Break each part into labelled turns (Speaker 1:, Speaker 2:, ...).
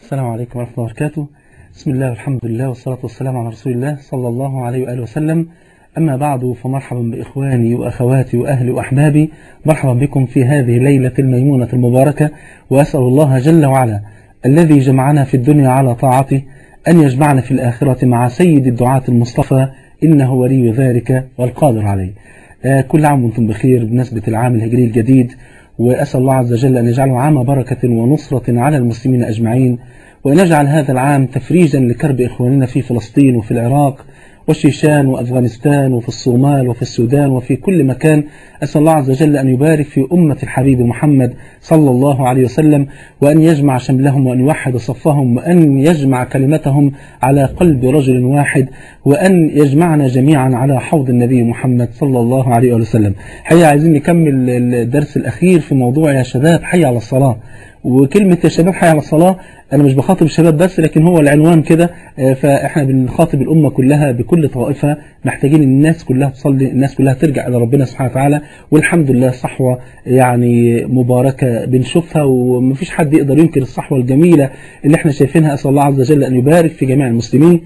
Speaker 1: السلام عليكم ورحمة الله وبركاته بسم الله والحمد لله والصلاة والسلام على رسول الله صلى الله عليه وآله وسلم أما بعد فمرحبا بإخواني وأخواتي وأهلي وأحبابي مرحبا بكم في هذه الليلة الميمونة المباركة وأسأل الله جل وعلا الذي جمعنا في الدنيا على طاعته أن يجمعنا في الآخرة مع سيد الدعاة المصطفى إنه ولي ذلك والقادر عليه آه كل عام وانتم بخير بمناسبة العام الهجري الجديد وأسأل الله عز وجل أن يجعله عام بركة ونصرة على المسلمين أجمعين وأن يجعل هذا العام تفريجا لكرب إخواننا في فلسطين وفي العراق والشيشان وأفغانستان وفي الصومال وفي السودان وفي كل مكان أسأل الله عز وجل أن يبارك في أمة الحبيب محمد صلى الله عليه وسلم وأن يجمع شملهم وأن يوحد صفهم وأن يجمع كلمتهم على قلب رجل واحد وأن يجمعنا جميعا على حوض النبي محمد صلى الله عليه وسلم حقيقة عايزين نكمل الدرس الأخير في موضوع يا شباب حي على الصلاة وكلمة يا شباب حي على الصلاة أنا مش بخاطب الشباب بس لكن هو العنوان كده فإحنا بنخاطب الأمة كلها بكل طائفة محتاجين الناس كلها تصلي الناس كلها ترجع إلى ربنا سبحانه وتعالى والحمد لله صحوة يعني مباركة بنشوفها ومفيش حد يقدر ينكر الصحوة الجميلة اللي احنا شايفينها أسأل الله عز وجل أن يبارك في جميع المسلمين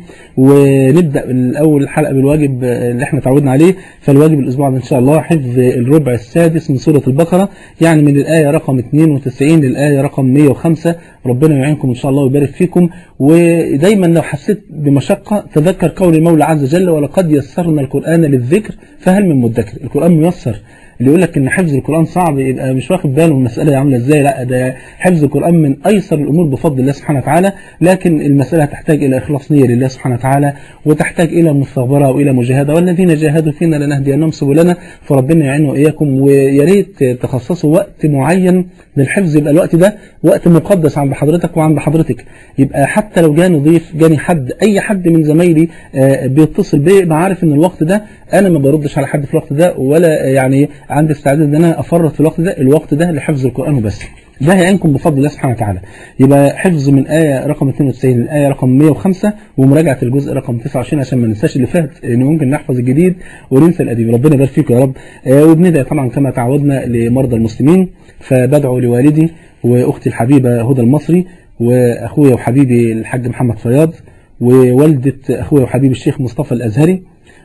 Speaker 1: ونبدأ الأول الحلقة بالواجب اللي احنا تعودنا عليه فالواجب الأسبوع ده إن شاء الله حفظ الربع السادس من سورة البقرة يعني من الآية رقم 92 للآية رقم 105 ربنا يعينكم إن شاء الله ويبارك فيكم ودايما لو حسيت بمشقة تذكر قول المولى عز وجل ولقد يسرنا القرآن للذكر فهل من مدكر القرآن ميسر اللي يقول لك ان حفظ القرآن صعب يبقى مش واخد باله المسألة عاملة ازاي لا ده حفظ القرآن من ايسر الامور بفضل الله سبحانه وتعالى لكن المسألة تحتاج الى اخلاص نية لله سبحانه وتعالى وتحتاج الى مثابرة والى مجاهدة والذين جاهدوا فينا لنهدينهم سبلنا فربنا يعيننا واياكم ويا ريت تخصصوا وقت معين للحفظ يبقى الوقت ده وقت مقدس عند حضرتك وعند حضرتك يبقى حتى لو جاني ضيف جاني حد اي حد من زمايلي بيتصل بيا يبقى عارف ان الوقت ده انا ما بردش على حد في الوقت ده ولا يعني عندي استعداد ان انا افرط في الوقت ده الوقت ده لحفظ القرآن وبس ده هيعينكم بفضل الله سبحانه وتعالى يبقى حفظ من آية رقم 92 للآية رقم 105 ومراجعة الجزء رقم 29 عشان ما ننساش اللي فات لأن ممكن نحفظ الجديد وننسى القديم ربنا يبارك فيكم يا رب آه وبندعي طبعا كما تعودنا لمرضى المسلمين فبدعو لوالدي وأختي الحبيبة هدى المصري وأخويا وحبيبي الحاج محمد فياض ووالدة أخويا وحبيبي الشيخ مصطفى الأزهري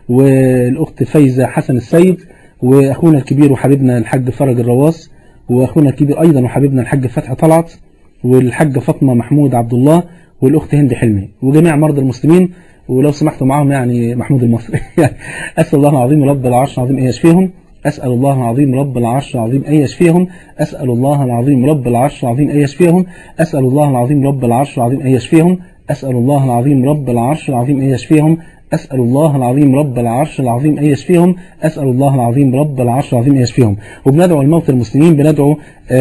Speaker 1: والأخت فايزة حسن السيد واخونا الكبير وحبيبنا الحاج فرج الرواس واخونا الكبير ايضا وحبيبنا الحاج فتحي طلعت والحاجه فاطمه محمود عبد الله والاخت هند حلمي وجميع مرضى المسلمين ولو سمحتوا معاهم يعني محمود المصري اسال الله العظيم رب العرش العظيم ان يشفيهم أسأل الله العظيم رب العرش العظيم أن يشفيهم أسأل الله العظيم رب العرش العظيم أن يشفيهم أسأل الله العظيم رب العرش العظيم أن يشفيهم أسأل الله العظيم رب العرش العظيم أن يشفيهم أسأل الله العظيم رب العرش العظيم أن يشفيهم أسأل الله العظيم رب العرش العظيم أن يشفيهم وبندعو الموتى المسلمين بندعو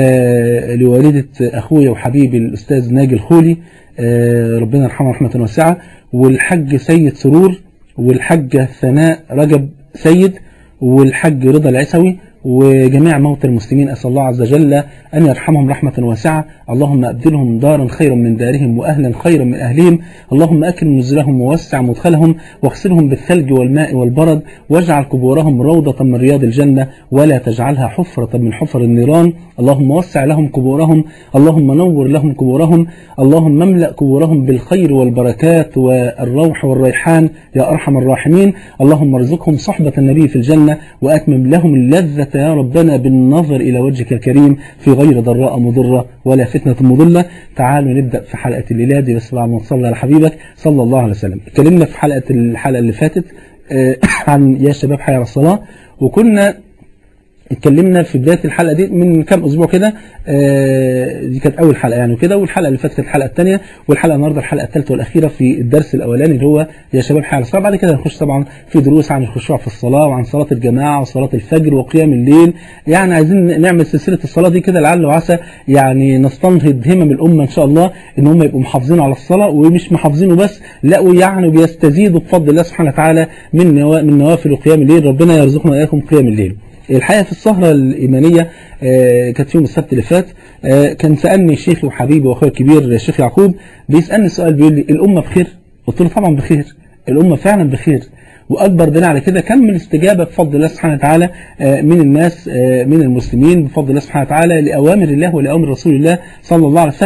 Speaker 1: آه لوالدة أخويا وحبيبي الأستاذ ناجي الخولي آه ربنا يرحمه رحمة واسعة والحج سيد سرور والحجة ثناء رجب سيد والحج رضا العسوي وجميع موتى المسلمين أسأل الله عز وجل أن يرحمهم رحمة واسعة اللهم أبدلهم دارا خيرا من دارهم وأهلا خيرا من أهلهم اللهم أكرم نزلهم ووسع مدخلهم واغسلهم بالثلج والماء والبرد واجعل قبورهم روضة من رياض الجنة ولا تجعلها حفرة من حفر النيران اللهم وسع لهم قبورهم اللهم نور لهم قبورهم اللهم املأ قبورهم بالخير والبركات والروح والريحان يا أرحم الراحمين اللهم ارزقهم صحبة النبي في الجنة وأتمم لهم اللذة يا ربنا بالنظر إلى وجهك الكريم في غير ضراء مضرة ولا فتنة مضلة تعالوا نبدأ في حلقة الليلة دي بس بعد ما تصلي على حبيبك صلى الله عليه وسلم اتكلمنا في حلقة الحلقة اللي فاتت عن يا شباب حي على الصلاة وكنا اتكلمنا في بداية الحلقة دي من كام أسبوع كده آه دي كانت أول حلقة يعني وكده والحلقة اللي فاتت كانت الحلقة الثانية والحلقة النهاردة الحلقة الثالثة والأخيرة في الدرس الأولاني اللي هو يا شباب حي على الصلاة بعد كده هنخش طبعا في دروس عن الخشوع في الصلاة وعن صلاة الجماعة وصلاة الفجر وقيام الليل يعني عايزين نعمل سلسلة الصلاة دي كده لعل وعسى يعني نستنهض همم الأمة إن شاء الله إن هم يبقوا محافظين على الصلاة ومش محافظينه بس لا ويعني بيستزيدوا بفضل الله سبحانه وتعالى من من نوافل وقيام الليل ربنا يرزقنا وإياكم قيام الليل الحقيقة في السهرة الإيمانية آه كانت يوم السبت اللي فات آه كان سألني شيخي وحبيبي وأخويا الكبير الشيخ يعقوب بيسألني سؤال بيقول لي الأمة بخير؟ قلت له طبعا بخير الأمة فعلا بخير وأكبر دليل على كده كم من الاستجابة بفضل الله سبحانه وتعالى آه من الناس من المسلمين بفضل الله سبحانه وتعالى لأوامر الله ولأوامر رسول الله صلى الله عليه وسلم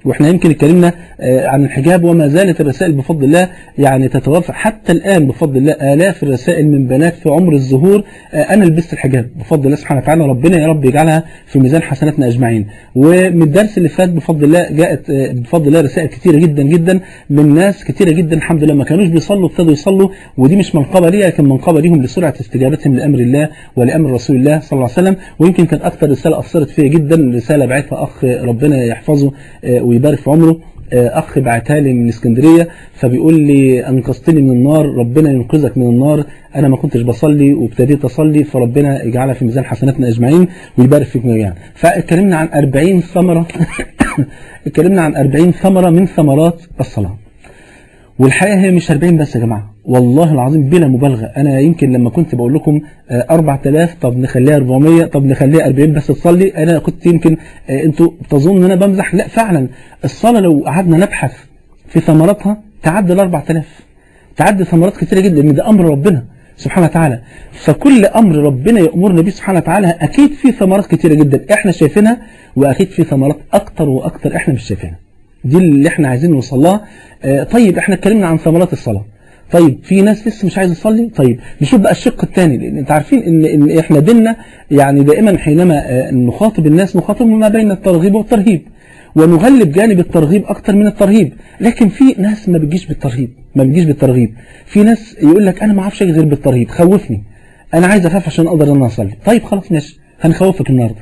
Speaker 1: واحنا يمكن اتكلمنا آه، عن الحجاب وما زالت الرسائل بفضل الله يعني تتوافق حتى الان بفضل الله الاف الرسائل من بنات في عمر الظهور آه، انا لبست الحجاب بفضل الله سبحانه وتعالى ربنا يا رب يجعلها في ميزان حسناتنا اجمعين ومن الدرس اللي فات بفضل الله جاءت آه، بفضل الله رسائل كتيره جدا جدا من ناس كتيره جدا الحمد لله ما كانوش بيصلوا ابتدوا يصلوا ودي مش منقبه ليها لكن منقبه ليهم لسرعه استجابتهم لامر الله ولامر رسول الله صلى الله عليه وسلم ويمكن كانت اكثر رساله اثرت فيا جدا رساله بعتها اخ ربنا يحفظه آه، ويبارك في عمره آه، اخ بعتها لي من اسكندريه فبيقول لي انقذتني من النار ربنا ينقذك من النار انا ما كنتش بصلي وابتديت اصلي فربنا يجعلها في ميزان حسناتنا اجمعين ويبارك فيكم جميعا فاتكلمنا عن 40 ثمره اتكلمنا عن 40 ثمره من ثمرات الصلاه والحقيقه هي مش 40 بس يا جماعه والله العظيم بلا مبالغه انا يمكن لما كنت بقول لكم آه، 4000 طب نخليها 400 طب نخليها 40 بس تصلي انا كنت يمكن آه، انتوا تظنوا ان انا بمزح لا فعلا الصلاه لو قعدنا نبحث في ثمراتها تعدي ال 4000 تعدي ثمرات كتيره جدا لان ده امر ربنا سبحانه وتعالى فكل امر ربنا يامرنا به سبحانه وتعالى اكيد في ثمرات كتيره جدا احنا شايفينها واكيد في ثمرات اكتر واكتر احنا مش شايفينها دي اللي احنا عايزين نوصل لها آه، طيب احنا اتكلمنا عن ثمرات الصلاه طيب في ناس لسه مش عايزه تصلي طيب نشوف بقى الشق الثاني لان انت عارفين ان ان احنا ديننا يعني دائما حينما آه، نخاطب الناس نخاطبهم ما بين الترغيب والترهيب ونغلب جانب الترغيب اكتر من الترهيب لكن في ناس ما بتجيش بالترهيب ما بتجيش بالترغيب في ناس يقول لك انا ما اعرفش أجي غير بالترهيب خوفني انا عايز اخاف عشان اقدر ان أنا اصلي طيب خلاص ماشي هنخوفك النهارده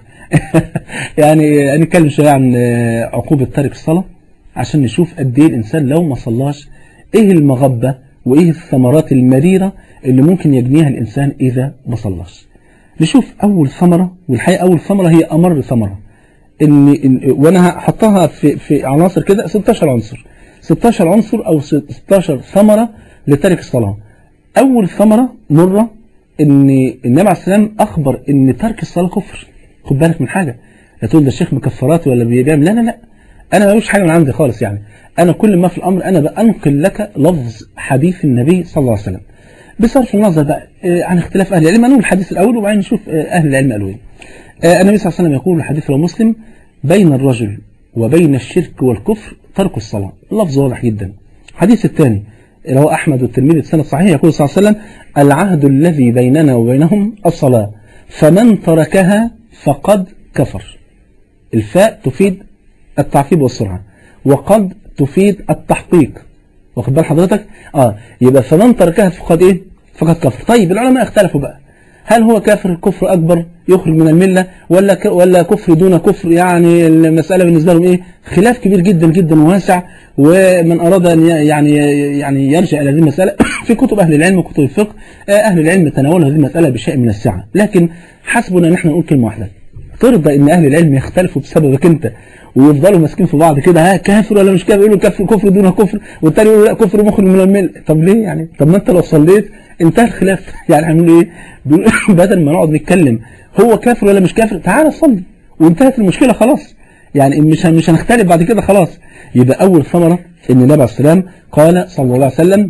Speaker 1: يعني هنتكلم شويه عن آه، عقوبه تارك الصلاه عشان نشوف قد ايه الانسان لو ما صلاش ايه المغبه وايه الثمرات المريره اللي ممكن يجنيها الانسان اذا ما صلاش نشوف اول ثمره والحقيقه اول ثمره هي امر ثمره ان, إن وانا هحطها في في عناصر كده 16 عنصر 16 عنصر او 16 ثمره لتارك الصلاه اول ثمره مره ان النبي عليه السلام اخبر ان ترك الصلاه كفر خد بالك من حاجه لا تقول ده الشيخ مكفرات ولا بيعمل لا لا لا انا ملوش حاجه من عندي خالص يعني انا كل ما في الامر انا بنقل لك لفظ حديث النبي صلى الله عليه وسلم بصرف النظر بقى آه، عن اختلاف اهل العلم هنقول الحديث الاول وبعدين نشوف آه، اهل العلم قالوا ايه آه، النبي صلى الله عليه وسلم يقول الحديث رواه مسلم بين الرجل وبين الشرك والكفر ترك الصلاه لفظ واضح جدا الحديث الثاني رواه احمد والترمذي بسند صحيح يقول صلى الله عليه وسلم العهد الذي بيننا وبينهم الصلاه فمن تركها فقد كفر الفاء تفيد التعقيب والسرعة وقد تفيد التحقيق واخد بال حضرتك اه يبقى فمن تركها فقد ايه فقد كفر طيب العلماء اختلفوا بقى هل هو كافر كفر اكبر يخرج من المله ولا ك... ولا كفر دون كفر يعني المساله بالنسبه لهم ايه خلاف كبير جدا جدا وواسع ومن اراد ان ي- يعني يعني يرجع الى هذه المساله في كتب اهل العلم وكتب الفقه آه، اهل العلم تناولوا هذه المساله بشيء من السعه لكن حسبنا ان احنا نقول كلمه واحده ترضى ان اهل العلم يختلفوا بسببك انت ويفضلوا ماسكين في بعض كده ها كافر ولا مش كافر يقولوا كفر كفر دون كفر والتاني يقول لا كفر مخرج من المله طب ليه يعني طب ما انت لو صليت انتهى الخلاف يعني هنقول ايه بيقول بدل ما نقعد نتكلم هو كافر ولا مش كافر تعال صلي وانتهت المشكله خلاص يعني مش هن- مش هنختلف بعد كده خلاص يبقى اول ثمره ان النبي عليه السلام قال صلى الله عليه وسلم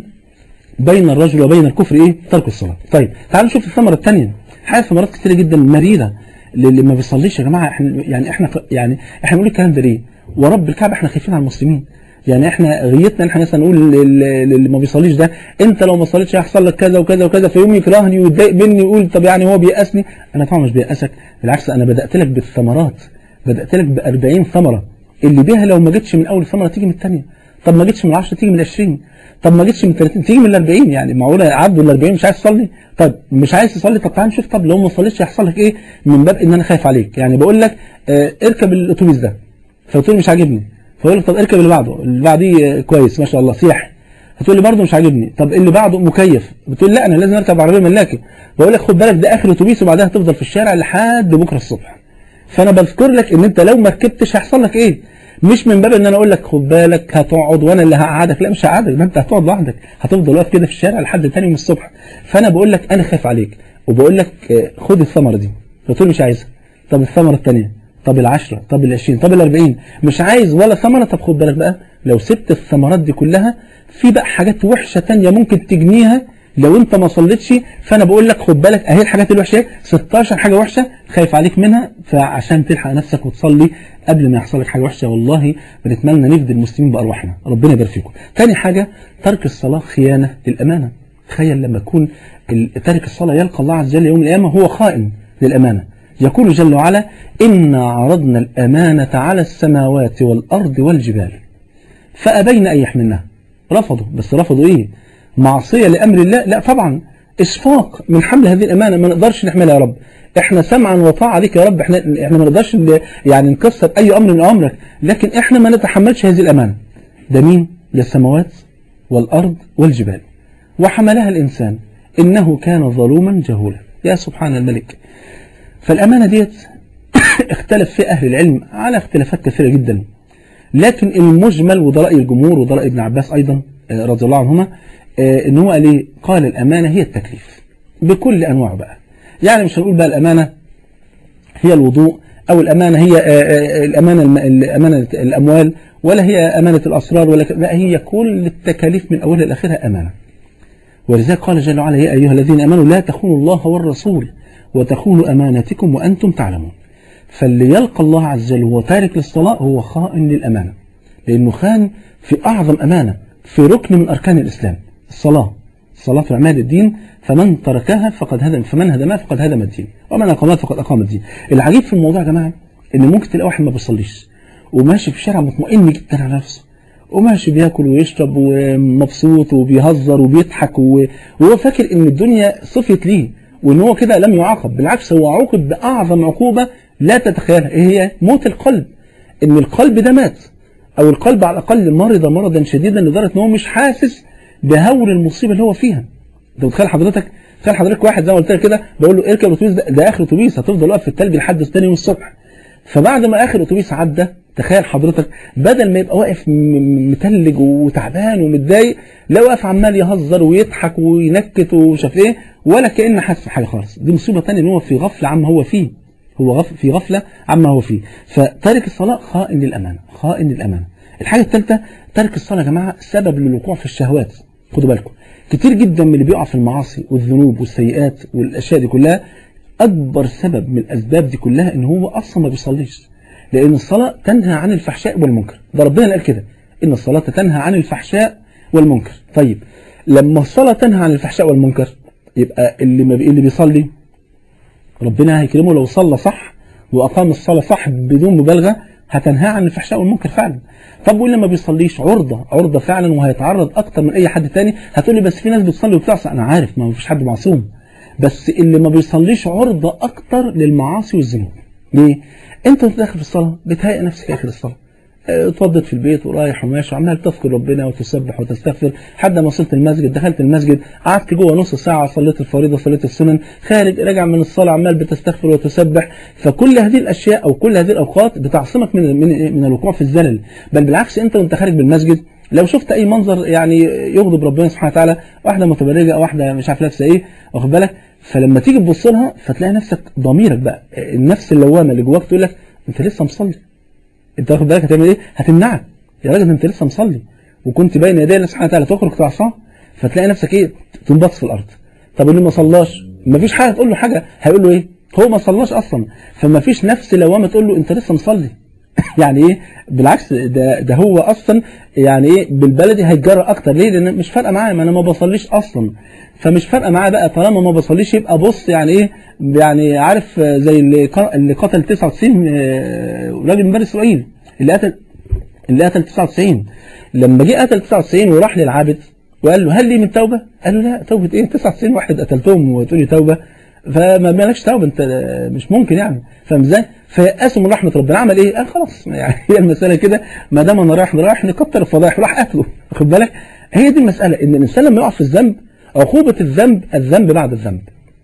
Speaker 1: بين الرجل وبين الكفر ايه ترك الصلاه طيب تعالوا نشوف الثمره الثانيه حاجه ثمرات كتيره جدا مريره للي ما بيصليش يا جماعه احنا يعني احنا يعني احنا بنقول الكلام ده ليه ورب الكعبه احنا خايفين على المسلمين يعني احنا غيتنا ان احنا مثلا نقول لل- للي ما بيصليش ده انت لو ما صليتش هيحصل لك كذا وكذا وكذا فيقوم يكرهني ويتضايق مني ويقول طب يعني هو بيأسني انا طبعا مش بيأسك بالعكس انا بدأت لك بالثمرات بدأت لك ب 40 ثمره اللي بيها لو ما جتش من اول ثمره تيجي من الثانيه طب ما جتش من 10 تيجي من 20 طب ما جتش من 30 تيجي من 40 يعني معقوله عبد ال 40 مش عايز تصلي طب مش عايز تصلي طب تعال نشوف طب لو ما صليتش هيحصل لك ايه من باب ان انا خايف عليك يعني بقول لك آه اركب الاتوبيس ده فقلت مش عاجبني فيقول لك طب اركب اللي بعده اللي بعديه آه، كويس ما شاء الله سياحي هتقول لي برضه مش عاجبني طب اللي بعده مكيف بتقول لا انا لازم اركب عربيه ملاكي بقول لك خد بالك ده اخر اتوبيس وبعدها هتفضل في الشارع لحد بكره الصبح فانا بذكر لك ان انت لو ما ركبتش هيحصل لك ايه مش من باب ان انا اقول لك خد بالك هتقعد وانا اللي هقعدك لا مش هقعدك ده انت هتقعد لوحدك هتفضل واقف كده في الشارع لحد تاني يوم الصبح فانا بقول لك انا خايف عليك وبقول لك آه، خد الثمره دي فتقول مش عايزها طب الثمره الثانيه طب العشرة طب العشرين طب الأربعين مش عايز ولا ثمرة طب خد بالك بقى لو سبت الثمرات دي كلها في بقى حاجات وحشة تانية ممكن تجنيها لو انت ما صليتش فانا بقول لك خد بالك اهي الحاجات الوحشه 16 حاجه وحشه خايف عليك منها فعشان تلحق نفسك وتصلي قبل ما يحصل لك حاجه وحشه والله بنتمنى نفدي المسلمين بارواحنا ربنا يبارك فيكم تاني حاجه ترك الصلاه خيانه للامانه تخيل لما يكون تارك الصلاه يلقى الله عز وجل يوم القيامه هو خائن للامانه يقول جل وعلا إنا عرضنا الأمانة على السماوات والأرض والجبال فأبين أن يحملنها رفضوا بس رفضوا إيه معصية لأمر الله لا طبعا إشفاق من حمل هذه الأمانة ما نقدرش نحملها يا رب احنا سمعا وطاعة عليك يا رب احنا, احنا ما نقدرش يعني نكسر أي أمر من أمرك لكن احنا ما نتحملش هذه الأمانة ده مين للسماوات والأرض والجبال وحملها الإنسان إنه كان ظلوما جهولا يا سبحان الملك فالأمانة ديت اختلف في أهل العلم على اختلافات كثيرة جدا لكن المجمل وده رأي الجمهور وده رأي ابن عباس أيضا رضي الله عنهما ان هو قال ايه قال الأمانة هي التكليف بكل أنواعه بقى يعني مش هنقول بقى الأمانة هي الوضوء أو الأمانة هي الأمانة الأمانة الأموال ولا هي أمانة الأسرار ولا لا هي كل التكاليف من أولها لآخرها أمانة ولذلك قال جل وعلا يا أيها الذين أمنوا لا تخونوا الله والرسول وتخونوا أماناتكم وأنتم تعلمون فاللي يلقى الله عز وجل وهو تارك للصلاة هو خائن للأمانة لأنه خان في أعظم أمانة في ركن من أركان الإسلام الصلاة الصلاة في عماد الدين فمن تركها فقد هدم فمن هدمها فقد هدم الدين ومن أقامها فقد أقام الدين العجيب في الموضوع يا جماعة إن ممكن تلاقي واحد ما بيصليش وماشي في الشارع مطمئن جدا على نفسه وماشي بياكل ويشرب ومبسوط وبيهزر وبيضحك وهو فاكر ان الدنيا صفت ليه وان هو كده لم يعاقب بالعكس هو عوقب باعظم عقوبه لا تتخيلها ايه هي موت القلب ان القلب ده مات او القلب على الاقل مرض مرضا شديدا لدرجه ان هو مش حاسس بهول المصيبه اللي هو فيها انت متخيل حضرتك تخيل حضرتك واحد زي ما قلت لك كده بقول له اركب الاتوبيس ده, ده اخر اتوبيس هتفضل واقف في الثلج لحد ثاني يوم الصبح فبعد ما اخر اتوبيس عدى تخيل حضرتك بدل ما يبقى واقف متلج وتعبان ومتضايق لا واقف عمال يهزر ويضحك وينكت ومش عارف ايه ولا كأن حاسس بحاجه خالص دي مصيبه ثانيه ان هو في غفله عما هو فيه هو غف في غفله عما هو فيه فتارك الصلاه خائن للامانه خائن للامانه الحاجه الثالثه ترك الصلاه يا جماعه سبب للوقوع في الشهوات خدوا بالكم كتير جدا من اللي بيقع في المعاصي والذنوب والسيئات والاشياء دي كلها اكبر سبب من الاسباب دي كلها ان هو اصلا ما بيصليش لأن الصلاة تنهى عن الفحشاء والمنكر ده ربنا قال كده إن الصلاة تنهى عن الفحشاء والمنكر طيب لما الصلاة تنهى عن الفحشاء والمنكر يبقى اللي ما اللي بيصلي ربنا هيكرمه لو صلى صح وأقام الصلاة صح بدون مبالغة هتنهى عن الفحشاء والمنكر فعلا طب واللي ما بيصليش عرضة عرضة فعلا وهيتعرض أكتر من أي حد تاني هتقول لي بس في ناس بتصلي وبتعصى أنا عارف ما فيش حد معصوم بس اللي ما بيصليش عرضة أكتر للمعاصي والذنوب ليه؟ انت وانت داخل في الصلاه بتهيئ نفسك اخر الصلاه اتوضت في البيت ورايح وماشي وعمال تذكر ربنا وتسبح وتستغفر لحد ما وصلت المسجد دخلت المسجد قعدت جوه نص ساعه صليت الفريضه صليت السنن خارج راجع من الصلاه عمال بتستغفر وتسبح فكل هذه الاشياء او كل هذه الاوقات بتعصمك من من, من الوقوع في الزلل بل بالعكس انت وانت خارج بالمسجد لو شفت اي منظر يعني يغضب ربنا سبحانه وتعالى واحده متبرجه او واحده مش عارف لابسه ايه واخد بالك فلما تيجي تبص لها فتلاقي نفسك ضميرك بقى النفس اللوامه اللي جواك تقول لك انت لسه مصلي انت واخد بالك هتعمل ايه هتمنعك يا راجل انت لسه مصلي وكنت بين يدي الله سبحانه وتعالى تخرج تعصاه فتلاقي نفسك ايه تنبطس في الارض طب اللي ما صلاش ما فيش حاجه تقول له حاجه هيقول له ايه هو ما صلاش اصلا فما فيش نفس لوامه تقول له انت لسه مصلي يعني ايه بالعكس ده ده هو اصلا يعني ايه بالبلدي هيتجرى اكتر ليه لان مش فارقه معايا ما انا ما بصليش اصلا فمش فارقه معاه بقى طالما ما بصليش يبقى بص يعني ايه يعني عارف زي اللي اللي قتل 99 راجل من بني اسرائيل اللي قتل اللي قتل 99 لما جه قتل 99 وراح للعابد وقال له هل لي من توبه؟ قال له لا توبه ايه 99 واحد قتلتهم وتقول لي توبه فما مالكش توبه انت مش ممكن يعني فاهم ازاي؟ فيأسوا من رحمه ربنا عمل ايه؟ قال خلاص يعني هي المساله كده ما دام انا رايح رايح نكتر الفضائح راح قتله واخد بالك؟ هي دي المساله ان الانسان لما يقع في الذنب عقوبة الذنب الذنب بعد الذنب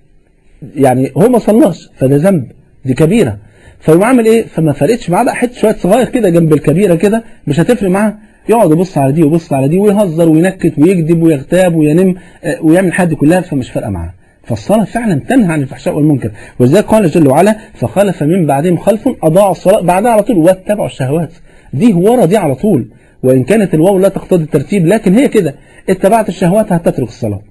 Speaker 1: يعني هو ما صلاش فده ذنب دي كبيرة فيقوم عامل ايه فما فرقتش معاه بقى حته شويه صغير كده جنب الكبيره كده مش هتفرق معاه يقعد يبص على دي ويبص على دي ويهزر وينكت ويكذب ويغتاب وينم ويعمل الحاجات دي كلها فمش فارقه معاه فالصلاة فعلا تنهى عن الفحشاء والمنكر ولذلك قال جل وعلا فخلف من بعدهم خلف أضاعوا الصلاة بعدها على طول واتبعوا الشهوات دي ورا دي على طول وإن كانت الواو لا تقتضي الترتيب لكن هي كده اتبعت الشهوات هتترك الصلاة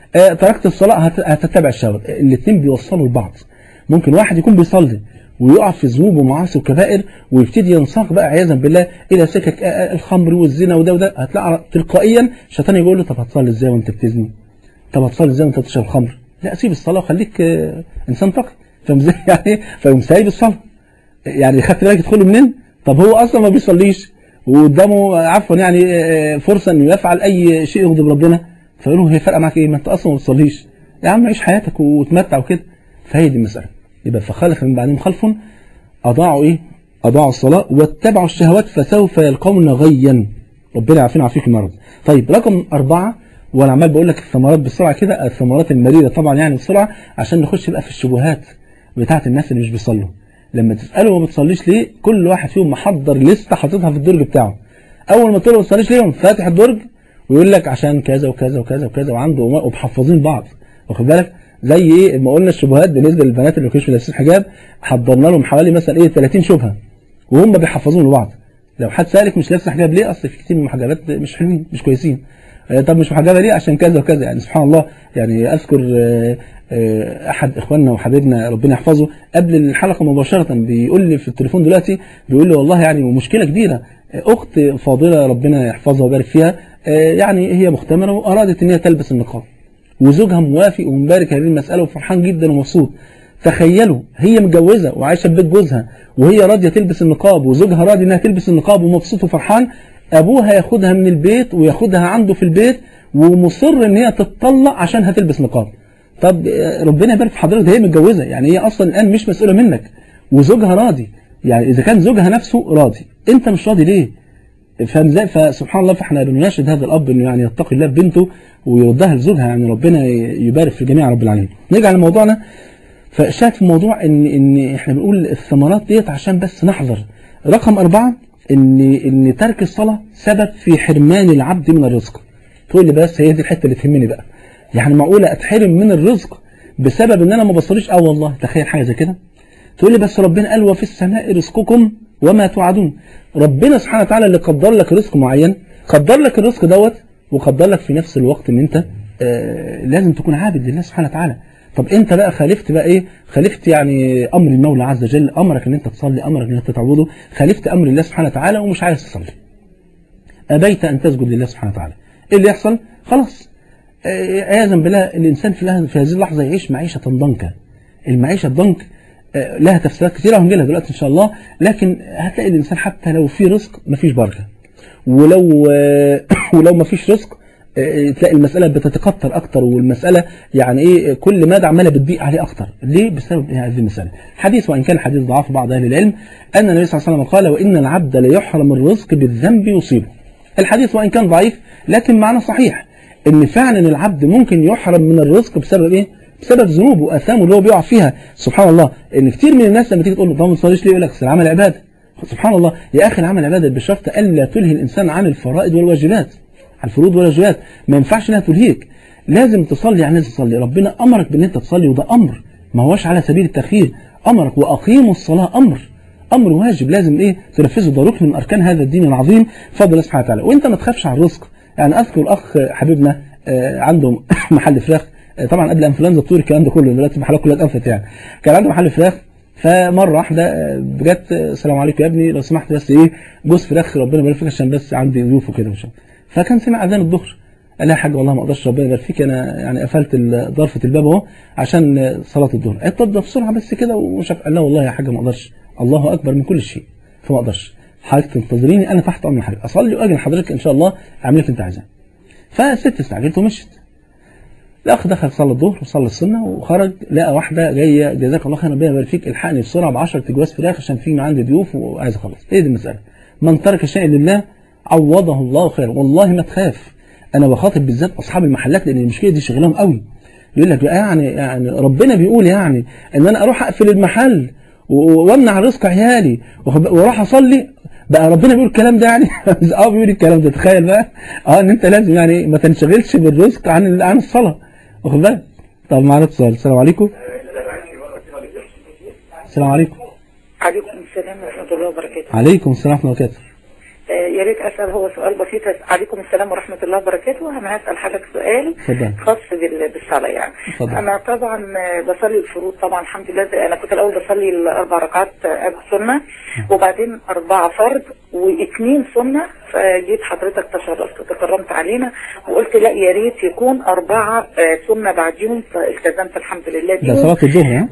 Speaker 1: آه، تركت الصلاة هت- هتتبع الشهوات الاثنين بيوصلوا لبعض ممكن واحد يكون بيصلي ويقع في ذنوب ومعاصي وكبائر ويبتدي ينساق بقى عياذا بالله الى سكك آه، آه، الخمر والزنا وده وده هتلاقي تلقائيا الشيطان يقول له طب هتصلي ازاي وانت بتزني طب هتصلي ازاي وانت بتشرب خمر لا سيب الصلاه وخليك آه، انسان تقي فاهم ازاي يعني فيقوم سايب الصلاه يعني خدت بالك تدخله منين طب هو اصلا ما بيصليش وقدامه عفوا يعني آه، فرصه انه يفعل اي شيء يغضب ربنا فيقول له هي فارقه معاك ايه ما انت اصلا ما بتصليش يا عم عيش حياتك وتمتع وكده فهي دي المساله يبقى فخلف من بعدهم خلف اضاعوا ايه اضاعوا الصلاه واتبعوا الشهوات فسوف يلقون غيا ربنا يعافينا ويعافيك المرض طيب رقم أربعة وانا عمال بقول لك الثمرات بسرعه كده الثمرات المريره طبعا يعني بسرعه عشان نخش بقى في الشبهات بتاعه الناس اللي مش بيصلوا لما تساله ما بتصليش ليه كل واحد فيهم محضر لسته حاططها في الدرج بتاعه اول ما تقول له ما بتصليش ليه يقوم فاتح الدرج ويقول لك عشان كذا وكذا وكذا وكذا وعنده ومحفظين بعض واخد بالك زي ايه ما قلنا الشبهات بالنسبه للبنات اللي ما كانوش لابسين حجاب حضرنا لهم حوالي مثلا ايه 30 شبهه وهم بيحفظون لبعض لو حد سالك مش لابس حجاب ليه اصل في كتير من المحجبات مش حلوين مش كويسين آه، طب مش محجبه ليه عشان كذا وكذا يعني سبحان الله يعني اذكر آه، آه، احد اخواننا وحبيبنا ربنا يحفظه قبل الحلقه مباشره بيقول لي في التليفون دلوقتي بيقول لي والله يعني مشكله كبيره آه، اخت فاضله ربنا يحفظها ويبارك فيها آه، يعني هي مختمره وارادت ان هي تلبس النقاب وزوجها موافق ومبارك هذه المسألة وفرحان جدا ومبسوط تخيلوا هي متجوزة وعايشة في بيت جوزها وهي راضية تلبس النقاب وزوجها راضي انها تلبس النقاب ومبسوط وفرحان ابوها ياخدها من البيت وياخدها عنده في البيت ومصر ان هي تتطلق عشان هتلبس نقاب طب آه، ربنا يبارك في حضرتك ده هي متجوزة يعني هي اصلا الان مش مسؤولة منك وزوجها راضي يعني اذا كان زوجها نفسه راضي انت مش راضي ليه فاهم ازاي فسبحان الله فاحنا بنناشد هذا الاب انه يعني يتقي الله ببنته ويردها لزوجها يعني ربنا يبارك في الجميع رب العالمين نرجع لموضوعنا فشاهد في الموضوع ان ان احنا بنقول الثمرات ديت عشان بس نحذر رقم أربعة ان ان ترك الصلاة سبب في حرمان العبد من الرزق تقول لي بس هي دي الحته اللي تهمني بقى يعني معقوله اتحرم من الرزق بسبب ان انا ما بصليش اه والله تخيل حاجه زي كده تقول لي بس ربنا قال وفي السماء رزقكم وما توعدون ربنا سبحانه وتعالى اللي قدر لك رزق معين قدر لك الرزق دوت وقدر لك في نفس الوقت ان انت آه لازم تكون عابد لله سبحانه وتعالى طب انت بقى خالفت بقى ايه خالفت يعني امر المولى عز وجل امرك ان انت تصلي امرك ان انت تعبده خالفت امر الله سبحانه وتعالى ومش عايز تصلي ابيت ان تسجد لله سبحانه وتعالى ايه اللي يحصل خلاص آه، عياذا بالله الانسان في لها- في هذه اللحظه يعيش معيشه ضنكا المعيشه الضنك آه، لها تفسيرات كثيره وهنجي لها دلوقتي ان شاء الله لكن هتلاقي الانسان حتى لو في رزق مفيش بركه ولو آه، ولو مفيش رزق آه، تلاقي المسألة بتتكتر أكتر والمسألة يعني إيه كل مادة عمالة بتضيق عليه أكتر ليه؟ بسبب هذه المسألة حديث وإن كان حديث ضعاف بعض أهل العلم أن النبي صلى الله عليه وسلم قال وإن العبد ليحرم الرزق بالذنب يصيبه الحديث وإن كان ضعيف لكن معنى صحيح إن فعلا العبد ممكن يحرم من الرزق بسبب إيه؟ بسبب ذنوبه وآثامه اللي هو بيقع فيها سبحان الله إن كتير من الناس لما تيجي تقول له طب ما تصليش ليه يقول لك أصل العمل عبادة سبحان الله يا أخي العمل عبادة بشرط ألا تلهي الإنسان عن الفرائض والواجبات عن الفروض والواجبات ما ينفعش انها تلهيك لازم تصلي يعني لازم تصلي ربنا امرك بان انت تصلي وده امر ما هوش على سبيل التخيير امرك واقيموا الصلاه امر امر واجب لازم ايه تنفذه ده ركن من اركان هذا الدين العظيم فضل الله سبحانه وتعالى وانت ما تخافش على الرزق يعني اذكر اخ حبيبنا آه، عنده محل فراخ آه، طبعا قبل انفلونزا الطيور الكلام ده كله دلوقتي المحلات كلها اتقفلت يعني كان عنده محل فراخ فمره واحده آه، بجد آه، السلام عليكم يا ابني لو سمحت بس ايه جوز فراخ ربنا يبارك فيك عشان بس عندي ضيوف وكده مش عارف. فكان سمع اذان الظهر قال لها يا حاج والله ما اقدرش ربنا يبارك فيك انا يعني قفلت ال- ضرفه الباب اهو عشان آه، صلاه الظهر قالت طب ده بسرعه بس كده ومش عارف قال لها والله يا حاج ما اقدرش الله اكبر من كل شيء فما اقدرش حضرتك تنتظريني انا تحت امر حضرتك اصلي واجي لحضرتك ان شاء الله اعمل لك اللي انت عايزاه فالست استعجلت ومشت الاخ دخل صلى الظهر وصلى السنه وخرج لقى واحده جايه جزاك الله خير ربنا يبارك فيك الحقني بسرعه ب 10 تجواز فراخ عشان في عندي ضيوف وعايز اخلص هي دي المساله من ترك شيئا لله عوضه الله خيرا والله ما تخاف انا بخاطب بالذات اصحاب المحلات لان المشكله دي شغلهم قوي يقول لك يعني يعني ربنا بيقول يعني ان انا اروح اقفل المحل و- وامنع رزق عيالي واخد بالك؟ واروح اصلي بقى ربنا بيقول الكلام ده يعني اه بيقول الكلام ده تخيل بقى اه ان انت لازم يعني ما تنشغلش بالرزق عن عن الصلاه واخد بالك طب معانا اتصال السلام عليكم السلام عليكم
Speaker 2: عليكم السلام ورحمة الله وبركاته
Speaker 1: عليكم السلام ورحمه الله وبركاته
Speaker 2: آه، يا ريت اسال هو سؤال بسيط عليكم السلام ورحمه الله وبركاته انا هسال حضرتك سؤال
Speaker 1: اتفضل.
Speaker 2: خاص بال- بالصلاه يعني
Speaker 1: اتفضل.
Speaker 2: انا طبعا آه، بصلي الفروض طبعا الحمد لله زي- انا كنت الاول بصلي الاربع ركعات آه، قبل سنه وبعدين اربعه فرض واثنين سنه فجيت حضرتك تشرفت وتكرمت علينا وقلت لا يا ريت يكون اربعه آه، سنه بعديهم فالتزمت الحمد لله
Speaker 1: ده
Speaker 2: بيهم
Speaker 1: صلاة الظهر ها؟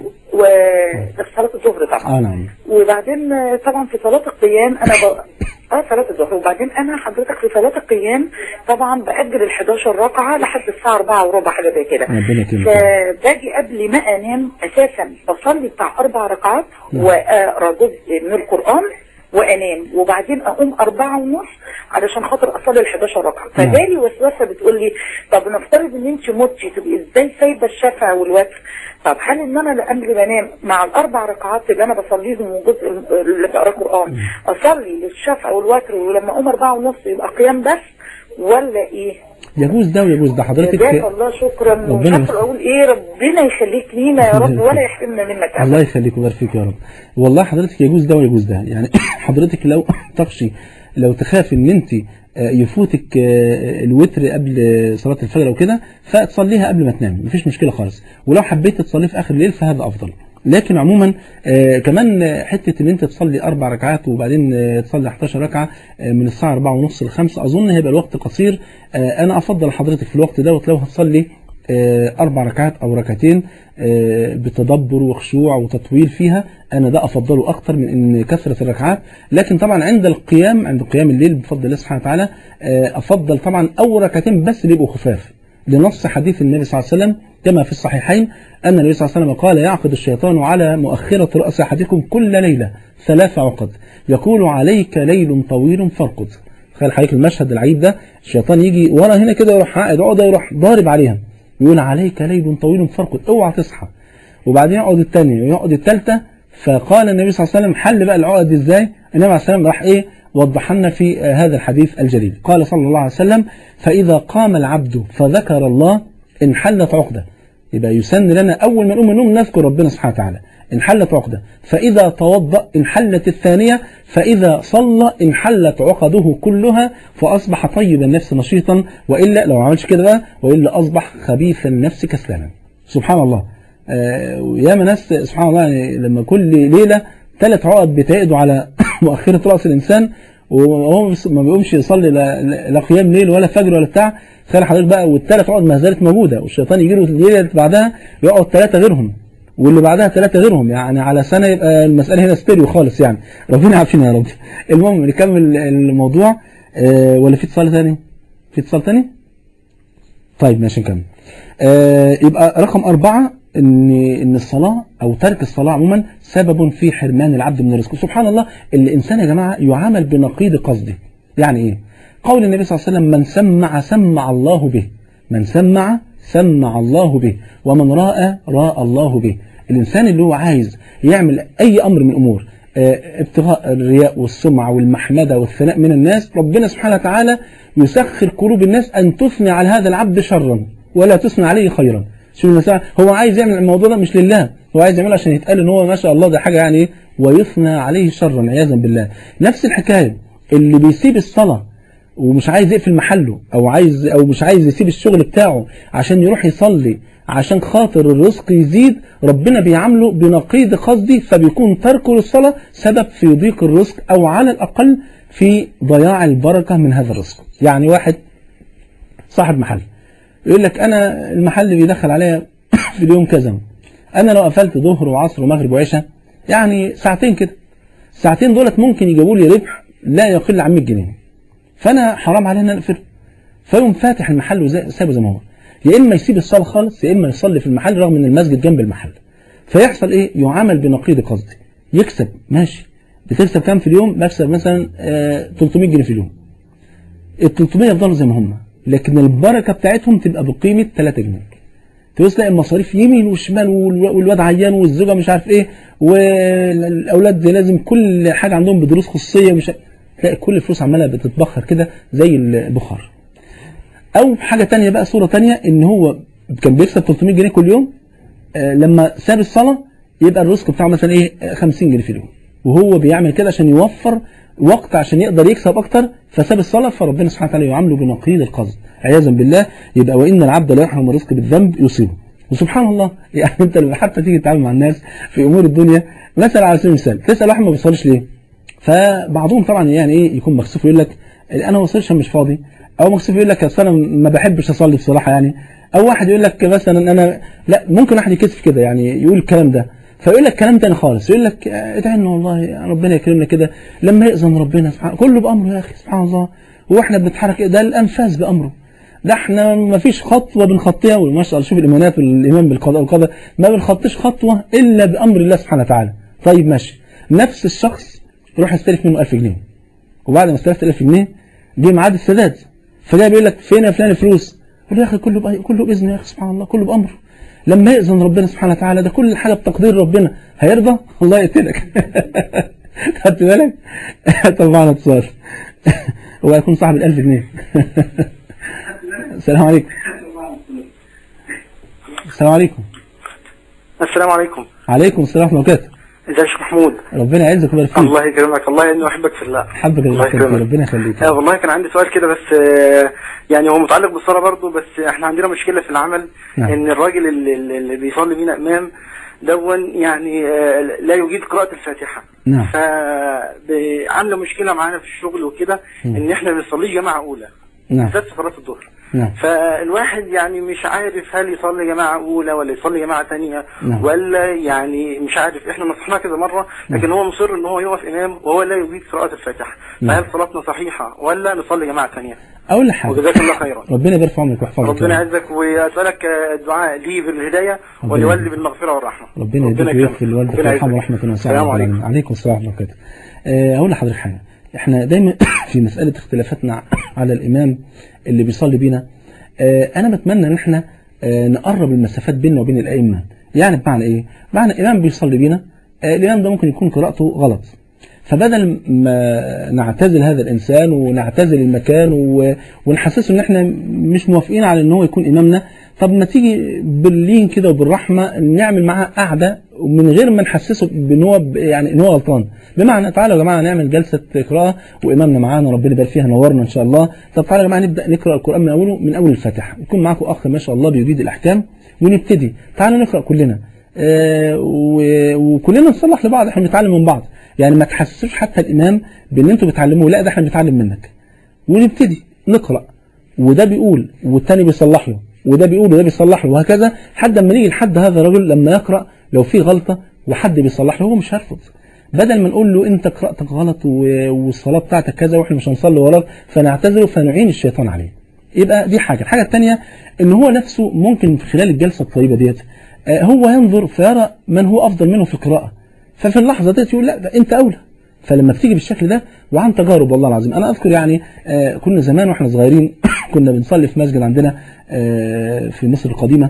Speaker 2: وده في صلاه الظهر طبعا
Speaker 1: اه نعم
Speaker 2: وبعدين آه، طبعا في صلاة القيام انا ب... اه صلاة الظهر وبعدين انا حضرتك في صلاة القيام طبعا باجل ال 11 ركعة لحد الساعة 4 وربع حاجة زي كده
Speaker 1: ربنا يكرمك.
Speaker 2: فباجي قبل ما انام اساسا بصلي بتاع اربع ركعات واقرا جزء من القرآن وانام وبعدين اقوم أربعة ونص علشان خاطر اصلي ال 11 ركعة
Speaker 1: نعم.
Speaker 2: فجالي وسوسة بتقول لي طب نفترض ان انت متي تبقي ازاي سايبة الشفع والوتر طب هل ان انا قبل ما انام مع الاربع ركعات اللي انا بصليهم وجزء اللي بقرا قران اصلي للشفع والوتر ولما اقوم أربعة ونص يبقى قيام بس ولا ايه؟
Speaker 1: يجوز ده ويجوز ده حضرتك
Speaker 2: جزاك الله شكرا ومش
Speaker 1: ربنا
Speaker 2: عارفه اقول ايه ربنا يخليك لينا يا رب ولا يحرمنا منك
Speaker 1: الله
Speaker 2: ابدا
Speaker 1: يخليك ويبارك فيك يا رب والله حضرتك يجوز ده ويجوز ده يعني حضرتك لو تخشي لو تخاف ان انت آه، يفوتك آه، الوتر قبل آه، صلاة الفجر او كده فتصليها قبل ما تنام مفيش مشكلة خالص ولو حبيت تصلي في اخر الليل فهذا افضل لكن عموما آه، كمان آه، حتة ان انت تصلي اربع ركعات وبعدين آه، تصلي 11 ركعة آه، من الساعة 4 ونص ل 5 اظن هيبقى الوقت قصير آه، انا افضل حضرتك في الوقت دوت لو هتصلي آه، أربع ركعات أو ركعتين آه، بتدبر وخشوع وتطويل فيها أنا ده أفضله أكتر من إن كثرة الركعات لكن طبعا عند القيام عند قيام الليل بفضل الله سبحانه وتعالى آه، أفضل طبعا أول ركعتين بس اللي يبقوا خفاف لنص حديث النبي صلى الله عليه وسلم كما في الصحيحين أن النبي صلى الله عليه وسلم قال يعقد الشيطان على مؤخرة رأس أحدكم كل ليلة ثلاث عقد يقول عليك ليل طويل فارقد تخيل حضرتك المشهد العيب ده الشيطان يجي ورا هنا كده يروح عقد عقده يروح ضارب عليها يقول عليك ليل طويل فارقد اوعى تصحى وبعدين يقعد الثانيه ويقعد الثالثه فقال النبي صلى الله عليه وسلم حل بقى العقد دي ازاي النبي عليه السلام راح ايه وضح لنا في آه، هذا الحديث الجليل قال صلى الله عليه وسلم فاذا قام العبد فذكر الله انحلت عقده يبقى يسن لنا اول ما نقوم من النوم نذكر ربنا سبحانه وتعالى انحلت عقده فاذا توضا انحلت الثانيه فاذا صلى انحلت عقده كلها فاصبح طيب النفس نشيطا والا لو ما عملش كده بقى والا اصبح خبيث النفس كسلانا سبحان الله آه وياما ناس سبحان الله يعني لما كل ليله ثلاث عقد بتعقدوا على مؤخره راس الانسان وهو بس- ما بيقومش يصلي لا, لا لا قيام ليل ولا فجر ولا بتاع تخيل حضرتك بقى والثلاث عقد ما زالت موجوده والشيطان يجي له الليله اللي بعدها يقعد ثلاثه غيرهم واللي بعدها ثلاثه غيرهم يعني على سنه يبقى المساله هنا ستيريو خالص يعني ربنا يعافينا يا رب المهم نكمل الموضوع آه ولا في اتصال ثاني؟ في اتصال ثاني؟ طيب ماشي نكمل آه يبقى رقم أربعة إن إن الصلاة أو ترك الصلاة عموما سبب في حرمان العبد من الرزق سبحان الله الإنسان يا جماعة يعامل بنقيض قصده يعني إيه قول النبي صلى الله عليه وسلم من سمع سمع الله به من سمع سمع الله به ومن راى راى الله به الإنسان اللي هو عايز يعمل أي أمر من الأمور آه، ابتغاء الرياء والسمعة والمحمدة والثناء من الناس ربنا سبحانه وتعالى يسخر قلوب الناس أن تثني على هذا العبد شرا ولا تثني عليه خيرا شوف المساء هو عايز يعمل الموضوع ده مش لله هو عايز يعمله عشان يتقال ان هو ما شاء الله ده حاجة يعني ايه ويثنى عليه شرا عياذا بالله نفس الحكاية اللي بيسيب الصلاة ومش عايز يقفل محله او عايز او مش عايز يسيب الشغل بتاعه عشان يروح يصلي عشان خاطر الرزق يزيد ربنا بيعامله بنقيض قصدي فبيكون تركه للصلاة سبب في ضيق الرزق او على الاقل في ضياع البركة من هذا الرزق يعني واحد صاحب محل يقول لك انا المحل بيدخل عليا في اليوم كذا انا لو قفلت ظهر وعصر ومغرب وعشاء يعني ساعتين كده الساعتين دولت ممكن يجيبوا لي ربح لا يقل عن 100 جنيه فانا حرام علينا نقفل فيقوم فاتح المحل وسابه زي ما هو يا اما يسيب الصلاه خالص يا اما يصلي في المحل رغم ان المسجد جنب المحل فيحصل ايه يعامل بنقيض قصدي يكسب ماشي بتكسب كام في اليوم بكسب مثلا آه 300 جنيه في اليوم ال 300 يفضلوا زي ما هم لكن البركه بتاعتهم تبقى بقيمه 3 جنيه تبص تلاقي المصاريف يمين وشمال والو- والواد عيان والزوجه مش عارف ايه والاولاد دي لازم كل حاجه عندهم بدروس خصوصيه مش عارف- تلاقي كل الفلوس عماله بتتبخر كده زي البخار او حاجه تانية بقى صوره تانية ان هو كان بيكسب 300 جنيه كل يوم آه، لما ساب الصلاه يبقى الرزق بتاعه مثلا ايه آه، 50 جنيه في اليوم وهو بيعمل كده عشان يوفر وقت عشان يقدر يكسب اكتر فساب الصلاه فربنا سبحانه وتعالى يعامله بنقيض القصد عياذا بالله يبقى وان العبد لا يحرم الرزق بالذنب يصيبه وسبحان الله يعني انت لما حتى تيجي تتعامل مع الناس في امور الدنيا مثلا على سبيل المثال تسال واحد ما بيصليش ليه فبعضهم طبعا يعني ايه يكون مكسوف يقول لك انا ما بصليش عشان مش فاضي او مكسوف يقول لك اصل انا ما بحبش اصلي بصراحه يعني او واحد يقول لك مثلا انا لا ممكن واحد يكسف كده يعني يقول الكلام ده فيقول لك كلام تاني خالص يقول لك ادعي لنا والله ربنا يكرمنا كده لما يأذن ربنا سبحانه كله بامره يا اخي سبحان الله هو احنا بنتحرك ده الانفاس بامره ده احنا ما فيش خطوه بنخطيها وما شاء الله شوف الايمانات والايمان بالقضاء والقدر ما بنخطيش خطوه الا بامر الله سبحانه وتعالى طيب ماشي نفس الشخص يروح يستلف منه 1000 جنيه وبعد ما استلفت 1000 جنيه جه ميعاد السداد فجاي بيقول لك فين يا فلان الفلوس قول له يا اخي كله بأي... كله باذن يا اخي سبحان الله كله بامره لما يأذن ربنا سبحانه وتعالى ده كل حاجه بتقدير ربنا هيرضى الله يقتلك خدت بالك طبعا اتصال هو هيكون صاحب ال1000 جنيه السلام عليكم السلام عليكم
Speaker 3: السلام عليكم
Speaker 1: عليكم السلام ورحمه الله وبركاته
Speaker 3: ازيك يا شيخ محمود
Speaker 1: ربنا يعزك ويبارك فيك
Speaker 3: الله يكرمك الله انه احبك في الله
Speaker 1: حبك
Speaker 3: الله
Speaker 1: الله
Speaker 3: يكرمك.
Speaker 1: ربنا يخليك
Speaker 3: آه والله كان عندي سؤال كده بس آه، يعني هو متعلق بالصلاه برضه بس احنا عندنا مشكله في العمل
Speaker 1: نعم.
Speaker 3: ان الراجل اللي, اللي- اللي بيصلي بينا امام دون يعني آه، لا يجيد قراءه الفاتحه
Speaker 1: نعم.
Speaker 3: فعامله مشكله معانا في الشغل وكده ان احنا ما بنصليش جماعه اولى
Speaker 1: نعم
Speaker 3: بالذات في صلاه الظهر
Speaker 1: نعم
Speaker 3: فالواحد يعني مش عارف هل يصلي جماعة أولى ولا يصلي جماعة تانية
Speaker 1: نعم.
Speaker 3: ولا يعني مش عارف احنا نصحناه كذا مرة لكن هو مصر ان هو يقف إمام وهو لا يجيد قراءة الفاتحة
Speaker 1: نعم.
Speaker 3: فهل صلاتنا صحيحة ولا نصلي جماعة تانية
Speaker 1: اول حاجه
Speaker 3: وجزاك الله خيرا
Speaker 1: ربنا يبارك في عمرك ويحفظك
Speaker 3: ربنا
Speaker 1: يا رب.
Speaker 3: يعزك وأسألك آه، الدعاء لي بالهداية
Speaker 1: ربنا
Speaker 3: ولوالدي
Speaker 1: يعزك.
Speaker 3: بالمغفرة والرحمة
Speaker 1: ربنا يهديك
Speaker 3: يكرمك.
Speaker 1: ويغفر لوالدك
Speaker 3: ربنا
Speaker 1: ويرحمه
Speaker 3: يعزك.
Speaker 1: رحمة واسعة
Speaker 3: السلام
Speaker 1: رب
Speaker 3: عليكم
Speaker 1: العالمين. عليكم السلام ورحمة الله وبركاته آه، أقول لحضرتك حاجة احنا دايما في مسألة اختلافاتنا على الإمام اللي بيصلي بينا آه، أنا بتمنى إن احنا آه، نقرب المسافات بيننا وبين الأئمة يعني بمعنى إيه؟ بمعنى إمام بيصلي بينا آه، الإمام ده ممكن يكون قراءته غلط فبدل ما نعتزل هذا الانسان ونعتزل المكان و... ونحسسه ان احنا مش موافقين على ان هو يكون امامنا طب ما تيجي باللين كده وبالرحمه نعمل معاه قعده من غير ما نحسسه بان هو ب- يعني ان هو غلطان بمعنى تعالوا يا جماعه نعمل جلسه قراءه وامامنا معانا ربنا يبارك فيها نورنا ان شاء الله طب تعالوا يا جماعه نبدا نقرا القران من اوله من اول الفاتحه يكون معاكم اخ ما شاء الله بيجيد الاحكام ونبتدي تعالوا نقرا كلنا آه، و- وكلنا نصلح لبعض احنا بنتعلم من بعض يعني ما تحسسوش حتى الامام بان انتوا بتعلموه لا ده احنا بنتعلم منك ونبتدي نقرا وده بيقول والتاني بيصلح له وده بيقول وده بيصلح له وهكذا لحد اما نيجي لحد هذا الرجل لما يقرا لو في غلطه وحد بيصلح له هو مش هيرفض بدل ما نقول له انت قراءتك غلط و- والصلاه بتاعتك كذا واحنا مش هنصلي وراك فنعتذره فنعين الشيطان عليه يبقى دي حاجه الحاجه الثانيه ان هو نفسه ممكن في خلال الجلسه الطيبه ديت آه، هو ينظر فيرى من هو افضل منه في القراءه ففي اللحظه ديت يقول لا ده انت اولى فلما بتيجي بالشكل ده وعن تجارب والله العظيم انا اذكر يعني آه، كنا زمان واحنا صغيرين كنا بنصلي في مسجد عندنا آه، في مصر القديمه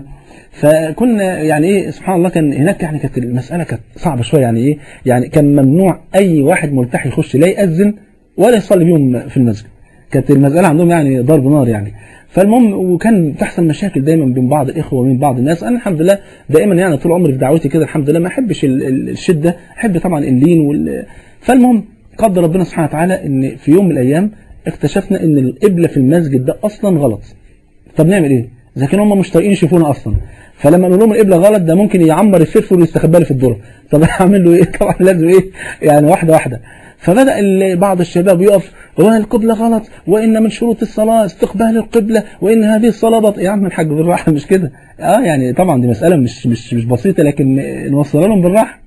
Speaker 1: فكنا يعني ايه سبحان الله كان هناك يعني كانت المساله كانت صعبه شويه يعني ايه يعني كان ممنوع اي واحد ملتحي يخش لا ياذن ولا يصلي بيهم في المسجد كانت المساله عندهم يعني ضرب نار يعني فالمهم وكان بتحصل مشاكل دايما بين بعض الاخوه وبين بعض الناس انا الحمد لله دائما يعني طول عمري في دعوتي كده الحمد لله ما احبش ال- ال- الشده احب طبعا اللين وال فالمهم قدر ربنا سبحانه وتعالى ان في يوم من الايام اكتشفنا ان القبله في المسجد ده اصلا غلط طب نعمل ايه اذا كانوا هم مش طايقين يشوفونا اصلا فلما نقول لهم القبله غلط ده ممكن يعمر الفلفل ويستخبى لي في الذره طب اعمل له ايه طبعا لازم ايه يعني واحده واحده فبدا ال- بعض الشباب يقف والقبله غلط وان من شروط الصلاه استقبال القبله وان هذه الصلاه بط... يا عم الحاج بالراحه مش كده اه يعني طبعا دي مساله مش مش مش بسيطه لكن نوصلها لهم بالراحه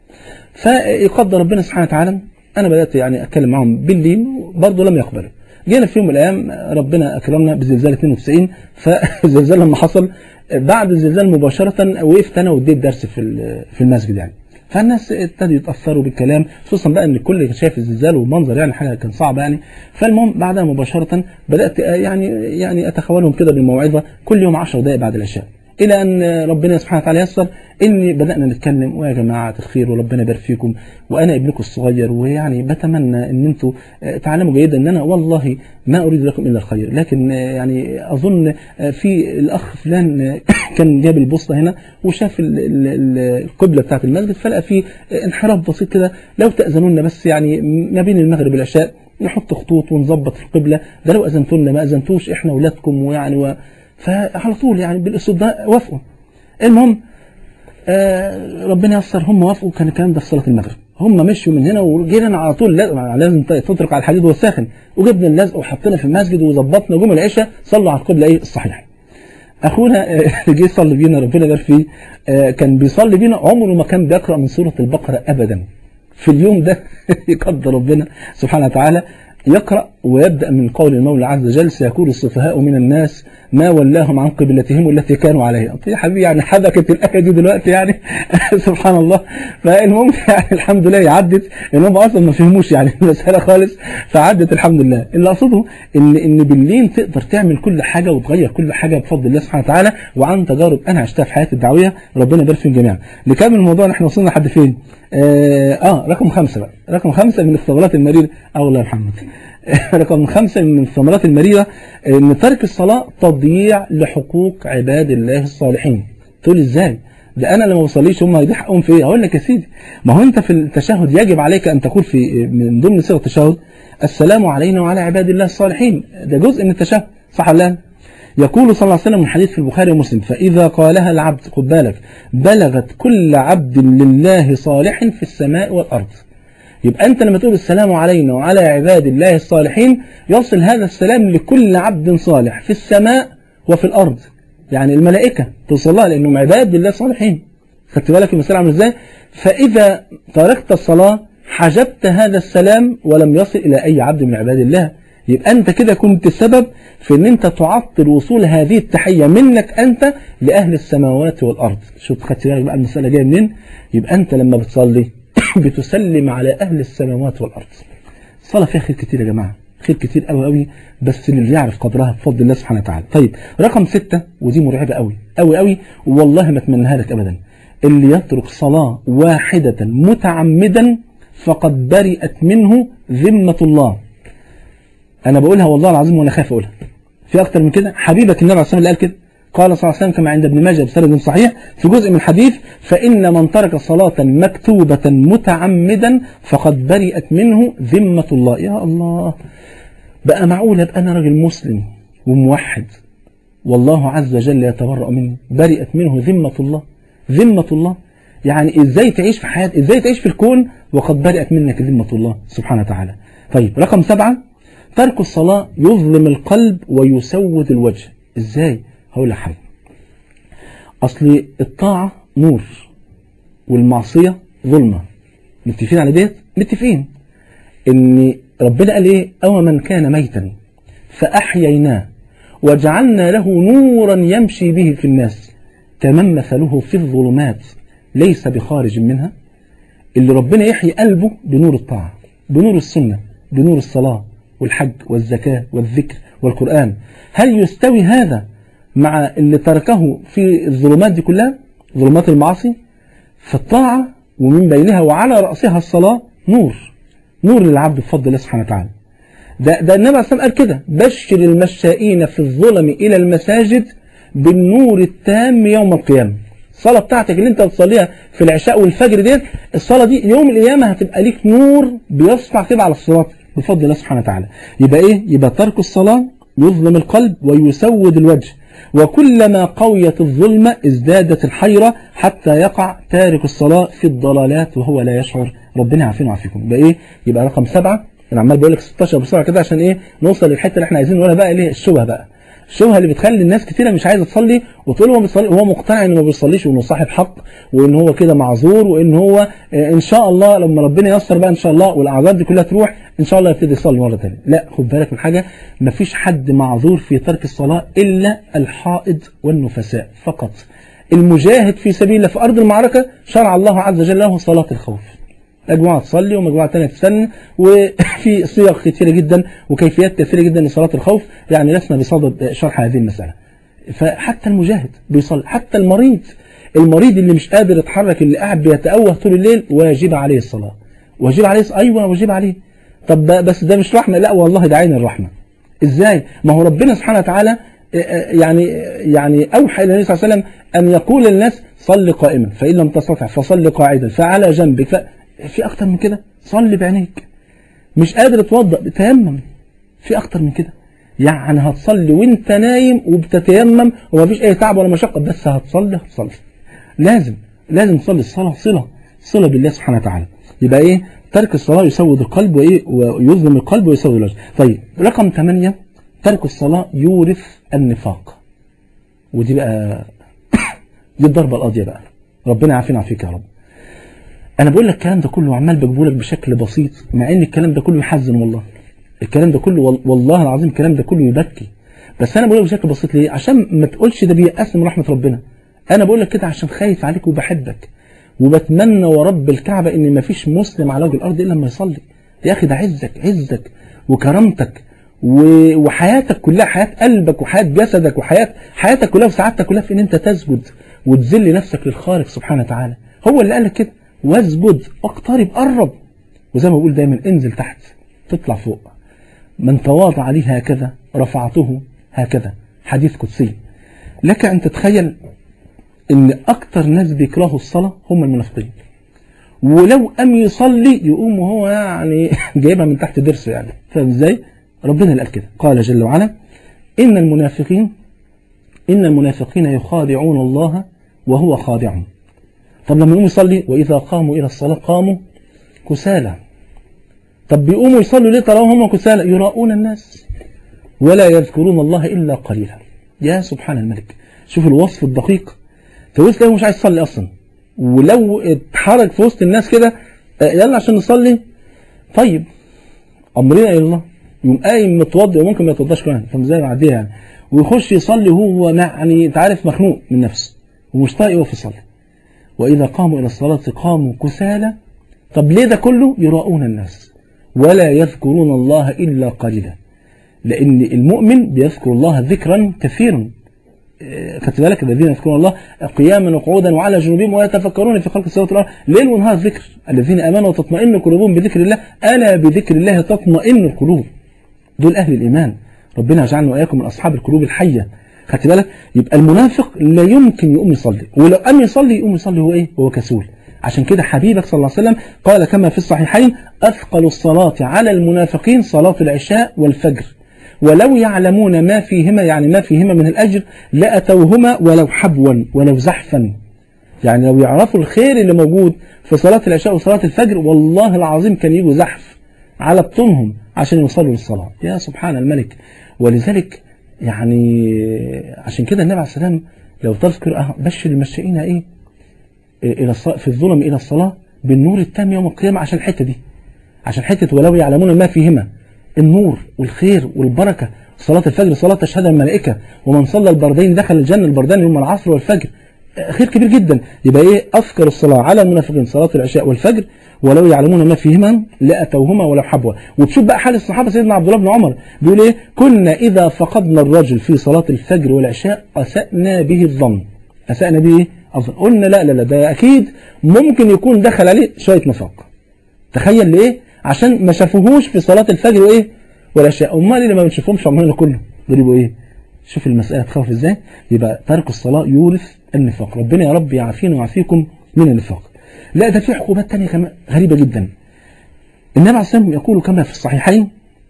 Speaker 1: فيقدر ربنا سبحانه وتعالى انا بدات يعني اتكلم معهم باللين برضه لم يقبلوا جينا في يوم من الايام ربنا اكرمنا بزلزال 92 فالزلزال لما حصل بعد الزلزال مباشره وقفت انا واديت درس في ال- في المسجد يعني فالناس ابتدوا يتاثروا بالكلام خصوصا بقى ان الكل كان شايف الزلزال والمنظر يعني حاجه كان صعبه يعني فالمهم بعدها مباشره بدات يعني يعني اتخولهم كده بالموعظه كل يوم 10 دقائق بعد العشاء الى ان ربنا سبحانه وتعالى يسر اني بدانا نتكلم ويا جماعه تغفير وربنا يبارك فيكم وانا ابنكم الصغير ويعني بتمنى ان انتم آه، تعلموا جيدا ان انا والله ما اريد لكم الا الخير لكن آه، يعني اظن آه، في الاخ فلان آه، كان جاب البوسطه هنا وشاف ال- ال- ال- القبله بتاعت المسجد فلقى في آه، انحراف بسيط كده لو تاذنون بس يعني ما بين المغرب والعشاء نحط خطوط ونظبط القبلة ده لو أذنتوا لنا ما أذنتوش إحنا أولادكم ويعني و... فعلى طول يعني بالأسلوب ده وافقوا المهم آه ربنا يسر هم وافقوا كان الكلام ده في صلاة المغرب هم مشوا من هنا وجينا على طول لا- لازم تترك على الحديد والساخن وجبنا اللزق وحطينا في المسجد وظبطنا جم العشاء صلوا على القبلة إيه الصحيح اخونا آه، جه يصلي بينا ربنا يبارك فيه آه، كان بيصلي بينا عمره ما كان بيقرا من سوره البقره ابدا في اليوم ده يقدر ربنا سبحانه وتعالى يقرا ويبدا من قول المولى عز وجل سيقول السفهاء من الناس ما ولاهم عن قبلتهم التي كانوا عليها طيب يا حبيبي يعني حبكت الايه دي دلوقتي يعني سبحان الله فالمهم يعني الحمد لله عدت ان هم اصلا ما فهموش يعني المساله خالص فعدت الحمد لله اللي اقصده ان ان بالليل تقدر تعمل كل حاجه وتغير كل حاجه بفضل الله سبحانه وتعالى وعن تجارب انا عشتها في حياتي الدعويه ربنا يبارك فيهم جميعا نكمل الموضوع احنا وصلنا لحد فين اه, آه رقم خمسة بقى رقم خمسة من الثغرات المريرة أو الله محمد رقم خمسة من الثمرات المريرة ان ترك الصلاة تضييع لحقوق عباد الله الصالحين تقول ازاي ده انا لما بصليش هم هيضيع حقهم في ايه اقول لك يا سيدي ما هو انت في التشهد يجب عليك ان تقول في من ضمن صيغ التشهد السلام علينا وعلى عباد الله الصالحين ده جزء من التشهد صح ولا لا يقول صلى الله عليه وسلم من حديث في البخاري ومسلم فإذا قالها العبد خد بالك بلغت كل عبد لله صالح في السماء والأرض يبقى أنت لما تقول السلام علينا وعلى عباد الله الصالحين يصل هذا السلام لكل عبد صالح في السماء وفي الأرض يعني الملائكة توصل لها لأنهم عباد الله الصالحين خدت بالك المسألة عامل ازاي فإذا تركت الصلاة حجبت هذا السلام ولم يصل إلى أي عبد من عباد الله يبقى أنت كده كنت السبب في أن أنت تعطل وصول هذه التحية منك أنت لأهل السماوات والأرض شوف خدت بالك بقى المسألة جاية منين يبقى أنت لما بتصلي بتسلم على أهل السماوات والأرض الصلاة فيها خير كتير يا جماعة خير كتير قوي قوي بس اللي يعرف قدرها بفضل الله سبحانه وتعالى طيب رقم ستة ودي مرعبة قوي قوي قوي والله ما اتمناها لك أبدا اللي يترك صلاة واحدة متعمدا فقد برئت منه ذمة الله أنا بقولها والله العظيم وأنا خايف أقولها في أكتر من كده حبيبك النبي عليه الصلاة والسلام اللي قال كده قال صلى الله عليه وسلم كما عند ابن ماجه بسند صحيح في جزء من الحديث فإن من ترك صلاة مكتوبة متعمدا فقد برئت منه ذمة الله يا الله بقى معقول ابقى أنا راجل مسلم وموحد والله عز وجل يتبرأ مني برئت منه ذمة الله ذمة الله يعني ازاي تعيش في حياتك ازاي تعيش في الكون وقد برئت منك ذمة الله سبحانه وتعالى طيب رقم سبعة ترك الصلاة يظلم القلب ويسود الوجه ازاي هقول لك حاجة اصل الطاعة نور والمعصية ظلمة متفقين على ديت متفقين ان ربنا قال ايه او من كان ميتا فاحييناه وجعلنا له نورا يمشي به في الناس كمن مثله في الظلمات ليس بخارج منها اللي ربنا يحيي قلبه بنور الطاعة بنور السنة بنور الصلاة والحج والزكاة والذكر والقرآن هل يستوي هذا مع اللي تركه في الظلمات دي كلها ظلمات المعاصي فالطاعة ومن بينها وعلى رأسها الصلاة نور نور للعبد بفضل الله سبحانه وتعالى ده, ده النبي عليه الصلاة قال كده بشر المشائين في الظلم إلى المساجد بالنور التام يوم القيامة الصلاة بتاعتك اللي انت بتصليها في العشاء والفجر ديت الصلاة دي يوم القيامة هتبقى ليك نور بيصفع كده على الصراط بفضل الله سبحانه وتعالى يبقى ايه يبقى ترك الصلاة يظلم القلب ويسود الوجه وكلما قويت الظلمة ازدادت الحيرة حتى يقع تارك الصلاة في الضلالات وهو لا يشعر ربنا يعافينا ويعافيكم يبقى ايه يبقى رقم سبعة انا عمال بقول لك 16 بسرعه كده عشان ايه نوصل للحته اللي احنا عايزين نقولها بقى ليه الشبهه بقى الشبهه اللي بتخلي الناس كتيره مش عايزه تصلي وتقول هو بيصلي وهو مقتنع انه ما بيصليش وانه صاحب حق وان هو كده معذور وان هو آه، ان شاء الله لما ربنا ييسر بقى ان شاء الله والاعذار دي كلها تروح ان شاء الله يبتدي يصلي مره ثانيه لا خد بالك من حاجه مفيش حد معذور في ترك الصلاه الا الحائض والنفساء فقط المجاهد في سبيل الله في ارض المعركه شرع الله عز وجل له صلاه الخوف مجموعة تصلي ومجموعة تانية تستنى وفي صيغ كثيرة جدا وكيفيات كثيرة جدا لصلاة الخوف يعني لسنا بصدد شرح هذه المسألة فحتى المجاهد بيصلي حتى المريض المريض اللي مش قادر يتحرك اللي قاعد بيتأوه طول الليل واجب عليه الصلاة واجب عليه الصلاة. أيوة واجب عليه طب ده- بس ده مش رحمة لا والله ده عين الرحمة ازاي ما هو ربنا سبحانه وتعالى يعني يعني اوحى الى النبي صلى الله عليه وسلم ان يقول للناس صل قائما فان لم تستطع فصل قاعدا فعلى جنبك ف... في اكتر من كده صلي بعينيك مش قادر اتوضا تيمم في اكتر من كده يعني هتصلي وانت نايم وبتتيمم ومفيش اي تعب ولا مشقه بس هتصلي هتصلي لازم لازم تصلي الصلاه صله صله بالله سبحانه وتعالى يبقى ايه ترك الصلاه يسود القلب وايه ويظلم القلب ويسود الوجه طيب رقم 8 ترك الصلاه يورث النفاق ودي بقى دي الضربه القاضيه بقى ربنا يعافينا ويعافيك يا رب انا بقول لك الكلام ده كله عمال بجيبه لك بشكل بسيط مع ان الكلام ده كله يحزن والله الكلام ده كله وال- والله العظيم الكلام ده كله يبكي بس انا بقول لك بشكل بسيط ليه عشان ما تقولش ده بيأسني من رحمه ربنا انا بقول لك كده عشان خايف عليك وبحبك وبتمنى ورب الكعبه ان ما فيش مسلم على وجه الارض الا لما يصلي يا اخي ده عزك عزك وكرامتك و- وحياتك كلها حياه قلبك وحياه جسدك وحياه حياتك كلها وسعادتك كلها في ان انت تسجد وتذل نفسك للخالق سبحانه وتعالى هو اللي قال لك كده واسجد اقترب قرب وزي ما بقول دايما انزل تحت تطلع فوق من تواضع لي هكذا رفعته هكذا حديث قدسي لك أن تتخيل أن أكتر ناس بيكرهوا الصلاة هم المنافقين ولو قام يصلي يقوم وهو يعني جايبها من تحت درسه يعني فاهم ازاي؟ ربنا اللي قال كده قال جل وعلا إن المنافقين إن المنافقين يخادعون الله وهو خادعهم طب لما يقوم يصلي وإذا قاموا إلى الصلاة قاموا كسالى طب بيقوموا يصلوا ليه طالما هم كسالى يراؤون الناس ولا يذكرون الله إلا قليلا يا سبحان الملك شوف الوصف الدقيق فوسط تلاقيه مش عايز يصلي أصلا ولو اتحرك في وسط الناس كده آه، يلا عشان نصلي طيب أمرنا إلى الله يقوم قايم متوضئ وممكن ما يتوضاش كمان فاهم ازاي معديها يعني ويخش يصلي وهو يعني انت عارف مخنوق من نفسه ومش طايق يقف يصلي وإذا قاموا إلى الصلاة قاموا كسالى طب ليه ده كله يراؤون الناس ولا يذكرون الله إلا قليلا لأن المؤمن بيذكر الله ذكرا كثيرا آه، خدت بالك الذين يذكرون الله قياما وقعودا وعلى جنوبهم ويتفكرون في خلق السماوات والارض ليل ونهار ذكر الذين امنوا وتطمئن قلوبهم بذكر الله الا بذكر الله تطمئن القلوب دول اهل الايمان ربنا يجعلنا واياكم من اصحاب القلوب الحيه خدت بالك يبقى المنافق لا يمكن يقوم يصلي ولو قام يصلي يقوم يصلي هو ايه هو كسول عشان كده حبيبك صلى الله عليه وسلم قال كما في الصحيحين اثقل الصلاه على المنافقين صلاه العشاء والفجر ولو يعلمون ما فيهما يعني ما فيهما من الأجر لأتوهما ولو حبوا ولو زحفا يعني لو يعرفوا الخير اللي موجود في صلاة العشاء وصلاة الفجر والله العظيم كان يجوا زحف على بطونهم عشان يوصلوا للصلاة يا سبحان الملك ولذلك يعني عشان كده النبي عليه السلام لو تذكر أه، بشر المشائين ايه إيه، الى الصلاة في الظلم الى الصلاة بالنور التام يوم القيامة عشان الحتة دي عشان حتة ولو يعلمون ما فيهما النور والخير والبركة صلاة الفجر صلاة تشهدها الملائكة ومن صلى البردين دخل الجنة البردان هم العصر والفجر آه، خير كبير جدا يبقى ايه أذكر الصلاة على المنافقين صلاة العشاء والفجر ولو يعلمون ما فيهما لأتوهما ولو حبوا وتشوف بقى حال الصحابة سيدنا عبد الله بن عمر بيقول ايه كنا إذا فقدنا الرجل في صلاة الفجر والعشاء أسأنا به الظن أسأنا به ايه الظن قلنا لا لا لا ده أكيد ممكن يكون دخل عليه شوية نفاق تخيل ليه عشان ما شافوهوش في صلاة الفجر وايه والعشاء امال اللي ما بنشوفهمش عمرنا كله دول يبقوا ايه شوف المسألة تخوف ازاي يبقى ترك الصلاة يورث النفاق ربنا يا رب يعافينا ويعافيكم من النفاق لا ده في عقوبات تانية كمان غريبة جدا النبي عليه الصلاة والسلام يقول كما في الصحيحين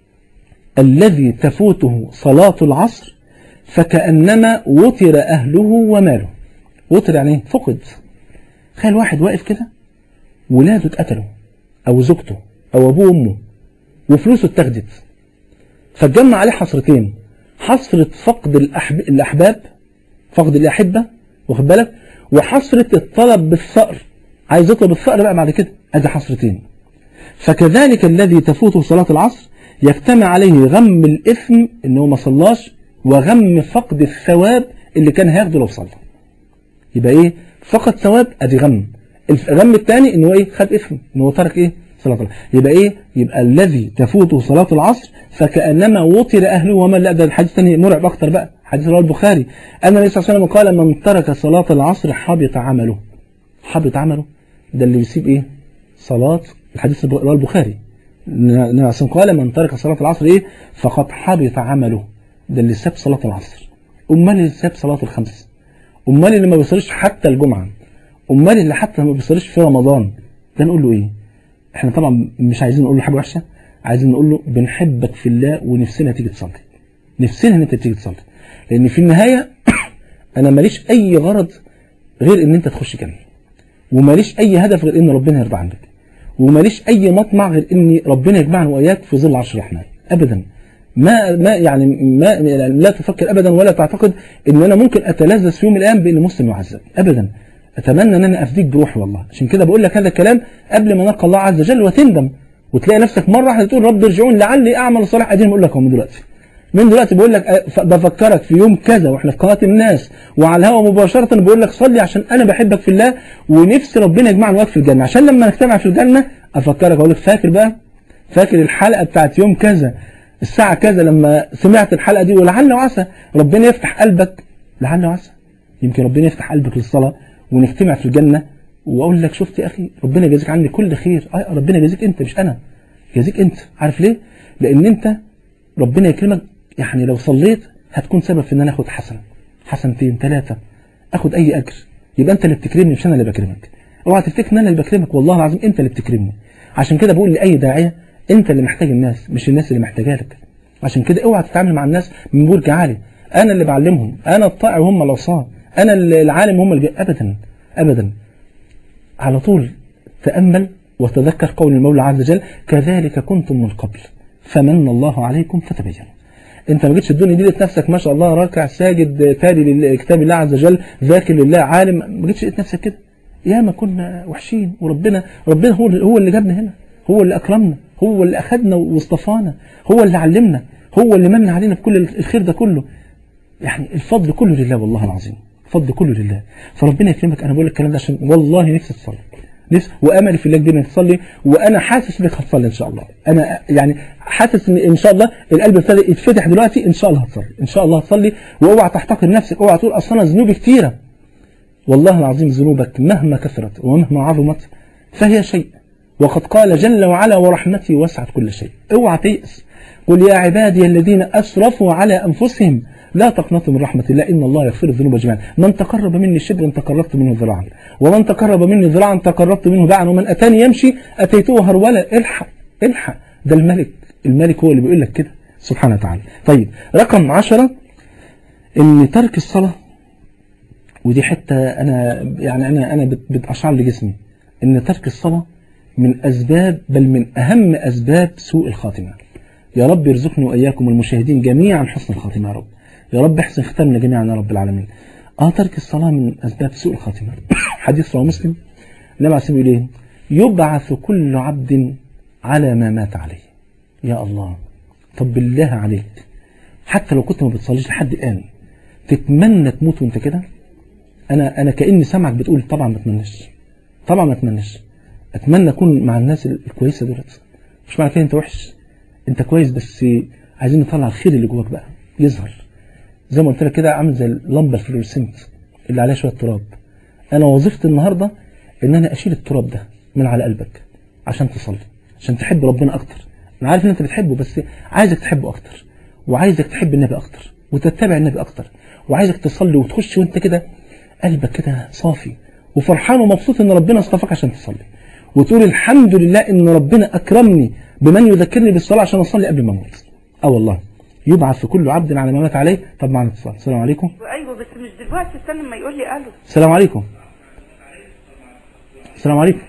Speaker 1: الذي تفوته صلاة العصر فكأنما وتر أهله وماله وتر يعني ايه فقد تخيل واحد واقف كده ولاده اتقتلوا او زوجته او ابوه وامه وفلوسه اتاخدت فتجمع عليه حسرتين حسرة فقد الأحب... الأحباب فقد الأحبة واخد بالك وحسرة الطلب بالثأر عايز يطلب الثأر بقى بعد كده ادي حسرتين فكذلك الذي تفوته صلاة العصر يجتمع عليه غم الإثم إنه ما صلاش وغم فقد الثواب اللي كان هياخده لو صلى يبقى إيه فقد ثواب أدي غم الغم الثاني إنه إيه خد إثم إنه ترك إيه صلاة العصر يبقى إيه يبقى الذي تفوته صلاة العصر فكأنما وطر أهله وما لا ده الحديث الثاني مرعب أكتر بقى حديث رواه البخاري أن النبي صلى الله عليه وسلم قال من ترك صلاة العصر حبط عمله حبط عمله ده اللي يسيب إيه صلاة الحديث رواه البخاري النبي عليه الصلاة قال من ترك صلاة العصر إيه فقد حبط عمله ده اللي ساب صلاة العصر أمال اللي ساب صلاة الخمس أمال اللي ما بيصليش حتى الجمعة أمال اللي حتى ما بيصليش في رمضان ده نقول له إيه احنا طبعا مش عايزين نقول له حاجة وحشة عايزين نقول له بنحبك في الله ونفسنا تيجي تصلي نفسنا ان انت تيجي تصلي لان في النهايه انا ماليش اي غرض غير ان انت تخش جنه وماليش اي هدف غير ان ربنا يرضى عنك وماليش اي مطمع غير ان ربنا يجمعنا واياك في ظل عرش الرحمن ابدا ما ما يعني ما لا تفكر ابدا ولا تعتقد ان انا ممكن اتلذذ في يوم من الايام بان مسلم يعذب ابدا اتمنى ان انا افديك بروحي والله عشان كده بقول لك هذا الكلام قبل ما نلقى الله عز وجل وتندم وتلاقي نفسك مره واحده تقول رب ارجعون لعلي اعمل صالح ادين بقول لك اهو من دلوقتي من دلوقتي بقول لك أه، بفكرك في يوم كذا واحنا في قناه الناس وعلى الهواء مباشره بقول لك صلي عشان انا بحبك في الله ونفسي ربنا يجمعنا وياك في الجنه عشان لما نجتمع في الجنه افكرك اقول لك فاكر بقى فاكر الحلقه بتاعت يوم كذا الساعه كذا لما سمعت الحلقه دي ولعل وعسى ربنا يفتح قلبك لعل وعسى يمكن ربنا يفتح قلبك للصلاه ونجتمع في الجنه واقول لك شفت يا اخي ربنا يجازيك عني كل خير آه، ربنا يجازيك انت مش انا يجازيك انت عارف ليه لان انت ربنا يكرمك يعني لو صليت هتكون سبب في ان انا اخد حسنه حسنتين ثلاثه اخد اي اجر يبقى انت اللي بتكرمني مش انا اللي بكرمك اوعى تفتكر ان انا اللي بكرمك والله العظيم انت اللي بتكرمني عشان كده بقول لاي داعيه انت اللي محتاج الناس مش الناس اللي محتاجه لك عشان كده اوعى تتعامل مع الناس من برج عالي انا اللي بعلمهم انا الطائع وهم العصاه انا العالم هم اللي ابدا ابدا على طول تامل وتذكر قول المولى عز وجل كذلك كنتم من قبل فمن الله عليكم فتبينوا انت ما جيتش الدنيا دي لقيت نفسك ما شاء الله راكع ساجد تالي لكتاب الله عز وجل ذاكر لله عالم ما جيتش لقيت نفسك كده يا ما كنا وحشين وربنا ربنا هو هو اللي جابنا هنا هو اللي اكرمنا هو اللي اخذنا واصطفانا هو اللي علمنا هو اللي من علينا بكل الخير ده كله يعني الفضل كله لله والله العظيم الفضل كله لله فربنا يكرمك انا بقول لك الكلام ده عشان والله نفسي تصلي نفسي واملي في الله كبير انك تصلي وانا حاسس انك هتصلي ان شاء الله انا يعني حاسس ان ان شاء الله القلب ابتدى يتفتح دلوقتي ان شاء الله هتصلي ان شاء الله هتصلي واوعى تحتقر نفسك اوعى تقول اصل انا ذنوبي كتيره والله العظيم ذنوبك مهما كثرت ومهما عظمت فهي شيء وقد قال جل وعلا ورحمتي وسعت كل شيء اوعى تيأس قل يا عبادي الذين اسرفوا على انفسهم لا تقنطوا من رحمة الله إن الله يغفر الذنوب جميعا من تقرب مني شبرا تقربت منه ذراعا ومن تقرب مني ذراعا تقربت منه باعا ومن أتاني يمشي أتيته هرولا الحق الحق ده الملك الملك هو اللي بيقول لك كده سبحانه وتعالى طيب رقم عشرة ان ترك الصلاة ودي حتة انا يعني انا انا بت- بتقشعر لي جسمي ان ترك الصلاة من اسباب بل من اهم اسباب سوء الخاتمة يا رب يرزقني واياكم المشاهدين جميعا حسن الخاتمة يا رب يا رب احسن ختامنا جميعا يا رب العالمين اه ترك الصلاة من اسباب سوء الخاتمة حديث رواه مسلم النبي عليه الصلاة والسلام يقول ايه يبعث كل عبد على ما مات عليه يا الله طب بالله عليك حتى لو كنت ما بتصليش لحد الآن تتمنى تموت وانت كده انا انا كاني سامعك بتقول طبعا ما اتمناش طبعا ما اتمناش اتمنى اكون مع الناس الكويسه دولت مش معنى كده انت وحش انت كويس بس عايزين نطلع الخير اللي جواك بقى يظهر زي ما قلت لك كده عامل زي اللمبه الفلورسنت اللي عليها شويه تراب انا وظيفتي النهارده ان انا اشيل التراب ده من على قلبك عشان تصلي عشان تحب ربنا اكتر انا عارف ان انت بتحبه بس عايزك تحبه اكتر وعايزك تحب النبي اكتر وتتبع النبي اكتر وعايزك تصلي وتخش وانت كده قلبك كده صافي وفرحان ومبسوط ان ربنا اصطفاك عشان تصلي وتقول الحمد لله ان ربنا اكرمني بمن يذكرني بالصلاه عشان اصلي قبل ما اموت اه والله يبعث في كل عبد على ما مات عليه طب معنا اتصال السلام عليكم
Speaker 4: ايوه بس مش دلوقتي استنى لما يقول لي الو
Speaker 1: السلام عليكم السلام عليكم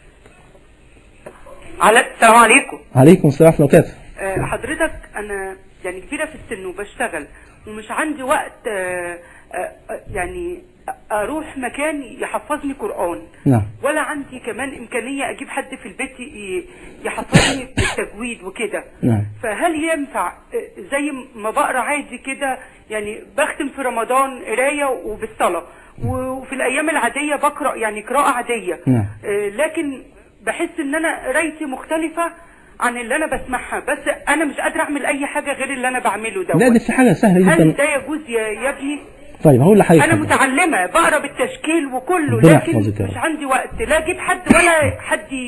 Speaker 4: على السلام عليكم
Speaker 1: عليكم السلام ورحمه الله وبركاته
Speaker 4: آه، حضرتك انا يعني كبيره في السن وبشتغل ومش عندي وقت آه، آه، آه، يعني اروح مكان يحفظني قران
Speaker 1: نعم
Speaker 4: ولا عندي كمان امكانيه اجيب حد في البيت ي- يحفظني بالتجويد وكده
Speaker 1: نعم.
Speaker 4: فهل ينفع آه، زي ما بقرا عادي كده يعني بختم في رمضان قرايه وبالصلاه وفي الايام العاديه بقرا يعني قراءه عاديه
Speaker 1: نعم.
Speaker 4: آه، لكن بحس ان انا قرايتي مختلفه عن اللي انا بسمعها بس انا مش قادره اعمل اي حاجه غير اللي انا بعمله ده
Speaker 1: لا دي في حاجه سهله
Speaker 4: هل
Speaker 1: جدا
Speaker 4: ده يجوز يا يا ابني
Speaker 1: طيب هقول لحضرتك
Speaker 4: انا
Speaker 1: حاجة.
Speaker 4: متعلمه بقرا بالتشكيل وكله
Speaker 1: ربنا
Speaker 4: لكن
Speaker 1: يحفظك يا رب.
Speaker 4: مش عندي وقت لا اجيب حد ولا حد ي-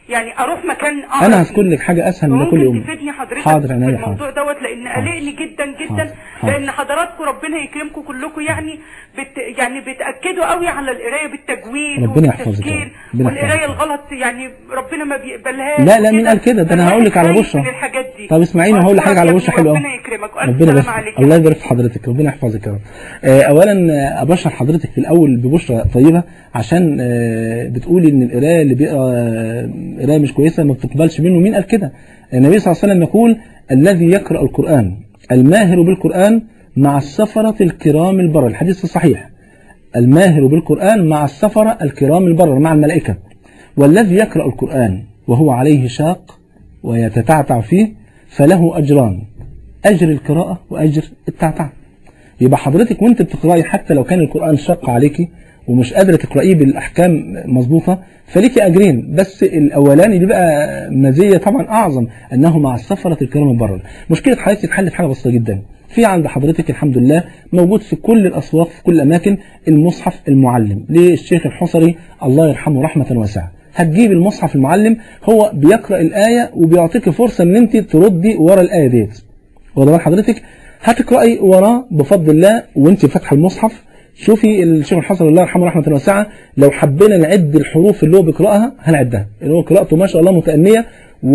Speaker 4: يعني اروح مكان اقرا
Speaker 1: انا
Speaker 4: فيه.
Speaker 1: هذكر لك حاجه اسهل من ده كل
Speaker 4: ممكن
Speaker 1: يوم
Speaker 4: تفيدني حضرتك
Speaker 1: حاضر
Speaker 4: في
Speaker 1: عينيا
Speaker 4: الموضوع
Speaker 1: حاضر
Speaker 4: دوت لان
Speaker 1: حاضر.
Speaker 4: قلقني جدا جدا
Speaker 1: حاضر. حاضر.
Speaker 4: لان حضراتكم ربنا يكرمكم كلكم يعني بت يعني بتاكدوا قوي على القرايه بالتجويد
Speaker 1: ربنا يحفظك يا
Speaker 4: والتفكير
Speaker 1: رب. ربنا
Speaker 4: والقرايه
Speaker 1: يحفظك.
Speaker 4: الغلط يعني ربنا ما بيقبلهاش
Speaker 1: لا لا مين
Speaker 4: وكده.
Speaker 1: قال كده ده انا
Speaker 4: فالواحد
Speaker 1: هقول لك على
Speaker 4: خايف
Speaker 1: بشرى
Speaker 4: من الحاجات دي
Speaker 1: طب اسمعيني هقول لك حاجه على
Speaker 4: أشكرك
Speaker 1: بشرى
Speaker 4: يا
Speaker 1: حلوه
Speaker 4: ربنا يكرمك والف
Speaker 1: ربنا
Speaker 4: سلام
Speaker 1: يبارك
Speaker 4: عليك
Speaker 1: الله يبارك في حضرتك ربنا يحفظك يا رب آه، اولا آه، ابشر حضرتك في الاول ببشرى طيبه عشان آه، بتقولي ان القرايه اللي بيقرا آه، قرايه مش كويسه ما بتقبلش منه مين قال كده النبي صلى الله عليه وسلم يقول الذي يقرا القران الماهر بالقران مع السفره الكرام البر الحديث الصحيح الماهر بالقرآن مع السفرة الكرام البرر مع الملائكة والذي يقرأ القرآن وهو عليه شاق ويتتعتع فيه فله أجران أجر القراءة وأجر التعتع يبقى حضرتك وانت بتقرأي حتى لو كان القرآن شاق عليكي ومش قادرة تقرأيه بالأحكام مظبوطة فليكي أجرين بس الأولاني دي بقى مزية طبعا أعظم أنه مع السفرة الكرام البرر مشكلة حضرتك تتحل في حاجة بسيطة جدا في عند حضرتك الحمد لله موجود في كل الأسواق في كل الأماكن المصحف المعلم للشيخ الحصري الله يرحمه رحمة واسعة هتجيب المصحف المعلم هو بيقرأ الآية وبيعطيك فرصة ان انت تردي ورا الآية ديت واخد بال حضرتك هتقرأي وراه بفضل الله وانت فاتحه المصحف شوفي الشيخ الحصري الله يرحمه رحمة واسعة لو حبينا نعد الحروف اللي هو بيقرأها هنعدها اللي هو قراءته ما شاء الله متأنية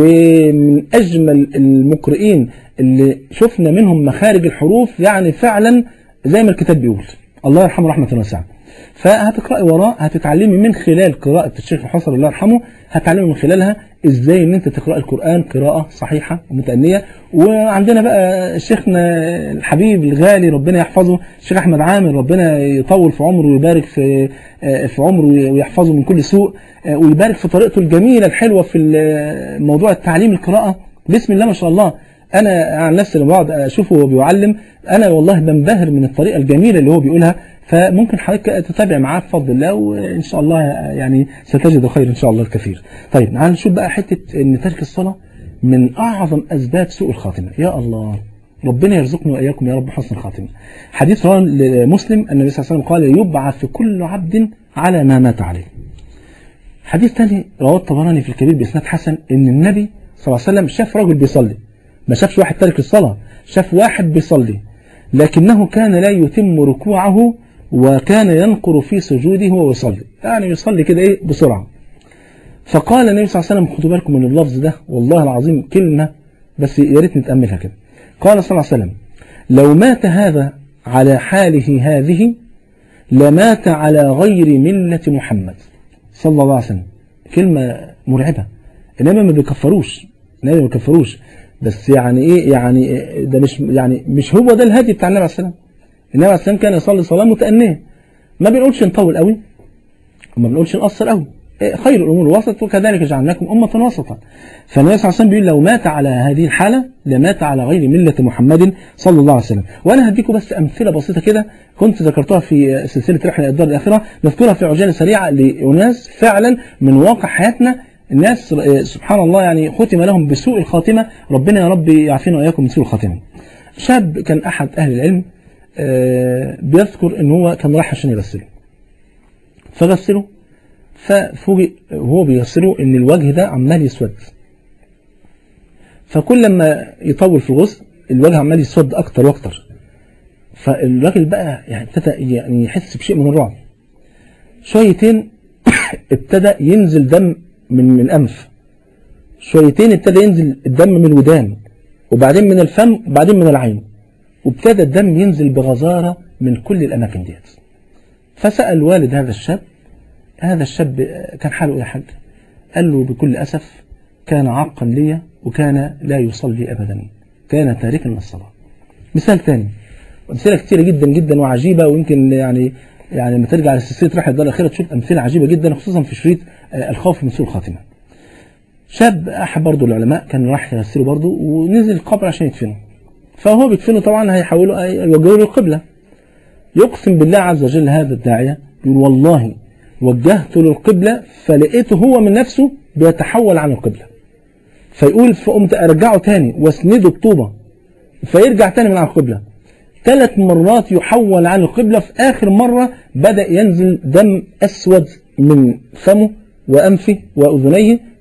Speaker 1: ومن أجمل المقرئين اللي شفنا منهم مخارج الحروف يعني فعلا زي ما الكتاب بيقول الله يرحمه رحمة واسعة فهتقرأي وراه هتتعلمي من خلال قراءة الشيخ الحصري الله يرحمه هتعلمي من خلالها ازاي ان انت تقرأ القرآن قراءة صحيحة ومتأنية وعندنا بقى شيخنا الحبيب الغالي ربنا يحفظه الشيخ احمد عامر ربنا يطول في عمره ويبارك في في عمره ويحفظه من كل سوء ويبارك في طريقته الجميلة الحلوة في موضوع التعليم القراءة بسم الله ما شاء الله انا عن نفسي لما بقعد اشوفه وهو بيعلم انا والله بنبهر من الطريقة الجميلة اللي هو بيقولها فممكن حضرتك تتابع معاه بفضل الله وان شاء الله يعني ستجد خير ان شاء الله الكثير طيب تعال نشوف بقى حتة ان ترك الصلاة من اعظم اسباب سوء الخاتمة يا الله ربنا يرزقنا واياكم يا رب حسن الخاتمة حديث رواه مسلم النبي صلى الله عليه وسلم قال يبعث كل عبد على ما مات عليه حديث ثاني رواه الطبراني في الكبير باسناد حسن ان النبي صلى الله عليه وسلم شاف رجل بيصلي ما شافش واحد تارك الصلاة شاف واحد بيصلي لكنه كان لا يتم ركوعه وكان ينقر في سجوده وهو يصلي يعني يصلي كده ايه بسرعة فقال النبي صلى الله عليه وسلم خدوا بالكم من اللفظ ده والله العظيم كلمة بس يا ريت نتأملها كده قال صلى الله عليه وسلم لو مات هذا على حاله هذه لمات على غير ملة محمد صلى الله عليه وسلم كلمة مرعبة إنما ما بيكفروش إنما ما بيكفروش بس يعني إيه يعني ده مش يعني مش هو ده الهدي بتاع النبي عليه السلام النبي عليه السلام كان يصلي صلاة متأنية ما بنقولش نطول قوي وما بنقولش نقصر قوي خير الأمور وسط وكذلك جعلناكم أمة وسطا فالنبي صلى الله عليه وسلم بيقول لو مات على هذه الحالة لمات على غير ملة محمد صلى الله عليه وسلم وأنا هديكم بس أمثلة بسيطة كده كنت ذكرتها في سلسلة رحلة الدار الآخرة نذكرها في عجالة سريعة لأناس فعلا من واقع حياتنا الناس سبحان الله يعني ختم لهم بسوء الخاتمة ربنا يا رب يعافينا وإياكم من سوء الخاتمة شاب كان أحد أهل العلم بيذكر ان هو كان رايح عشان يغسله فغسله ففوجئ وهو بيغسله ان الوجه ده عمال يسود فكل لما يطول في الغسل الوجه عمال يسود اكتر واكتر فالراجل بقى يعني ابتدى يعني يحس بشيء من الرعب شويتين ابتدى ينزل دم من من الانف شويتين ابتدى ينزل الدم من الودان وبعدين من الفم وبعدين من العين وابتدى الدم ينزل بغزارة من كل الأماكن ديت فسأل والد هذا الشاب هذا الشاب كان حاله يا حاج قال له بكل أسف كان عاقا لي وكان لا يصلي أبدا كان تاركا للصلاة مثال ثاني أمثلة كثيرة جدا جدا وعجيبة ويمكن يعني يعني لما ترجع لسلسلة رحلة الدار الأخيرة تشوف أمثلة عجيبة جدا خصوصا في شريط الخوف من سوء الخاتمة شاب أحد برضه العلماء كان راح يغسله برضه ونزل القبر عشان يدفنه فهو بيدفنه طبعا هيحولوا يوجهوا له القبلة يقسم بالله عز وجل هذا الداعية يقول والله وجهت له القبلة فلقيته هو من نفسه بيتحول عن القبلة فيقول فقمت أرجعه تاني واسنده بطوبة فيرجع تاني من عن القبلة ثلاث مرات يحول عن القبلة في آخر مرة بدأ ينزل دم أسود من فمه وأنفه وأذنيه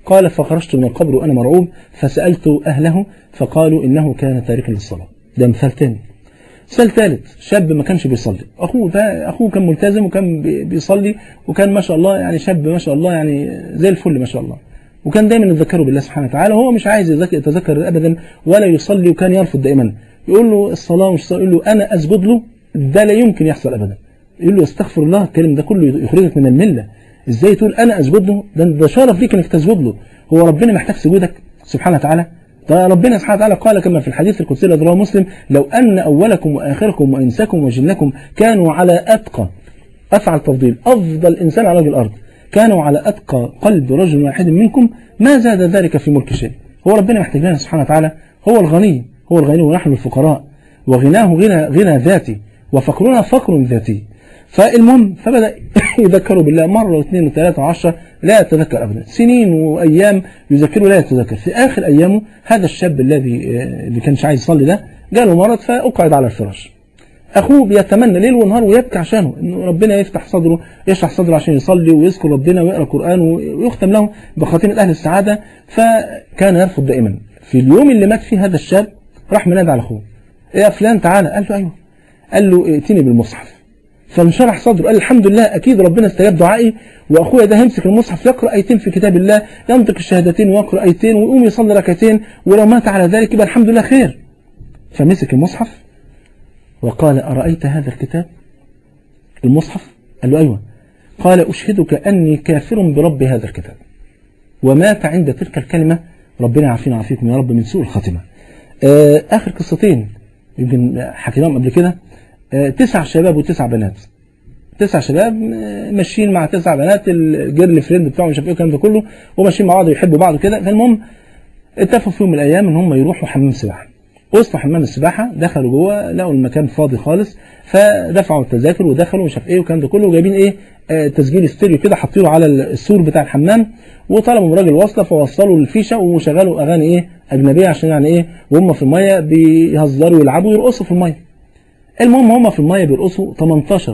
Speaker 1: قال فخرجت من القبر وأنا مرعوب فسألت أهله فقالوا إنه كان تاركا للصلاة ده مثال تاني مثال ثالث شاب ما كانش بيصلي أخوه ده أخوه كان ملتزم وكان بي- بيصلي وكان ما شاء الله يعني شاب ما شاء الله يعني زي الفل ما شاء الله وكان دايما يتذكره بالله سبحانه وتعالى وهو مش عايز يذك- يتذكر أبدا ولا يصلي وكان يرفض دائما يقول له الصلاة مش صلاة يقول له أنا أسجد له ده لا يمكن يحصل أبدا يقول له استغفر الله الكلام ده كله يخرجك من الملة ازاي تقول انا اسجد له ده ده شرف ليك انك تسجد له هو ربنا محتاج سجودك سبحانه وتعالى ده ربنا سبحانه وتعالى قال كما في الحديث القدسي الذي رواه مسلم لو ان اولكم واخركم وانساكم وجنكم كانوا على اتقى افعل تفضيل افضل انسان على وجه الارض كانوا على اتقى قلب رجل واحد منكم ما زاد ذلك في ملك شيء هو ربنا محتاج لنا سبحانه وتعالى هو الغني هو الغني ونحن الفقراء وغناه غنى غنى ذاتي وفقرنا فقر ذاتي فالمهم فبدأ يذكروا بالله مرة واثنين وثلاثة وعشرة لا يتذكر أبدا سنين وأيام يذكره لا يتذكر في آخر أيامه هذا الشاب الذي آه، اللي كانش عايز يصلي ده جاله مرض فأقعد على الفراش أخوه بيتمنى ليل ونهار ويبكي عشانه إنه ربنا يفتح صدره يشرح صدره عشان يصلي ويذكر ربنا ويقرأ قرآن ويختم له بخاتمة أهل السعادة فكان يرفض دائما في اليوم اللي مات فيه هذا الشاب راح منادى على أخوه إيه يا فلان تعالى قال له أيوه قال له ائتني بالمصحف فانشرح صدره قال الحمد لله أكيد ربنا استجاب دعائي وأخويا ده هيمسك المصحف يقرأ آيتين في كتاب الله ينطق الشهادتين ويقرأ آيتين ويقوم يصلي ركعتين ولو مات على ذلك يبقى الحمد لله خير فمسك المصحف وقال أرأيت هذا الكتاب المصحف قال له أيوة قال أشهدك أني كافر برب هذا الكتاب ومات عند تلك الكلمة ربنا يعافينا ويعافيكم يا رب من سوء الخاتمة آه، آخر قصتين يمكن حكيناهم قبل كده آه، تسع شباب وتسع بنات تسع شباب آه، ماشيين مع تسع بنات الجيرل فريند بتاعهم مش عارف ايه الكلام ده كله وماشيين مع بعض ويحبوا بعض كده فالمهم اتفقوا في يوم من الايام ان هم يروحوا حمام سباحه وصلوا حمام السباحه دخلوا جوه لقوا المكان فاضي خالص فدفعوا التذاكر ودخلوا ومش عارف ايه والكلام ده كله وجايبين ايه آه تسجيل ستيريو كده حاطينه على السور بتاع الحمام وطلبوا من راجل وصله فوصلوا الفيشه وشغلوا اغاني ايه اجنبيه عشان يعني ايه وهم في الميه بيهزروا ويلعبوا ويرقصوا في الميه المهم هم في الميه بيرقصوا 18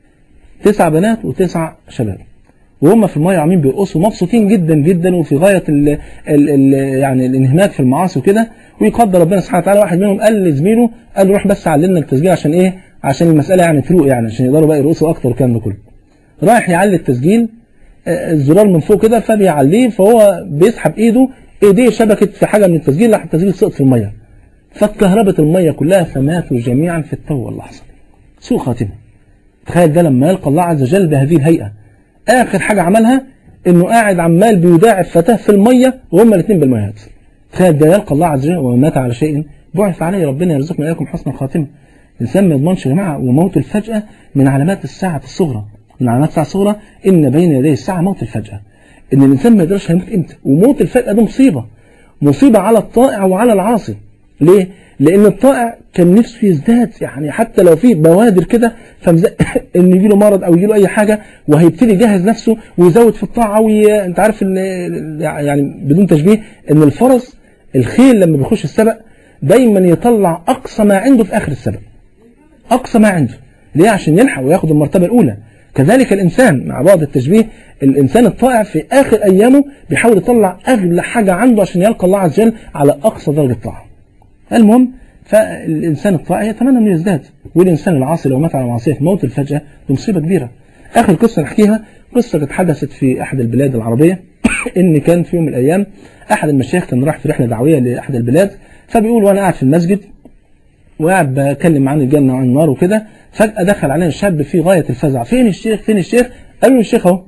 Speaker 1: تسع بنات وتسع شباب وهم في الميه عاملين بيرقصوا مبسوطين جدا جدا وفي غايه ال ال ال يعني الانهماك في المعاصي وكده ويقدر ربنا سبحانه وتعالى واحد منهم قال لزميله قال له روح بس علمنا التسجيل عشان ايه عشان المساله يعني تروق يعني عشان يقدروا بقى يرقصوا اكتر والكلام ده كله رايح يعلي التسجيل آه، الزرار من فوق كده فبيعليه فهو بيسحب ايده ايديه شبكت في حاجه من التسجيل راح التسجيل سقط في الميه فاتكهربت الميه كلها فماتوا جميعا في التو واللحظه سوء خاتمه تخيل ده لما يلقى الله عز وجل بهذه الهيئة آخر حاجة عملها إنه قاعد عمال بيداعب فتاه في المية وهما الاثنين بالميات تخيل ده يلقى الله عز وجل ومات على شيء بعث عليه ربنا يرزقنا إياكم حسن الخاتمة الإنسان ما يضمنش يا جماعة وموت الفجأة من علامات الساعة الصغرى من علامات الساعة الصغرى إن بين يدي الساعة موت الفجأة إن الإنسان ما يقدرش هيموت إمتى وموت الفجأة ده مصيبة مصيبة على الطائع وعلى العاصي ليه؟ لأن الطائع كان نفسه يزداد يعني حتى لو في بوادر كده فمز... إن يجي له مرض أو يجي له أي حاجة وهيبتدي يجهز نفسه ويزود في الطاعة وي... أنت عارف إن يعني بدون تشبيه إن الفرس الخيل لما بيخش السبق دايما يطلع أقصى ما عنده في آخر السبق أقصى ما عنده ليه عشان يلحق وياخد المرتبة الأولى كذلك الإنسان مع بعض التشبيه الإنسان الطائع في آخر أيامه بيحاول يطلع أغلى حاجة عنده عشان يلقى الله عز وجل على أقصى درجة طاعة المهم فالإنسان الطائع يتمنى أنه يزداد والإنسان العاصي لو مات على معصية موت الفجأة دي مصيبة كبيرة آخر قصة نحكيها قصة كانت حدثت في أحد البلاد العربية إن كان في يوم من الأيام أحد المشايخ كان راح في رحلة دعوية لأحد البلاد فبيقول وأنا قاعد في المسجد وقاعد بكلم عن الجنة وعن النار وكده فجأة دخل علينا شاب في غاية الفزع فين الشيخ فين الشيخ قال له الشيخ اهو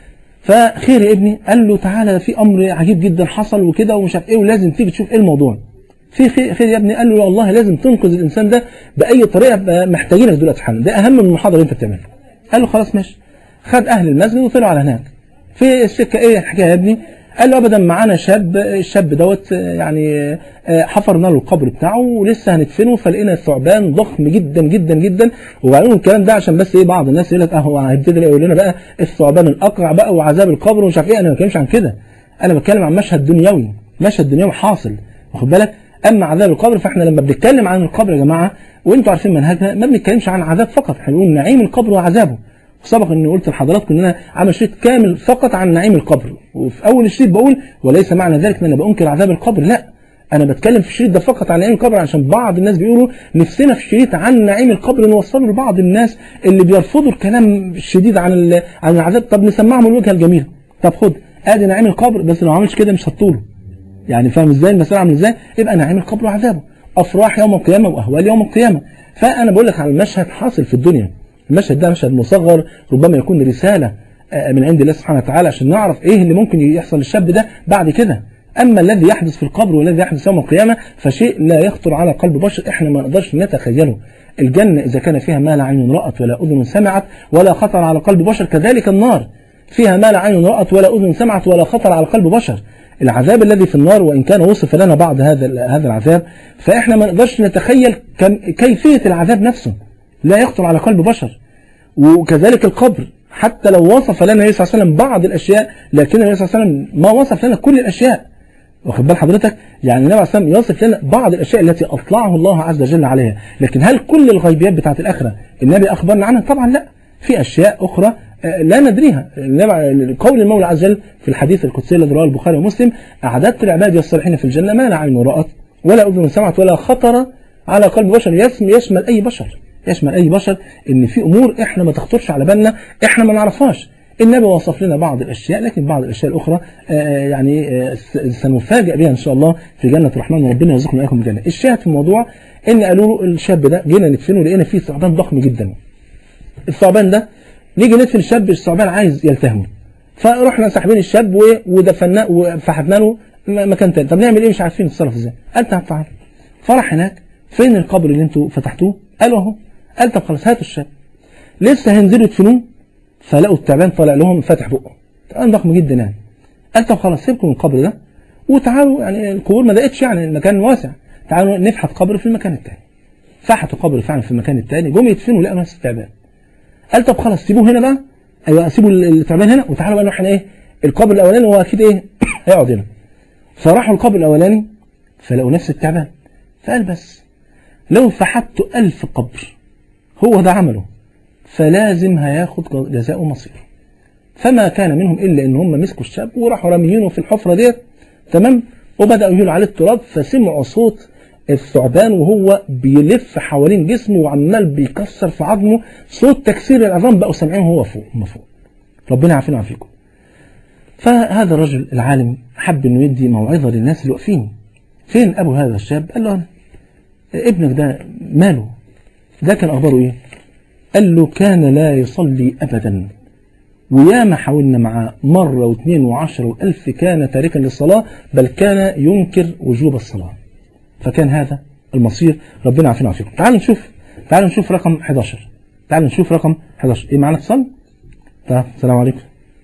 Speaker 1: فخير يا ابني قال له تعالى في امر عجيب جدا حصل وكده ومش عارف ايه ولازم تيجي تشوف ايه الموضوع في خير, خير يا ابني قال له والله لازم تنقذ الانسان ده باي طريقه بقى محتاجينك دلوقتي حالا ده اهم من المحاضره اللي انت بتعملها قال له خلاص ماشي خد اهل المسجد وطلعوا على هناك في السكه ايه الحكايه يا ابني قال له ابدا معانا شاب الشاب دوت يعني حفرنا له القبر بتاعه ولسه هندفنه فلقينا ثعبان ضخم جدا جدا جدا وبعدين الكلام ده عشان بس ايه بعض الناس يقول لك اهو هيبتدي يقول لنا بقى الثعبان الاقرع بقى وعذاب القبر ومش عارف ايه انا ما بتكلمش عن كده انا بتكلم عن مشهد دنيوي مشهد دنيوي حاصل واخد بالك اما عذاب القبر فاحنا لما بنتكلم عن القبر يا جماعه وانتوا عارفين منهجنا ما بنتكلمش عن عذاب فقط احنا بنقول نعيم القبر وعذابه سبق اني قلت لحضراتكم ان انا عامل شريط كامل فقط عن نعيم القبر وفي اول الشريط بقول وليس معنى ذلك ان انا بانكر عذاب القبر لا انا بتكلم في الشريط ده فقط عن نعيم القبر عشان بعض الناس بيقولوا نفسنا في الشريط عن نعيم القبر نوصله لبعض الناس اللي بيرفضوا الكلام الشديد عن ال- عن العذاب طب نسمعهم الوجهه الجميله طب خد ادي نعيم القبر بس لو ما عملش كده مش هتطوله يعني فاهم ازاي المسألة عامله ازاي يبقى نعيم القبر وعذابه افراح يوم القيامه واهوال يوم القيامه فانا بقول لك على المشهد حاصل في الدنيا المشهد ده مشهد مصغر ربما يكون رساله آه، من عند الله سبحانه وتعالى عشان نعرف ايه اللي ممكن يحصل للشاب ده بعد كده اما الذي يحدث في القبر والذي يحدث يوم القيامه فشيء لا يخطر على قلب بشر احنا ما نقدرش نتخيله الجنه اذا كان فيها ما لا عين رات ولا اذن سمعت ولا خطر على قلب بشر كذلك النار فيها ما لا عين رأت ولا أذن سمعت ولا خطر على قلب بشر العذاب الذي في النار وإن كان وصف لنا بعض هذا هذا العذاب فإحنا ما نقدرش نتخيل كم- كيفية العذاب نفسه لا يخطر على قلب بشر وكذلك القبر حتى لو وصف لنا النبي صلى الله عليه وسلم بعض الأشياء لكن النبي صلى الله عليه وسلم ما وصف لنا كل الأشياء واخد بال حضرتك يعني النبي عليه الصلاه والسلام يوصف لنا بعض الاشياء التي اطلعه الله عز وجل عليها لكن هل كل الغيبيات بتاعت الاخره النبي اخبرنا عنها طبعا لا في اشياء اخرى آه، لا ندريها النبي- قول المولى عز وجل في الحديث القدسي الذي رواه البخاري ومسلم اعددت لعبادي الصالحين في الجنه ما لا عين رات ولا اذن سمعت ولا خطر على قلب بشر يسم يشمل اي بشر يشمل اي بشر ان في امور احنا ما تخطرش على بالنا احنا ما نعرفهاش النبي وصف لنا بعض الاشياء لكن بعض الاشياء الاخرى آه، يعني آه، س- سنفاجئ بها ان شاء الله في جنه الرحمن وربنا يرزقنا اياكم الجنه الشاهد في الموضوع ان قالوا له الشاب ده جينا ندفنه لقينا فيه ثعبان ضخم جدا الثعبان ده نيجي ندفن الشاب الثعبان عايز يلتهمه فرحنا ساحبين الشاب و- ودفناه وفحتنا له م- مكان تاني طب نعمل ايه مش عارفين نتصرف ازاي قال تعال تعال فراح هناك فين القبر اللي انتوا فتحتوه قالوا اهو قال طب خلاص هاتوا الشاب لسه هينزلوا يدفنوه فلقوا التعبان طالع لهم فاتح بقه تعبان ضخم جدا يعني قال طب خلاص سيبكم من القبر ده وتعالوا يعني القبور ما ضاقتش يعني المكان واسع تعالوا نفحت قبر في المكان التاني فحتوا قبر فعلا في المكان التاني جم يدفنوا لقوا نفس التعبان قال طب خلاص سيبوه هنا بقى ايوه سيبوا التعبان هنا وتعالوا بقى نروح هنا ايه القبر الاولاني هو اكيد ايه هيقعد هنا فراحوا القبر الاولاني فلقوا نفس التعبان فقال بس لو فحت ألف قبر هو ده عمله فلازم هياخد جزاء مصير فما كان منهم إلا إن هم مسكوا الشاب وراحوا راميينه في الحفرة ديت تمام وبدأوا يهيلوا عليه التراب فسمعوا صوت الثعبان وهو بيلف حوالين جسمه وعمال بيكسر في عظمه صوت تكسير العظام بقوا سامعينه وهو فوق هم فوق ربنا يعافينا ويعافيكم فهذا الرجل العالم حب انه يدي موعظه للناس اللي واقفين فين ابو هذا الشاب قال له انا ابنك ده ماله ده كان اخباره ايه قال له كان لا يصلي ابدا وياما حاولنا معاه مرة واثنين وعشرة والألف كان تاركا للصلاة بل كان ينكر وجوب الصلاة فكان هذا المصير ربنا عافينا وعافيكم تعالوا نشوف تعالوا نشوف رقم 11 تعالوا نشوف رقم 11 ايه معانا اتصال طيب السلام عليكم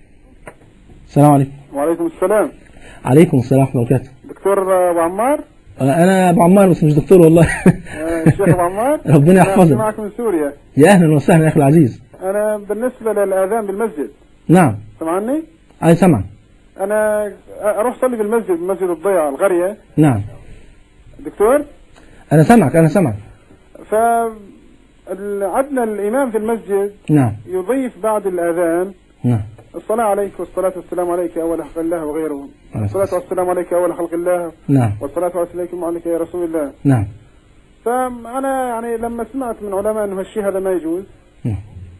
Speaker 1: السلام عليكم
Speaker 5: وعليكم السلام
Speaker 1: عليكم السلام ورحمة الله وبركاته
Speaker 5: دكتور ابو عمار
Speaker 1: انا ابو عمار بس مش دكتور والله
Speaker 5: آه، الشيخ ابو عمار
Speaker 1: ربنا
Speaker 5: أنا
Speaker 1: يحفظك.
Speaker 5: معك من سوريا
Speaker 1: يا اهلا وسهلا يا اخي العزيز
Speaker 5: انا بالنسبه للاذان بالمسجد
Speaker 1: نعم
Speaker 5: سمعني
Speaker 1: اي سمع
Speaker 5: انا اروح اصلي بالمسجد مسجد الضيعه القريه
Speaker 1: نعم
Speaker 5: دكتور
Speaker 1: انا سمعك انا سمعك
Speaker 5: ف ال- عندنا الامام في المسجد
Speaker 1: نعم
Speaker 5: يضيف بعد الاذان
Speaker 1: نعم
Speaker 5: الصلاة عليك والصلاة والسلام عليك يا أول خلق الله وغيره
Speaker 1: عليه
Speaker 5: الصلاة والسلام عليك يا أول خلق الله
Speaker 1: نعم
Speaker 5: والصلاة والسلام عليك يا رسول الله
Speaker 1: نعم
Speaker 5: فأنا يعني لما سمعت من علماء أنه هالشيء هذا ما يجوز
Speaker 1: نعم.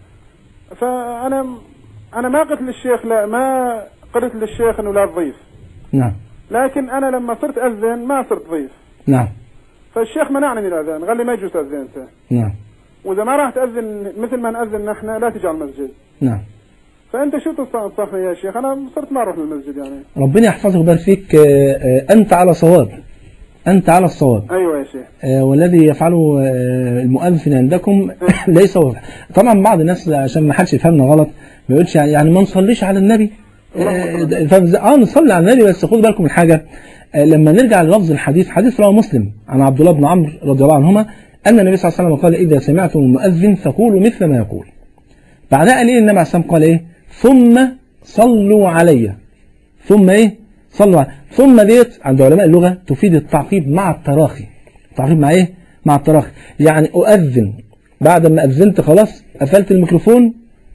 Speaker 5: فأنا أنا ما قلت للشيخ لا ما قلت للشيخ أنه لا تضيف
Speaker 1: نعم
Speaker 5: لكن أنا لما صرت أذن ما صرت ضيف
Speaker 1: نعم
Speaker 5: فالشيخ منعني من الأذان قال لي ما يجوز تأذن أنت
Speaker 1: نعم
Speaker 5: وإذا ما راح تأذن مثل ما نأذن نحن لا تجي على المسجد
Speaker 1: نعم
Speaker 5: فأنت شو تنصحني يا شيخ أنا صرت ما أروح للمسجد يعني
Speaker 1: ربنا يحفظك ويبارك فيك آه، آه، أنت على صواب أنت على الصواب
Speaker 5: أيوة يا شيخ
Speaker 1: آه، والذي يفعله آه، المؤذن عندكم ليس هو طبعا بعض الناس عشان ما حدش يفهمنا غلط ما يقولش يعني, يعني ما نصليش على النبي آه، ده- فاهم إزاي؟ اه نصلي على النبي بس خدوا بالكم من حاجه آه، لما نرجع للفظ الحديث حديث رواه مسلم عن عبد الله بن عمرو رضي الله عنهما ان النبي صلى الله عليه وسلم قال اذا سمعتم المؤذن فقولوا مثل ما يقول بعدها قال ايه النبي عليه الصلاه والسلام قال ايه ثم صلوا علي ثم ايه صلوا علي ثم ديت عند علماء اللغه تفيد التعقيب مع التراخي التعقيب مع ايه مع التراخي يعني اؤذن بعد ما اذنت خلاص قفلت الميكروفون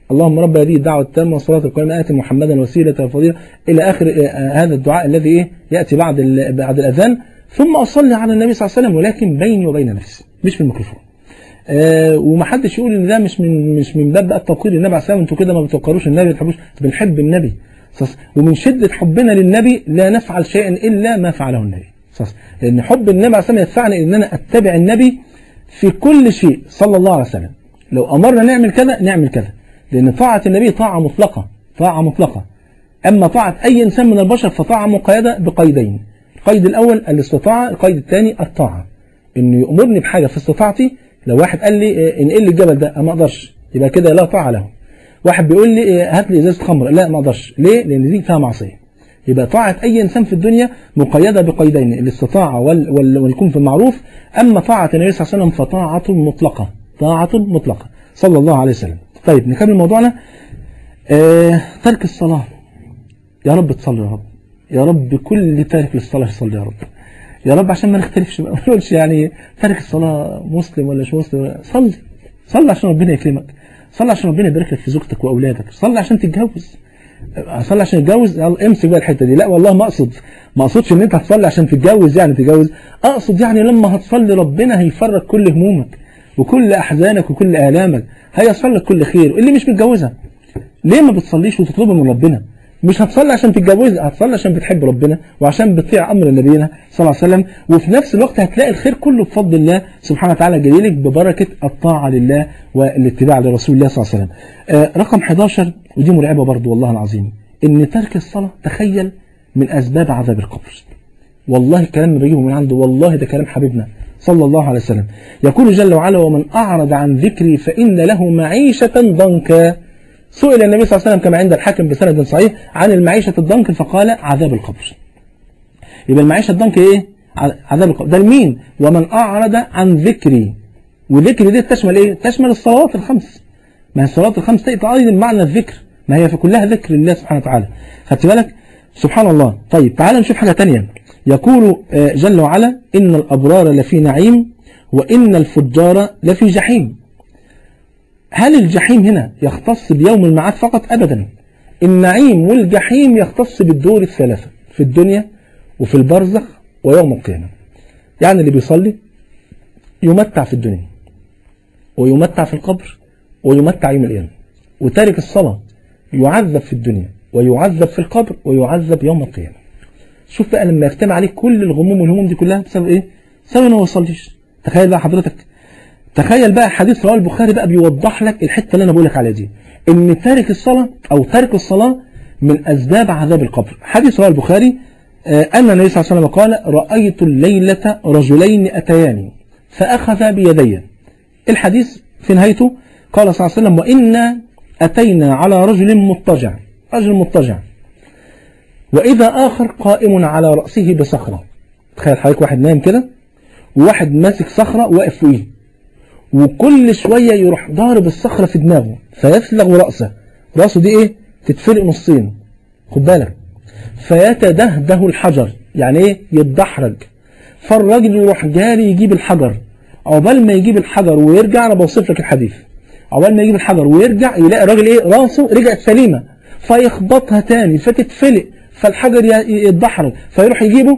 Speaker 1: اللهم رب هذه الدعوة التامة والصلاة القائمة آت محمدا وسيلة وفضيلة إلى آخر آه، هذا الدعاء الذي إيه يأتي بعد ال- بعد الأذان ثم أصلي على النبي صلى الله عليه وسلم ولكن بيني وبين نفسي مش في الميكروفون آه ومحدش يقول ان ده مش من مش من باب بقى التوقير للنبي عليه الصلاه والسلام انتوا كده ما بتوقروش النبي ما بتحبوش بنحب النبي صص- ومن شده حبنا للنبي لا نفعل شيئا الا ما فعله النبي صص. لان حب النبي عليه الصلاه والسلام يدفعني ان انا اتبع النبي في كل شيء صلى الله عليه وسلم لو امرنا نعمل كذا نعمل كذا لان طاعه النبي طاعه مطلقه طاعه مطلقه اما طاعه اي انسان من البشر فطاعه مقيده بقيدين القيد الاول الاستطاعه القيد الثاني الطاعه انه يامرني بحاجه في استطاعتي لو واحد قال لي إيه، انقل لي الجبل ده أنا ما اقدرش يبقى كده لا طاعه له واحد بيقول لي إيه، هات لي ازازه خمر لا ما اقدرش ليه لان دي فيها معصيه يبقى طاعه اي انسان في الدنيا مقيده بقيدين الاستطاعه وال وال والكون في المعروف اما طاعه النبي صلى الله عليه وسلم فطاعه مطلقه طاعه مطلقه صلى الله عليه وسلم طيب نكمل موضوعنا آه ترك الصلاه يا رب تصلي يا رب يا رب كل تارك للصلاه يصلي يا رب يا رب عشان ما نختلفش بقى ما نقولش يعني تارك الصلاه مسلم ولا مش مسلم صلي صلي عشان ربنا يكرمك صلي عشان ربنا يبارك لك في زوجتك واولادك صلي عشان تتجوز صلي عشان تتجوز يلا امسك بقى الحته دي لا والله ما اقصد ما اقصدش ان انت هتصلي عشان تتجوز يعني تتجوز اقصد يعني لما هتصلي ربنا هيفرج كل همومك وكل احزانك وكل الامك هيصل لك كل خير اللي مش متجوزها ليه ما بتصليش وتطلبها من ربنا مش هتصلي عشان تتجوز هتصلي عشان بتحب ربنا وعشان بتطيع امر نبينا صلى الله عليه وسلم وفي نفس الوقت هتلاقي الخير كله بفضل الله سبحانه وتعالى جايلك ببركه الطاعه لله والاتباع لرسول الله صلى الله عليه وسلم. آه رقم 11 ودي مرعبه برضو والله العظيم ان ترك الصلاه تخيل من اسباب عذاب القبر. والله الكلام اللي بجيبه من عنده والله ده كلام حبيبنا صلى الله عليه وسلم يقول جل وعلا ومن أعرض عن ذكري فإن له معيشة ضنكا سئل النبي صلى الله عليه وسلم كما عند الحاكم بسند صحيح عن المعيشة الضنك فقال عذاب القبر يبقى المعيشة الضنك ايه عذاب القبر ده لمين ومن أعرض عن ذكري وذكري دي تشمل ايه تشمل الصلوات الخمس ما هي الصلوات الخمس تأتي أيضا معنى الذكر ما هي في كلها ذكر الله سبحانه وتعالى خدت بالك سبحان الله طيب تعال نشوف حاجة تانية يقول جل وعلا إن الأبرار لفي نعيم وإن الفجار لفي جحيم هل الجحيم هنا يختص بيوم المعاد فقط أبدا النعيم والجحيم يختص بالدور الثلاثة في الدنيا وفي البرزخ ويوم القيامة يعني اللي بيصلي يمتع في الدنيا ويمتع في القبر ويمتع يوم القيامة وتارك الصلاة يعذب في الدنيا ويعذب في القبر ويعذب يوم القيامة شوف بقى لما يجتمع عليك كل الغموم والهموم دي كلها بسبب ايه؟ بسبب انه ما وصليش تخيل بقى حضرتك تخيل بقى حديث رواه البخاري بقى بيوضح لك الحته اللي انا بقول لك عليها دي ان تارك الصلاه او ترك الصلاه من اسباب عذاب القبر حديث رواه البخاري ان النبي صلى الله عليه وسلم قال رايت الليله رجلين اتياني فاخذ بيدي الحديث في نهايته قال صلى الله عليه وسلم وانا اتينا على رجل مضطجع رجل مضطجع وإذا آخر قائم على رأسه بصخرة تخيل حضرتك واحد نايم كده وواحد ماسك صخرة واقف فوقيه وكل شوية يروح ضارب الصخرة في دماغه فيسلغ رأسه رأسه دي ايه تتفرق نصين خد بالك فيتدهده الحجر يعني ايه يتدحرج فالراجل يروح جاري يجيب الحجر عقبال ما يجيب الحجر ويرجع انا بوصف لك الحديث عقبال ما يجيب الحجر ويرجع يلاقي الراجل ايه راسه رجعت سليمه فيخبطها تاني فتتفلق فالحجر يتدحرج فيروح يجيبه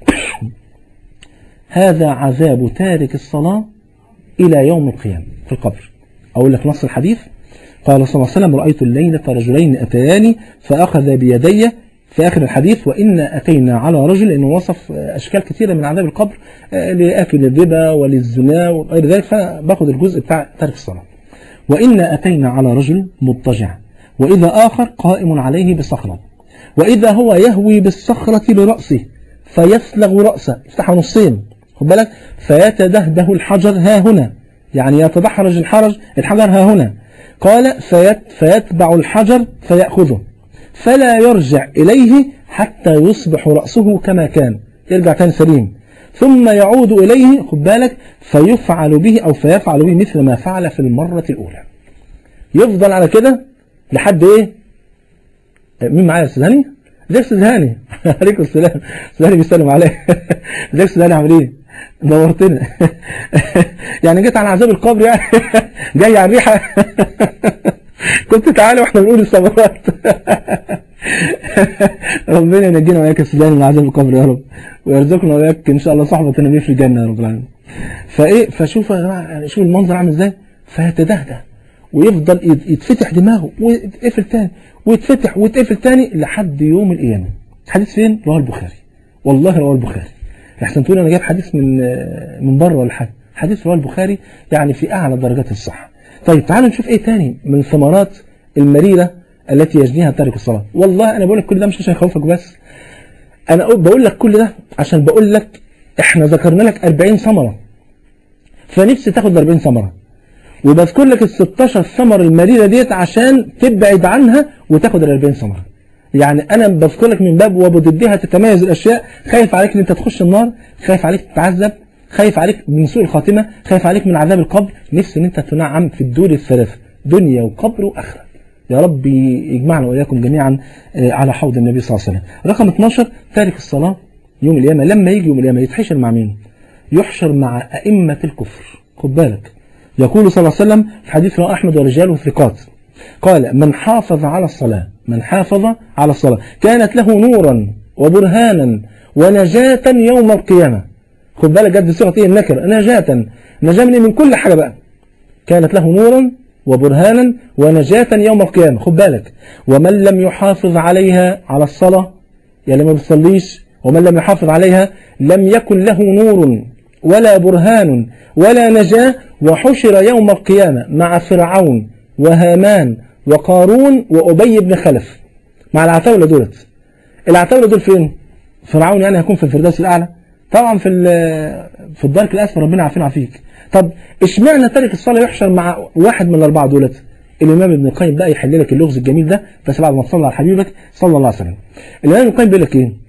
Speaker 1: هذا عذاب تارك الصلاة إلى يوم القيامة في القبر أقول لك نص الحديث قال صلى الله عليه وسلم رأيت الليلة رجلين أتياني فأخذ بيدي في آخر الحديث وإنا أتينا على رجل إنه وصف أشكال كثيرة من عذاب القبر لأكل الربا وللزنا وغير ذلك فباخد الجزء بتاع ترك الصلاة وإنا أتينا على رجل مضطجع وإذا آخر قائم عليه بصخرة وإذا هو يهوي بالصخرة لرأسه فيسلغ رأسه يفتحها نصين خد بالك فيتدهده الحجر ها هنا يعني يتدحرج الحرج الحجر ها هنا قال فيت فيتبع الحجر فيأخذه فلا يرجع إليه حتى يصبح رأسه كما كان يرجع تاني سليم ثم يعود إليه خد بالك فيفعل به أو فيفعل به مثل ما فعل في المرة الأولى يفضل على كده لحد إيه مين معايا استاذ هاني ازيك استاذ هاني عليكم السلام استاذ هاني بيسلم عليا ازيك استاذ هاني عامل ايه نورتنا يعني جيت على عذاب القبر يعني جاي على الريحه كنت تعالى واحنا بنقول الثمرات ربنا ينجينا وإياك السودان من عذاب القبر يا رب ويرزقنا وإياك إن شاء الله صحبة النبي في الجنة يا رب العالمين فإيه فشوف يا جماعة يعني شوف المنظر عامل إزاي فيتدهدى ويفضل يت- يتفتح دماغه ويتقفل تاني ويتفتح ويتقفل تاني لحد يوم القيامة حديث فين؟ رواه البخاري والله رواه البخاري احسن تقول انا جايب حديث من من بره ولا حاجه حديث رواه البخاري يعني في اعلى درجات الصحه طيب تعالوا نشوف ايه تاني من الثمرات المريره التي يجنيها تارك الصلاه والله انا بقول لك كل ده مش عشان اخوفك بس انا أقول- بقول لك كل ده عشان بقول لك احنا ذكرنا لك 40 ثمره فنفسي تاخد ال 40 ثمره وبذكر لك ال 16 ثمره المريره ديت عشان تبعد عنها وتاخد ال 40 ثمره يعني انا بذكر لك من باب وبضدها تتميز الاشياء خايف عليك ان انت تخش النار خايف عليك تتعذب خايف عليك من سوء الخاتمه خايف عليك من عذاب القبر نفسي ان انت تنعم في الدور الثلاثه دنيا وقبر واخره يا رب يجمعنا واياكم جميعا آه، على حوض النبي صلى الله عليه وسلم رقم 12 تارك الصلاه يوم القيامه لما يجي يوم القيامه يتحشر مع مين يحشر مع ائمه الكفر خد بالك يقول صلى الله عليه وسلم في حديث رواه احمد ورجاله ثقات قال من حافظ على الصلاة من حافظ على الصلاة كانت له نورا وبرهانا ونجاة يوم القيامة خد بالك جد صيغة ايه النكر نجاة نجاة من, إيه؟ من كل حاجة بقى كانت له نورا وبرهانا ونجاة يوم القيامة خد بالك ومن لم يحافظ عليها على الصلاة يعني ما بتصليش ومن لم يحافظ عليها لم يكن له نور ولا برهان ولا نجاة وحشر يوم القيامة مع فرعون وهامان وقارون وأبي بن خلف مع العتاولة دولت العتاولة دول فين؟ فرعون يعني هيكون في الفردوس الأعلى طبعا في ال- في الدرك الأسفل ربنا عارفين عافيك طب اشمعنى تارك الصلاة يحشر مع واحد من الأربعة دولت الإمام ابن القيم بقى يحل لك اللغز الجميل ده بس بعد ما تصلي على حبيبك صلى الله عليه وسلم الإمام ابن القيم بيقول لك إيه؟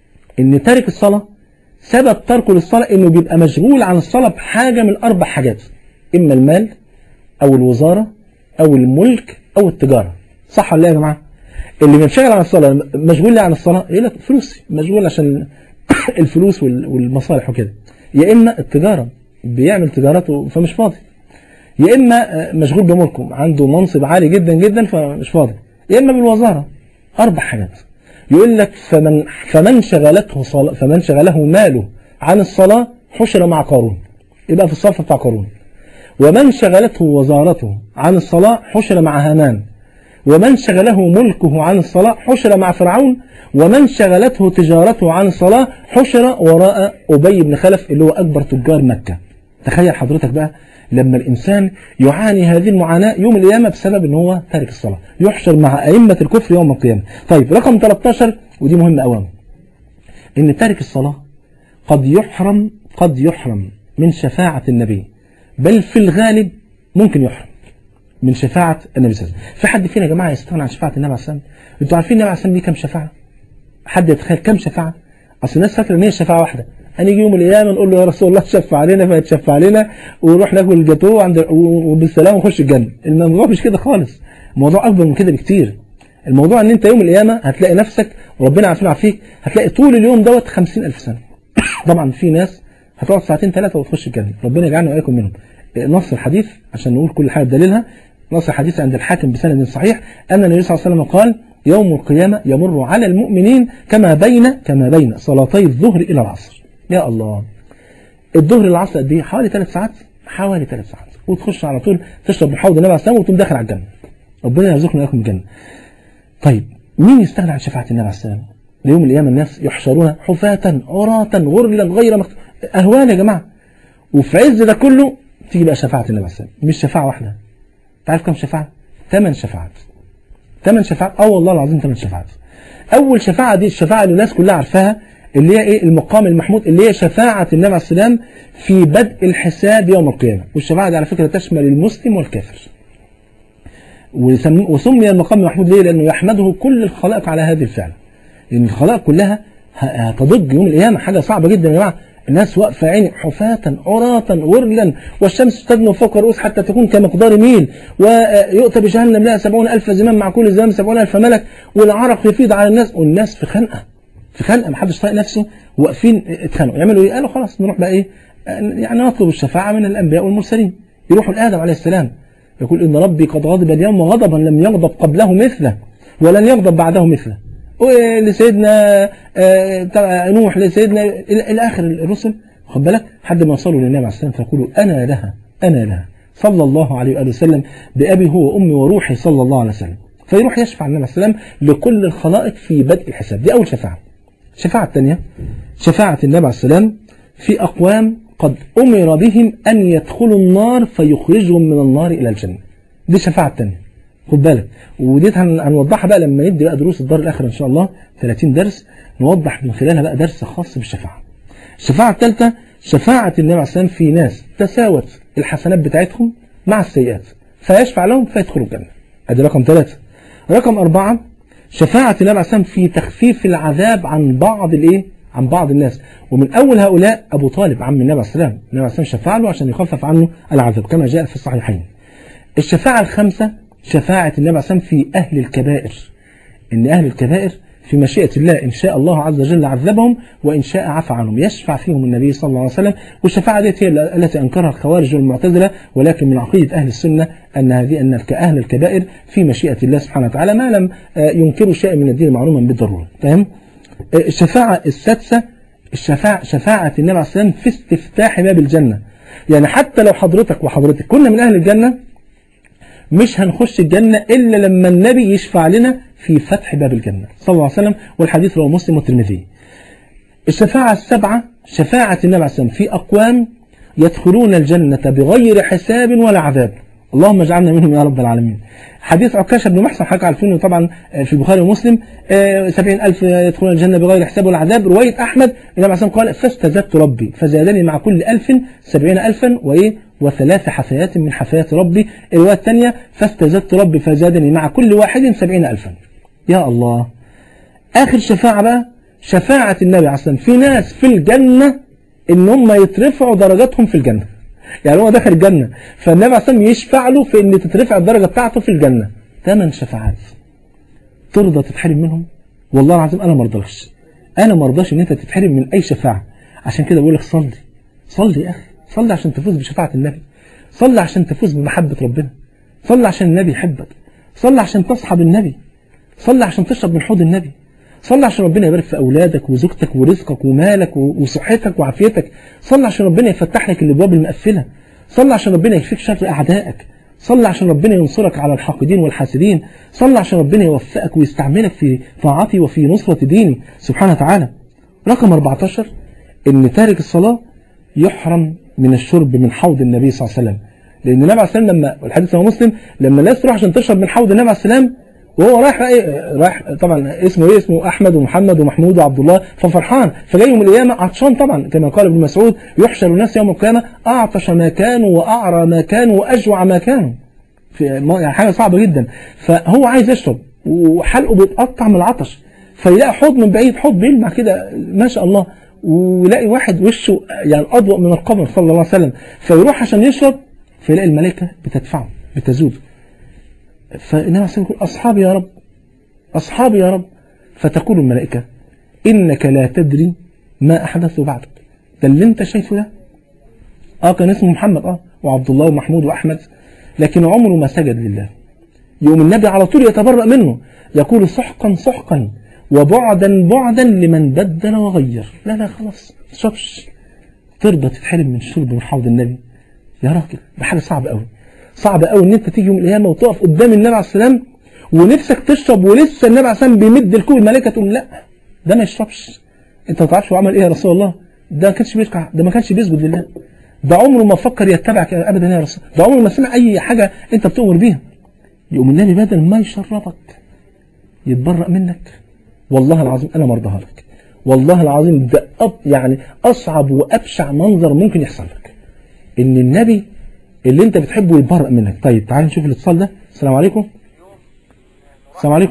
Speaker 1: إن تارك الصلاة سبب تركه للصلاة إنه بيبقى مشغول عن الصلاة بحاجة من أربع حاجات إما المال أو الوزارة أو الملك أو التجارة صح ولا لا يا جماعة؟ اللي بينشغل عن الصلاة مشغول ليه عن الصلاة؟ يقول لك فلوسي مشغول عشان الفلوس وال- والمصالح وكده يا إما التجارة بيعمل تجارته فمش فاضي يا إما آه، مشغول بملكه عنده منصب عالي جدا جدا فمش فاضي يا إما بالوزارة أربع حاجات يقول لك فمن فمن شغلته صلاة فمن شغله ماله عن الصلاة حشر مع قارون يبقى في الصف بتاع قارون ومن شغلته وزارته عن الصلاة حشر مع هامان ومن شغله ملكه عن الصلاة حشر مع فرعون ومن شغلته تجارته عن الصلاة حشر وراء أبي بن خلف اللي هو أكبر تجار مكة تخيل حضرتك بقى لما الإنسان يعاني هذه المعاناة يوم القيامة بسبب أن هو تارك الصلاة يحشر مع أئمة الكفر يوم القيامة طيب رقم 13 ودي مهمة أولا إن تارك الصلاة قد يحرم قد يحرم من شفاعة النبي بل في الغالب ممكن يحرم من شفاعة النبي صلى الله عليه وسلم في حد فينا يا جماعة يستغنى عن شفاعة النبي عليه الصلاة والسلام انتوا عارفين النبي عليه الصلاة والسلام دي كام شفاعة حد يتخيل كام شفاعة اصل الناس فاكره ان هي شفاعة واحدة هنيجي يوم القيامة نقول له يا رسول الله شفع علينا فيتشفع علينا ونروح ناكل الجاتوه عند وبالسلام ونخش الجنة الموضوع مش كده خالص الموضوع اكبر من كده بكتير الموضوع ان انت يوم القيامة هتلاقي نفسك وربنا عارفين عافيك هتلاقي طول اليوم دوت 50000 سنة طبعا في ناس هتقعد ساعتين ثلاثة وتخش الجنة ربنا يجعلنا وإياكم منهم نص الحديث عشان نقول كل حاجة بدليلها نص الحديث عند الحاكم بسند صحيح أن النبي صلى الله عليه وسلم قال يوم القيامة يمر على المؤمنين كما بين كما بين صلاتي الظهر إلى العصر يا الله الظهر للعصر قد ايه حوالي ثلاث ساعات حوالي ثلاث ساعات وتخش على طول تشرب من حوض النبي عليه الصلاه والسلام وتقوم داخل على الجنه ربنا يرزقنا وإياكم الجنه طيب مين يستغنى عن شفاعة النبي عليه السلام ليوم القيامة الناس يحشرون حفاة عراة غرلا غير مخت... أهوال يا جماعة وفي عز ده كله تيجي بقى شفاعة النبي عليه السلام مش شفاعة واحدة تعرف كم شفاعة؟ ثمان شفاعات ثمان شفاعات اه والله العظيم ثمان شفاعات أول شفاعة دي الشفاعة اللي الناس كلها عارفاها اللي هي ايه المقام المحمود اللي هي شفاعة النبي عليه السلام في بدء الحساب يوم القيامة والشفاعة دي على فكرة تشمل المسلم والكافر وسم- وسمي المقام المحمود ليه لأنه يحمده كل الخلائق على هذه الفعل لأن الخلائق كلها ه- هتضج يوم القيامة حاجة صعبة جدا يا جماعة الناس واقفة عيني حفاة عراة غرلا والشمس تدنو فوق الرؤوس حتى تكون كمقدار ميل ويؤتى بجهنم لها سبعون ألف زمام مع كل زمام سبعون ألف ملك والعرق يفيض على الناس والناس في خنقة في خنقة محدش طايق نفسه واقفين اتخانقوا يعملوا ايه قالوا خلاص نروح بقى ايه يعني نطلب الشفاعة من الأنبياء والمرسلين يروحوا لآدم عليه السلام يقول إن ربي قد غضب اليوم غضبا لم يغضب قبله مثله ولن يغضب بعده مثله لسيدنا آه، تبع نوح لسيدنا إلى إلى آخر الرسل خد بالك حد ما وصلوا للنبي عليه السلام فيقولوا أنا لها أنا لها صلى الله عليه وآله وسلم بأبي هو وأمي وروحي صلى الله عليه وسلم فيروح يشفع النبي عليه السلام لكل الخلائق في بدء الحساب دي أول شفاعة الشفاعة الثانية شفاعة النبي عليه السلام في أقوام قد أمر بهم أن يدخلوا النار فيخرجهم من النار إلى الجنة دي الشفاعة الثانية خد بالك وديت هن- هنوضحها بقى لما ندي بقى دروس الدار الآخرة إن شاء الله 30 درس نوضح من خلالها بقى درس خاص بالشفاعة الشفاعة الثالثة شفاعة النبي عليه السلام في ناس تساوت الحسنات بتاعتهم مع السيئات فيشفع لهم فيدخلوا الجنة ادي رقم ثلاثة رقم أربعة شفاعة النبي عليه السلام في تخفيف العذاب عن بعض الايه عن بعض الناس ومن أول هؤلاء أبو طالب عم النبي عليه السلام النبي عليه السلام شفع له عشان يخفف عنه العذاب كما جاء في الصحيحين الشفاعة الخامسة شفاعة النبي عليه السلام في أهل الكبائر إن أهل الكبائر في مشيئة الله إن شاء الله عز وجل عذبهم وإن شاء عفى عنهم يشفع فيهم النبي صلى الله عليه وسلم والشفاعة دي هي التي أنكرها الخوارج والمعتزلة ولكن من عقيدة أهل السنة أن هذه أن أهل الكبائر في مشيئة الله سبحانه وتعالى ما لم آه، ينكروا شيئا من الدين معلوما بالضرورة تمام آه، الشفاعة السادسة الشفاعة شفاعة النبي عليه الصلاة والسلام في استفتاح باب الجنة يعني حتى لو حضرتك وحضرتك كنا من أهل الجنة مش هنخش الجنة إلا لما النبي يشفع لنا في فتح باب الجنة صلى الله عليه وسلم والحديث رواه مسلم والترمذي الشفاعة السبعة شفاعة النبي عليه الصلاة والسلام في أقوام يدخلون الجنة بغير حساب ولا عذاب اللهم اجعلنا منهم يا رب العالمين حديث عكاشة بن محسن حكى عارفينه طبعا في البخاري ومسلم آه، سبعين ألف يدخلون الجنة بغير حساب ولا عذاب رواية أحمد النبي عليه الصلاة والسلام قال فاستزدت ربي فزادني مع كل ألف سبعين ألفا وإيه وثلاث حثيات من حثيات ربي الرواية الثانية فاستزدت ربي فزادني مع كل واحد سبعين ألفا يا الله آخر شفاعة بقى شفاعة النبي عليه الصلاة والسلام في ناس في الجنة إن هم يترفعوا درجاتهم في الجنة يعني هو داخل الجنة فالنبي عليه الصلاة والسلام يشفع له في إن تترفع الدرجة بتاعته في الجنة ثمان شفاعات ترضى تتحرم منهم والله العظيم أنا ما ارضاش أنا ما ارضاش إن أنت تتحرم من أي شفاعة عشان كده بقول لك صلي صلي يا أخي صلي عشان تفوز بشفاعة النبي صلي عشان تفوز بمحبة ربنا صلي عشان النبي يحبك صلي عشان تصحب النبي صلي عشان تشرب من حوض النبي صلي عشان ربنا يبارك في أولادك وزوجتك ورزقك ومالك و- وصحتك وعافيتك صلي عشان ربنا يفتح لك الأبواب المقفلة صلي عشان ربنا يكفيك شر أعدائك صلي عشان ربنا ينصرك على الحاقدين والحاسدين صلي عشان ربنا يوفقك ويستعملك في طاعته وفي نصرة ديني سبحانه وتعالى رقم 14 ان تارك الصلاة يحرم من الشرب من حوض النبي صلى الله عليه وسلم لان النبي عليه الصلاه والسلام لما والحديث هو مسلم لما الناس تروح عشان تشرب من حوض النبي عليه السلام وهو رايح بقى ايه رايح طبعا اسمه ايه اسمه احمد ومحمد ومحمود وعبد الله ففرحان فجاي يوم القيامه عطشان طبعا كما قال ابن مسعود يحشر الناس يوم القيامه اعطش ما كانوا واعرى ما كانوا واجوع ما كانوا في ما- يعني حاجه صعبه جدا فهو عايز يشرب وحلقه بيتقطع من العطش فيلاقي حوض من بعيد حوض بيلمع كده ما شاء الله ويلاقي واحد وشه يعني اضوء من القمر صلى الله عليه وسلم فيروح عشان يشرب فيلاقي الملائكه بتدفعه بتزود فالنبي عليه الصلاه والسلام يقول اصحابي يا رب اصحابي يا رب فتقول الملائكه انك لا تدري ما احدث بعدك ده اللي انت شايفه ده اه كان اسمه محمد اه وعبد الله ومحمود واحمد لكن عمره ما سجد لله يوم النبي على طول يتبرأ منه يقول سحقا سحقا وبعدا بعدا لمن بدل وغير لا لا خلاص ما تشربش ترضى تتحرم من شرب من حوض النبي يا راجل ده حاجه صعبه قوي صعبه قوي ان انت تيجي يوم القيامه وتقف قدام النبي عليه السلام ونفسك تشرب ولسه النبي عليه السلام بيمد الكوب الملائكه تقول لا ده ما يشربش انت ما تعرفش هو عمل ايه يا رسول الله ده ما كانش بيركع ده ما كانش بيسجد لله ده عمره ما فكر يتبعك ابدا يا رسول ده عمره ما سمع اي حاجه انت بتؤمر بيها يقوم النبي بدل ما يشربك يتبرأ منك والله العظيم انا مرضاها لك والله العظيم ده أب يعني اصعب وابشع منظر ممكن يحصل لك ان النبي اللي انت بتحبه يتبرأ منك طيب تعال نشوف الاتصال ده السلام عليكم السلام عليكم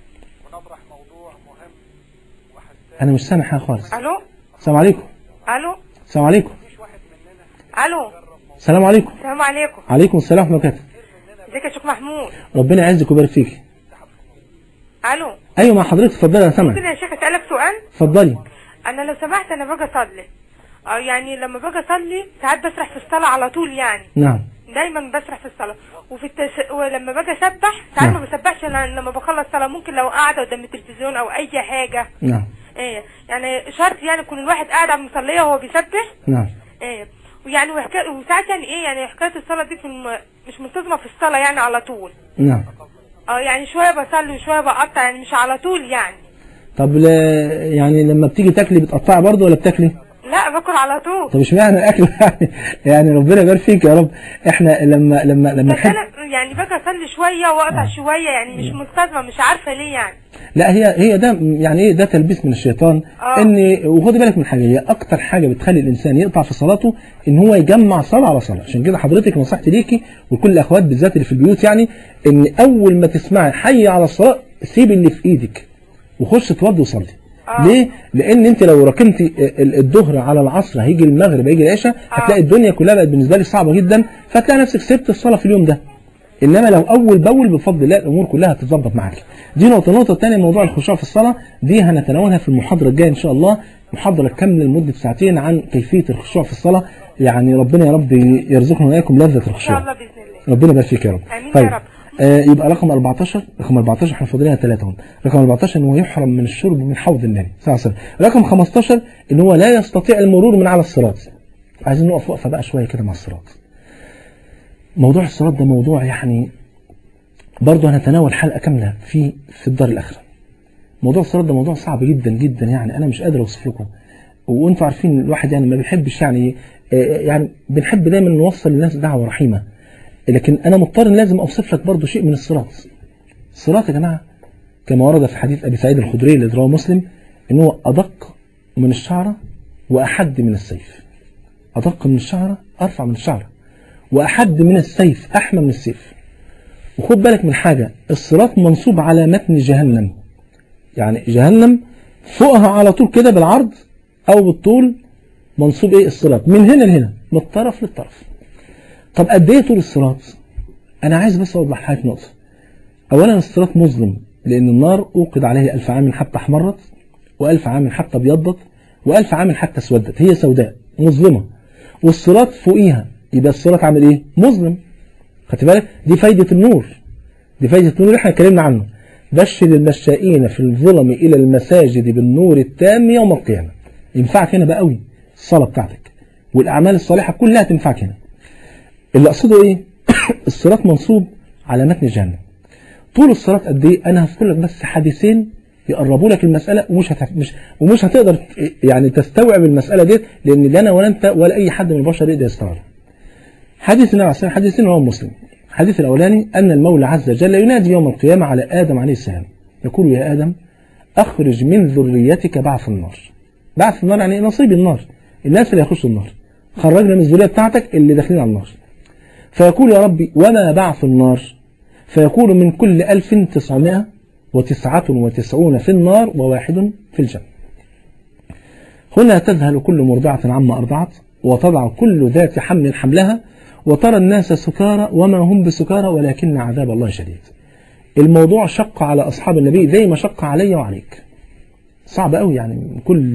Speaker 1: انا مش سامع حاجه خالص
Speaker 6: الو
Speaker 1: السلام عليكم
Speaker 6: الو
Speaker 1: السلام عليكم
Speaker 6: الو
Speaker 1: السلام عليكم
Speaker 6: السلام عليكم
Speaker 1: عليكم السلام ورحمه الله وبركاته
Speaker 6: ازيك يا شيخ محمود
Speaker 1: ربنا يعزك ويبارك فيك
Speaker 6: الو
Speaker 1: ايوه مع حضرتك اتفضلي انا
Speaker 6: ممكن
Speaker 1: سامع
Speaker 6: يا شيخ اسالك سؤال
Speaker 1: اتفضلي
Speaker 6: انا لو سمحت انا باجي اصلي اه يعني لما باجي اصلي ساعات بسرح في الصلاه على طول يعني
Speaker 1: نعم
Speaker 6: دايما بسرح في الصلاه وفي التس... ولما باجي اسبح ساعات ما
Speaker 1: نعم.
Speaker 6: بسبحش انا لما بخلص صلاه ممكن لو قاعده قدام التلفزيون او اي حاجه
Speaker 1: نعم
Speaker 6: ايه يعني شرط يعني يكون الواحد قاعد على المصليه وهو بيسبح
Speaker 1: نعم
Speaker 6: ايه ويعني وحكايه وساعات يعني ايه يعني حكايه الصلاه دي في الم... مش منتظمه في الصلاه يعني على طول
Speaker 1: نعم
Speaker 6: اه يعني شويه بصلي وشويه بقطع يعني مش على طول يعني
Speaker 1: طب لا يعني لما بتيجي تاكلي بتقطعي برضه ولا بتاكلي؟
Speaker 6: لا باكل على طول
Speaker 1: طب اشمعنى الاكل يعني يعني ربنا يبارك فيك يا رب احنا لما لما لما
Speaker 6: بس
Speaker 1: نحب
Speaker 6: انا يعني باجي اصلي شويه واقطع شويه يعني مش ملتزمه مش عارفه ليه يعني
Speaker 1: لا هي هي ده يعني ايه ده تلبيس من الشيطان
Speaker 6: آه.
Speaker 1: ان وخدي بالك من حاجه هي اكتر حاجه بتخلي الانسان يقطع في صلاته ان هو يجمع صلاه على صلاه عشان كده حضرتك نصيحتي ليكي وكل الاخوات بالذات اللي في البيوت يعني ان اول ما تسمعي حي على الصلاه سيبي اللي في ايدك وخش اتوضي وصلي
Speaker 6: آه.
Speaker 1: ليه؟ لان انت لو ركنتي ال- الظهر على العصر هيجي المغرب هيجي العشاء هتلاقي الدنيا كلها بقت بالنسبه لك صعبه جدا فتلاقي نفسك سبت الصلاه في اليوم ده انما لو اول باول بفضل الله الامور كلها هتتظبط معاك دي نقطه النقطه الثانيه موضوع الخشوع في الصلاه دي هنتناولها في المحاضره الجايه ان شاء الله محاضره كامله لمده ساعتين عن كيفيه الخشوع في الصلاه يعني ربنا يا رب يرزقنا واياكم لذه
Speaker 6: ان شاء
Speaker 1: الخشوع
Speaker 6: الله باذن الله
Speaker 1: ربنا يبارك فيك يا رب
Speaker 6: آمين يا
Speaker 1: طيب
Speaker 6: رب.
Speaker 1: آه يبقى رقم 14 رقم 14 احنا فاضلين ثلاثه اهو رقم 14 ان هو يحرم من الشرب من حوض النبي صلى الله عليه وسلم رقم 15 ان هو لا يستطيع المرور من على الصراط عايزين نقف وقفه بقى شويه كده مع الصراط موضوع الصراط ده موضوع يعني برضه هنتناول حلقه كامله في في الدار الاخره موضوع الصراط ده موضوع صعب جدا جدا يعني انا مش قادر اوصف لكم وانتوا عارفين الواحد يعني ما بيحبش يعني آه، يعني بنحب دايما نوصل للناس دعوه رحيمه لكن انا مضطر إن لازم اوصف لك برضه شيء من الصراط الصراط يا جماعه كما ورد في حديث ابي سعيد الخدري اللي رواه مسلم ان هو ادق من الشعره واحد من السيف ادق من الشعره ارفع من الشعره واحد من السيف احمى من السيف وخد بالك من حاجه الصراط منصوب على متن جهنم يعني جهنم فوقها على طول كده بالعرض او بالطول منصوب ايه الصراط من هنا لهنا من الطرف للطرف طب قد ايه طول الصراط انا عايز بس اوضح حاجه نقطه اولا الصراط مظلم لان النار اوقد عليه الف عام حتى احمرت والف عام حتى ابيضت والف عام حتى اسودت هي سوداء مظلمه والصراط فوقيها يبقى الصراط عامل ايه مظلم خدت بالك دي فايده النور دي فايده النور اللي احنا اتكلمنا عنه بشر المشائين في الظلم الى المساجد بالنور التام يوم القيامه ينفعك هنا بقى قوي الصلاه بتاعتك والاعمال الصالحه كلها تنفعك هنا اللي اقصده ايه الصراط منصوب على متن جهنم طول الصراط قد ايه انا هذكر لك بس حديثين يقربوا لك المساله ومش هتف... مش ومش هتقدر ت- يعني تستوعب المساله ديت لان لا انا ولا انت ولا اي حد من البشر يقدر يستوعب حديث النبي عليه الصلاه والسلام حديثين رواه مسلم الحديث الاولاني ان المولى عز وجل ينادي يوم القيامه على ادم عليه السلام يقول يا ادم اخرج من ذريتك بعث النار بعث النار يعني نصيب النار الناس اللي هيخشوا النار خرجنا من الذريه بتاعتك اللي داخلين على النار فيقول يا ربي وما بعث النار فيقول من كل ألف تسعمائة وتسعة وتسعون في النار وواحد في الجنة هنا تذهل كل مرضعة عما أرضعت وتضع كل ذات حمل حملها وترى الناس سكارى وما هم بسكارى ولكن عذاب الله شديد الموضوع شق على أصحاب النبي زي ما شق علي وعليك صعب قوي يعني من كل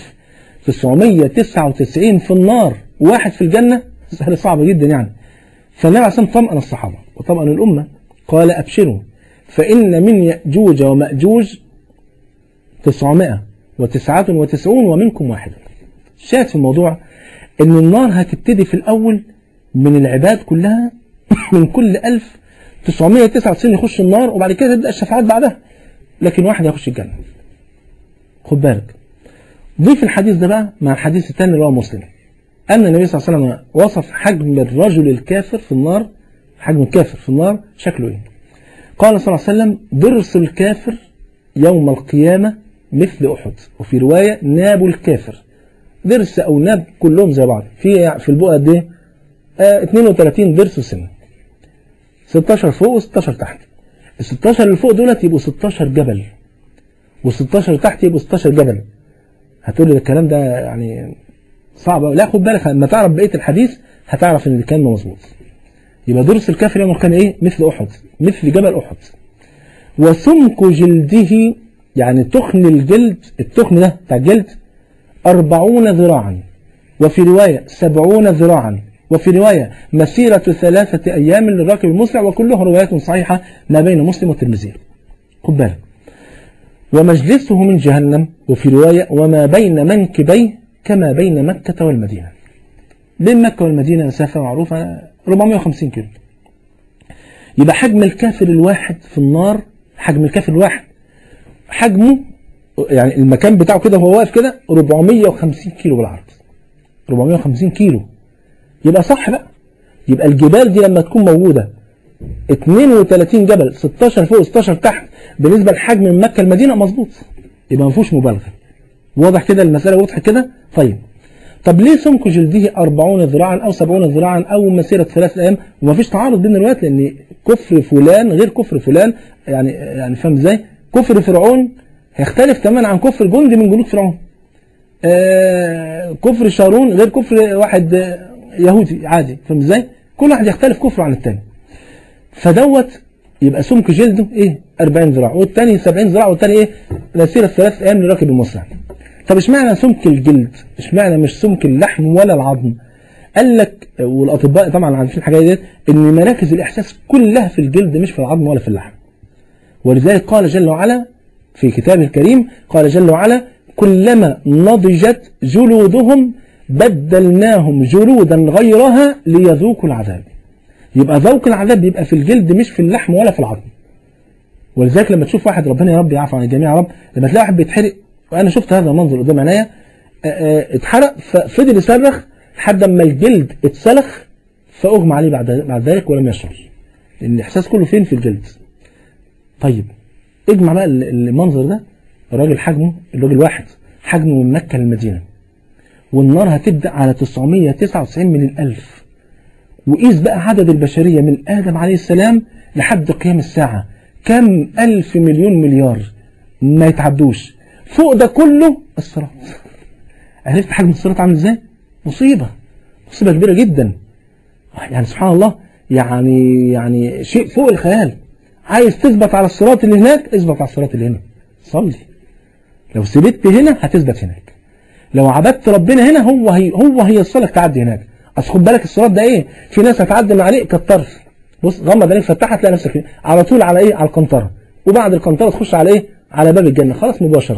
Speaker 1: 1999 في النار واحد في الجنة سهل صعب جدا يعني فالنبي عليه الصلاة والسلام طمأن الصحابة وطمأن الأمة قال أبشروا فإن من يأجوج ومأجوج تسعمائة وتسعة وتسعون ومنكم واحد شاهد في الموضوع أن النار هتبتدي في الأول من العباد كلها من كل ألف تسعمائة تسعة وتسعين يخش النار وبعد كده تبدأ الشفاعات بعدها لكن واحد هيخش الجنة خد بالك ضيف الحديث ده بقى مع الحديث الثاني اللي هو مسلم أن النبي صلى الله عليه وسلم وصف حجم الرجل الكافر في النار حجم الكافر في النار شكله إيه قال صلى الله عليه وسلم ضرس الكافر يوم القيامة مثل أحد وفي رواية ناب الكافر ضرس أو ناب كلهم زي بعض في في البقعة دي آه 32 ضرس وسن 16 فوق و16 تحت ال 16 اللي فوق دولت يبقوا 16 جبل وال16 تحت يبقوا 16 جبل هتقول لي الكلام ده يعني صعب أوي. لا خد بالك لما تعرف بقيه الحديث هتعرف ان الكلام مظبوط يبقى درس الكافر يوم كان ايه مثل احد مثل جبل احد وسمك جلده يعني تخن الجلد التخن ده بتاع الجلد أربعون ذراعا وفي رواية سبعون ذراعا وفي رواية مسيرة ثلاثة أيام للراكب المسرع وكلها روايات صحيحة ما بين مسلم والترمذي خد بالك ومجلسه من جهنم وفي رواية وما بين منكبيه كما بين مكة والمدينة بين مكة والمدينة مسافة معروفة 450 كيلو يبقى حجم الكافر الواحد في النار حجم الكافر الواحد حجمه يعني المكان بتاعه كده وهو واقف كده 450 كيلو بالعرض 450 كيلو يبقى صح بقى يبقى الجبال دي لما تكون موجودة 32 جبل 16 فوق 16 تحت بالنسبة لحجم من مكة المدينة مظبوط يبقى ما فيهوش مبالغة واضح كده المسألة وضحت كده طيب طب ليه سمك جلده 40 ذراعا او 70 ذراعا او مسيرة ثلاث ايام وما فيش تعارض بين الروايات لان كفر فلان غير كفر فلان يعني يعني فاهم ازاي كفر فرعون هيختلف تماما عن كفر جندي من جنود فرعون آه كفر شارون غير كفر واحد آه، يهودي عادي فاهم ازاي كل واحد يختلف كفره عن التاني فدوت يبقى سمك جلده ايه 40 ذراع والتاني 70 ذراع والتاني ايه مسيرة ثلاث ايام لراكب المسرع طب اشمعنى سمك الجلد اشمعنى مش سمك اللحم ولا العظم قال لك والاطباء طبعا عارفين الحاجه دي ان مراكز الاحساس كلها في الجلد مش في العظم ولا في اللحم ولذلك قال جل وعلا في كتابه الكريم قال جل وعلا كلما نضجت جلودهم بدلناهم جلودا غيرها ليذوقوا العذاب يبقى ذوق العذاب بيبقى في الجلد مش في اللحم ولا في العظم ولذلك لما تشوف واحد ربنا يا رب يعفو عن الجميع يا رب لما تلاقي واحد بيتحرق وانا شفت هذا المنظر قدام عينيا آه، آه، اتحرق ففضل يصرخ لحد ما الجلد اتسلخ فاغمى عليه بعد بعد ذلك ولم يشعر لان الاحساس كله فين في الجلد طيب اجمع بقى ال- المنظر ده الراجل حجمه الراجل واحد حجمه من مكة للمدينة والنار هتبدأ على 999 من الألف وقيس بقى عدد البشرية من آدم عليه السلام لحد قيام الساعة كم ألف مليون مليار ما يتعدوش فوق ده كله الصراط عرفت حجم الصراط عامل ازاي مصيبة مصيبة كبيرة جدا يعني سبحان الله يعني يعني شيء فوق الخيال عايز تثبت على الصراط اللي هناك اثبت على الصراط اللي هنا صلي لو ثبت هنا هتثبت هناك لو عبدت ربنا هنا هو هي هو هيوصلك تعدي هناك اصل خد بالك الصراط ده ايه في ناس هتعدي من عليه كالطرف بص غمض عينيك فتحها تلاقي نفسك فيه. على طول على ايه على القنطره وبعد القنطره تخش على ايه على باب الجنه خلاص مباشره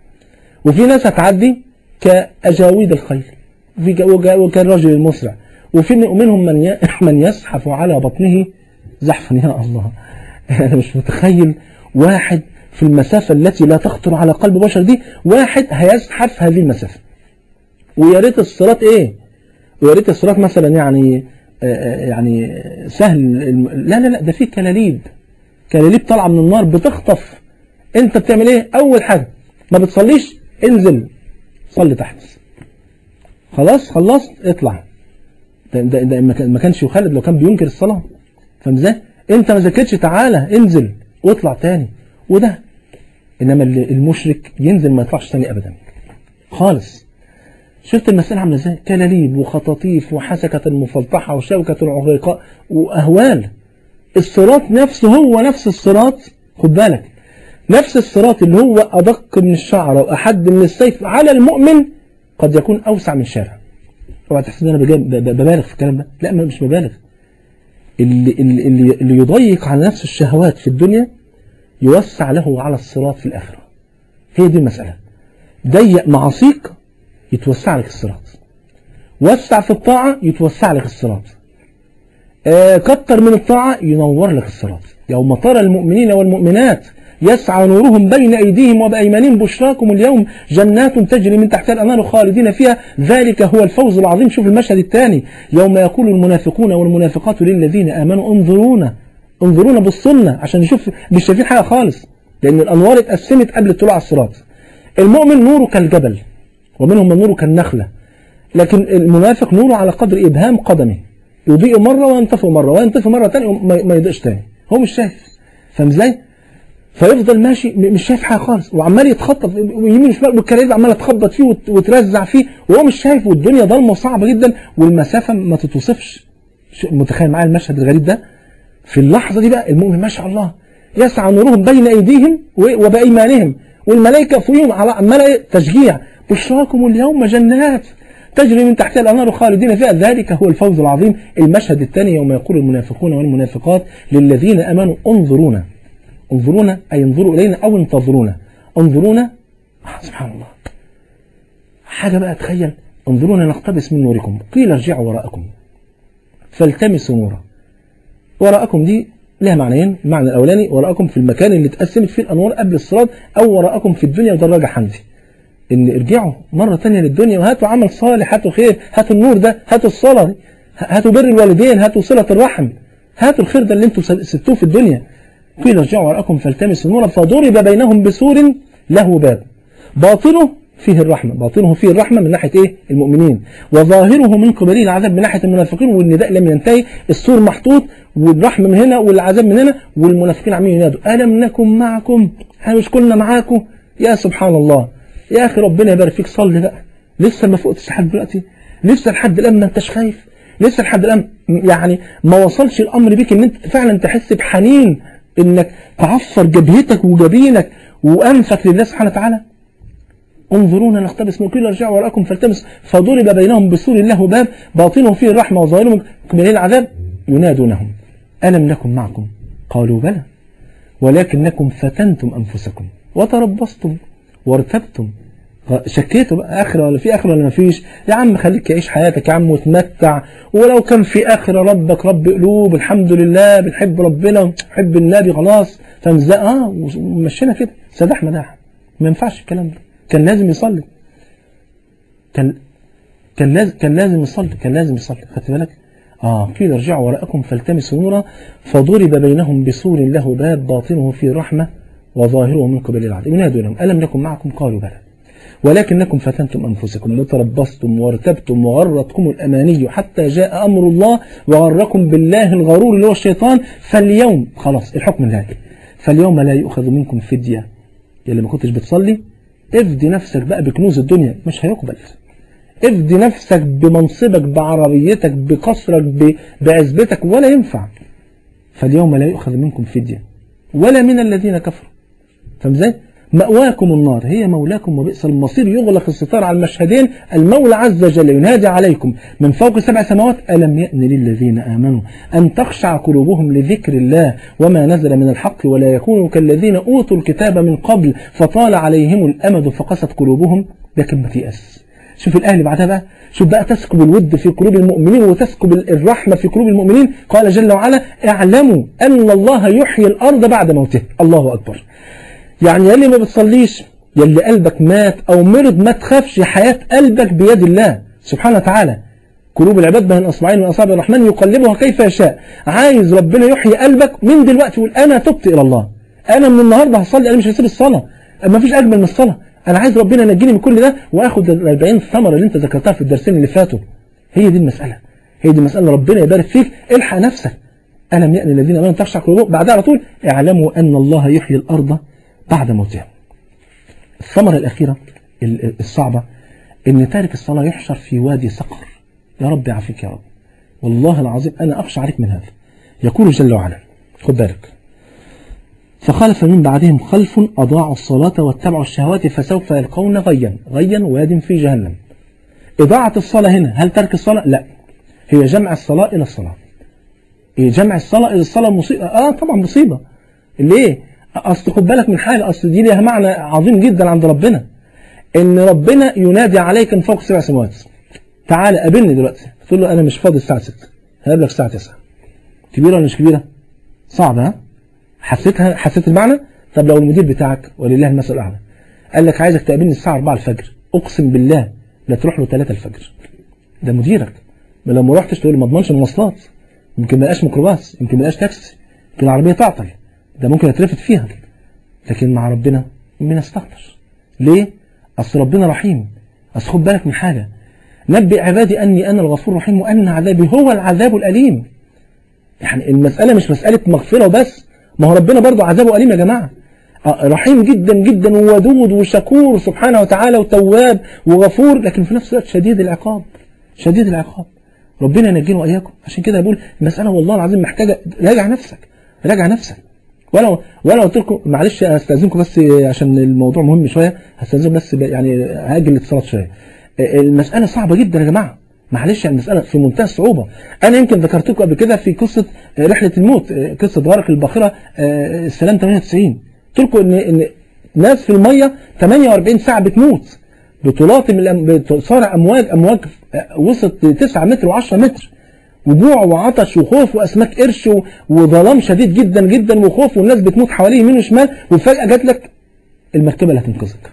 Speaker 1: وفي ناس هتعدي كأجاويد الخيل وفي ج- وج- وكالرجل المسرع وفي منهم من ي- من يزحف على بطنه زحفا يا الله انا مش متخيل واحد في المسافة التي لا تخطر على قلب بشر دي واحد هيزحف هذه المسافة ويا ريت الصراط ايه ويا ريت الصراط مثلا يعني آه، آه، يعني سهل الم- لا لا لا ده فيه كلاليب كلاليب طالعه من النار بتخطف انت بتعمل ايه اول حاجه ما بتصليش انزل صلي تحت خلاص خلصت اطلع ده, ده, ده ما كان- ما كانش خالد لو كان بينكر الصلاه فاهم ازاي انت ما ذاكرتش تعالى انزل واطلع تاني وده انما اللي- المشرك ينزل ما يطلعش تاني ابدا خالص شفت المسألة عاملة ازاي كلاليب وخطاطيف وحسكة مفلطحة وشوكة عغيقاء وأهوال الصراط نفسه هو نفس الصراط خد بالك نفس الصراط اللي هو أدق من الشعرة وأحد من السيف على المؤمن قد يكون أوسع من شارع اوعى تحسب ان انا بجا- ب- ب- ببالغ في الكلام ده لا ما مش ببالغ اللي, اللي, اللي, اللي يضيق على نفسه الشهوات في الدنيا يوسع له على الصراط في الآخرة هي دي المسألة ضيق معاصيك يتوسع لك الصراط وسع في الطاعة يتوسع لك الصراط آه، كتر من الطاعة ينور لك الصراط يوم ترى المؤمنين والمؤمنات يسعى نورهم بين أيديهم وبأيمانهم بشراكم اليوم جنات تجري من تحتها الأنهار خالدين فيها ذلك هو الفوز العظيم شوف المشهد الثاني يوم يقول المنافقون والمنافقات للذين آمنوا انظرونا انظرونا بالسنة عشان نشوف مش شايفين حاجة خالص لأن الأنوار اتقسمت قبل الطلوع على الصراط المؤمن نوره كالجبل ومنهم من نوره كالنخلة لكن المنافق نوره على قدر إبهام قدمه يضيء مرة وينطفئ مرة وينطفئ مرة تانية وما ما يضيئش تاني هو مش شايف فاهم ازاي؟ فيفضل ماشي م- مش شايف حاجة خالص وعمال يتخطف يمين وشمال والكرايب عمالة تخبط فيه وت- وترزع فيه وهو مش شايف والدنيا ضلمة وصعبة جدا والمسافة ما تتوصفش ش- متخيل معايا المشهد الغريب ده؟ في اللحظة دي بقى المؤمن ما شاء الله يسعى نورهم بين أيديهم و- وبأيمانهم والملائكة فوقهم على عمالة إيه؟ تشجيع بشراكم اليوم جنات تجري من تحتها الأنهار خالدين فيها ذلك هو الفوز العظيم المشهد الثاني يوم يقول المنافقون والمنافقات للذين أمنوا انظرونا انظرونا أي انظروا إلينا أو انتظرونا انظرونا آه، سبحان الله حاجة بقى تخيل انظرونا نقتبس من نوركم قيل ارجعوا وراءكم فالتمسوا نورا وراءكم دي لها معنيين المعنى الأولاني وراءكم في المكان اللي اتقسمت فيه الأنوار قبل الصراط أو وراءكم في الدنيا ودراجة حمدي إن ارجعوا مرة تانية للدنيا وهاتوا عمل صالح هاتوا خير هاتوا النور ده هاتوا الصلاة دي، هاتوا بر الوالدين هاتوا صلة الرحم هاتوا الخير ده اللي انتوا سبتوه في الدنيا قيل ارجعوا وراءكم فالتمسوا نورا فضرب بينهم بسور له باب باطنه فيه الرحمة باطنه فيه الرحمة من ناحية ايه المؤمنين وظاهره من قبله العذاب من ناحية المنافقين والنداء لم ينتهي السور محطوط والرحمة من هنا والعذاب من هنا والمنافقين عمالين ينادوا ألم نكن معكم احنا مش كنا معاكم يا سبحان الله يا أخي ربنا يبارك فيك صلي بقى لسه ما فقتش لحد دلوقتي لسه لحد الآن ما انتش خايف لسه لحد الآن يعني ما وصلش الأمر بيك ان انت فعلا تحس بحنين انك تعفر جبهتك وجبينك وأنفك لله سبحانه وتعالى انظرونا نقتبس من قيل ارجعوا وراءكم فالتمس فضرب بينهم بسور له باب باطنه فيه الرحمة وظاهره من العذاب ينادونهم ألم نكن معكم قالوا بلى ولكنكم فتنتم أنفسكم وتربصتم وارتبتم شكيتوا بقى آخرة ولا في آخرة ولا ما فيش يا عم خليك يعيش حياتك يا عم وتمتع ولو كان في آخرة ربك رب قلوب الحمد لله بنحب ربنا بنحب النبي خلاص فمزق اه ومشينا كده سداح مداح ما ينفعش الكلام ده كان لازم يصلي كان كان لازم كان لازم يصلي كان لازم يصلي خدت بالك اه قيل ارجعوا وراءكم فالتمسوا نورا فضرب بينهم بسور له باب باطنه فيه رحمة وظاهره من قبل العدل ينادوا لهم ألم نكن معكم قالوا بلى ولكنكم فتنتم أنفسكم وتربصتم وارتبتم وغرتكم الأماني حتى جاء أمر الله وغركم بالله الغرور اللي هو الشيطان فاليوم خلاص الحكم ذلك فاليوم لا يؤخذ منكم فدية يلي ما كنتش بتصلي افدي نفسك بقى بكنوز الدنيا مش هيقبل افدي نفسك بمنصبك بعربيتك بقصرك ب- بعزبتك ولا ينفع فاليوم لا يؤخذ منكم فدية ولا من الذين كفروا فاهم ازاي؟ مأواكم النار هي مولاكم وبئس المصير يغلق الستار على المشهدين المولى عز وجل ينادي عليكم من فوق سبع سماوات ألم يأن للذين آمنوا أن تخشع قلوبهم لذكر الله وما نزل من الحق ولا يكونوا كالذين أوتوا الكتاب من قبل فطال عليهم الأمد فقست قلوبهم لكن ما تيأس شوف الآية اللي بعدها بقى شوف بقى تسكب الود في قلوب المؤمنين وتسكب الرحمة في قلوب المؤمنين قال جل وعلا اعلموا أن الله يحيي الأرض بعد موتها الله أكبر يعني يلي ما بتصليش يلي قلبك مات أو مرض ما تخافش حياة قلبك بيد الله سبحانه وتعالى قلوب العباد بين أصبعين من أصابع الرحمن يقلبها كيف يشاء عايز ربنا يحيي قلبك من دلوقتي يقول أنا تبت إلى الله أنا من النهاردة هصلي أنا مش هسيب الصلاة ما فيش أجمل من الصلاة أنا عايز ربنا ينجيني من كل ده وآخد ال 40 ثمرة اللي أنت ذكرتها في الدرسين اللي فاتوا هي دي المسألة هي دي المسألة ربنا يبارك فيك الحق نفسك ألم يأن الذين آمنوا تخشع قلوبهم بعدها على طول اعلموا أن الله يحيي الأرض بعد موتها الثمرة الأخيرة ال- الصعبة أن تارك الصلاة يحشر في وادي سقر يا رب يعافيك يا رب والله العظيم أنا أخشى عليك من هذا يقول جل وعلا خد بالك فخلف من بعدهم خلف أضاعوا الصلاة واتبعوا الشهوات فسوف يلقون غيا غيا واد في جهنم إضاعة الصلاة هنا هل ترك الصلاة؟ لا هي جمع الصلاة إلى الصلاة هي جمع الصلاة إلى الصلاة مصيبة آه طبعا مصيبة ليه؟ أصل خد بالك من حاجة أصل دي ليها معنى عظيم جدا عند ربنا إن ربنا ينادي عليك من فوق سبع سماوات تعالى قابلني دلوقتي تقول له أنا مش فاضي الساعة 6 هقابلك الساعة 9 كبيرة ولا مش كبيرة؟ صعبة ها؟ حسيتها حسيت المعنى؟ طب لو المدير بتاعك ولله المثل الأعلى قال لك عايزك تقابلني الساعة 4 الفجر أقسم بالله لا تروح له 3 الفجر ده مديرك ما لو ما رحتش تقول له ما اضمنش المواصلات يمكن ما يبقاش ميكروباص يمكن ما يبقاش تاكسي يمكن العربية تعطل ده ممكن اترفد فيها لكن مع ربنا بنستغفر ليه؟ أصل ربنا رحيم أصل خد بالك من حاجة نبئ عبادي أني أنا الغفور الرحيم وأن عذابي هو العذاب الأليم يعني المسألة مش مسألة مغفرة بس ما هو ربنا برضه عذابه أليم يا جماعة آه، رحيم جدا جدا وودود وشكور سبحانه وتعالى وتواب وغفور لكن في نفس الوقت شديد العقاب شديد العقاب ربنا ينجينا وإياكم عشان كده بقول المسألة والله العظيم محتاجة راجع نفسك راجع نفسك وانا وانا قلت لكم معلش استاذنكم بس عشان الموضوع مهم شويه هستاذنكم بس ب- يعني هاجل الاتصالات شويه آه، المسألة صعبة جدا يا جماعة معلش يعني المسألة في منتهى الصعوبة أنا يمكن ذكرت لكم قبل كده في قصة آه، رحلة الموت آه، قصة غرق الباخرة آه، السلام 98 قلت لكم إن إن ناس في المية 48 ساعة بتموت بطولات من الأم- بتصارع أمواج أمواج آه، وصلت 9 متر و10 متر وجوع وعطش وخوف واسماك قرش و- وظلام شديد جدا جدا وخوف والناس بتموت حواليه يمين وشمال وفجاه جات لك المركبه اللي هتنقذك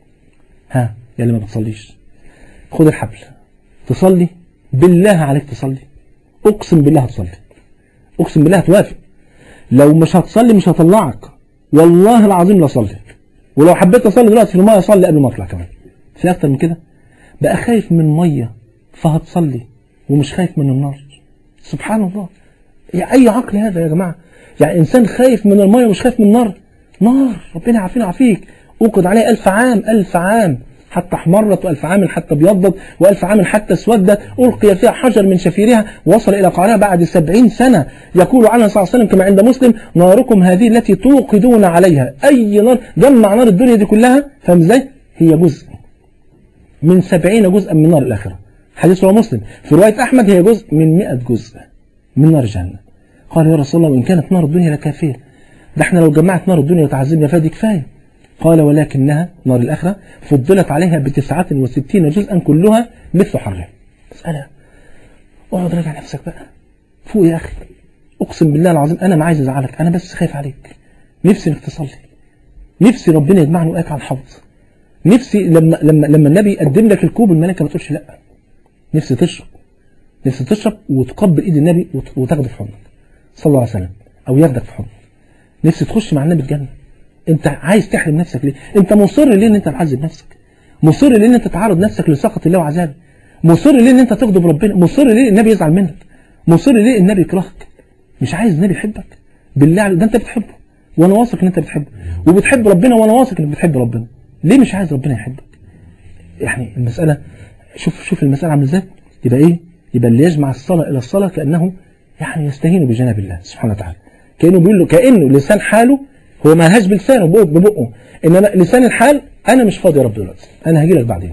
Speaker 1: ها يا اللي ما بتصليش خد الحبل تصلي بالله عليك تصلي اقسم بالله هتصلي اقسم بالله هتوافق لو مش هتصلي مش هطلعك والله العظيم لا اصلي ولو حبيت اصلي دلوقتي في الميه اصلي قبل ما اطلع كمان في اكتر من كده بقى خايف من ميه فهتصلي ومش خايف من النار سبحان الله يا اي عقل هذا يا جماعه يعني انسان خايف من الميه ومش خايف من النار نار ربنا يعافينا ويعافيك اوقد عليه ألف عام ألف عام حتى احمرت وألف عام حتى ابيضت وألف عام حتى اسودت ألقي فيها حجر من شفيرها وصل إلى قعرها بعد سبعين سنة يقول عنها صلى الله عليه وسلم كما عند مسلم ناركم هذه التي توقدون عليها أي نار جمع نار الدنيا دي كلها فاهم ازاي؟ هي جزء من سبعين جزءا من نار الآخرة حديث رواه مسلم في رواية أحمد هي جزء من مئة جزء من نار جهنم قال يا رسول الله وإن كانت نار الدنيا لكافية ده احنا لو جمعت نار الدنيا وتعذبنا فيها دي كفاية قال ولكنها نار الآخرة فضلت عليها بتسعة وستين جزءا كلها مثل حرها مسألة اقعد راجع نفسك بقى فوق يا أخي أقسم بالله العظيم أنا ما عايز أزعلك أنا بس خايف عليك نفسي إنك تصلي نفسي ربنا يجمعني وإياك على الحوض نفسي لما لما لما النبي يقدم لك الكوب الملائكة ما تقولش لا نفسي تشرب نفسي تشرب وتقبل ايد النبي وت- وتاخده في حضنك صلى الله عليه وسلم او ياخدك في حضنك نفسي تخش مع النبي الجنه انت عايز تحرم نفسك ليه انت مصر ليه ان انت تعذب نفسك مصر ليه ان انت تعرض نفسك لسخط الله وعذابه مصر ليه ان انت تغضب ربنا مصر ليه النبي يزعل منك مصر ليه النبي يكرهك مش عايز النبي يحبك بالله عليك ده انت بتحبه وانا واثق ان انت بتحبه وبتحب ربنا وانا واثق انك بتحب ربنا ليه مش عايز ربنا يحبك يعني المسألة شوف شوف المسألة عامله ازاي يبقى ايه يبقى اللي يجمع الصلاة إلى الصلاة كأنه يعني يستهين بجناب الله سبحانه وتعالى كأنه بيقول له كأنه لسان حاله هو ما لهاش بلسانه بقه ببقه إنما لسان الحال أنا مش فاضي يا رب دلوقتي أنا هاجي لك بعدين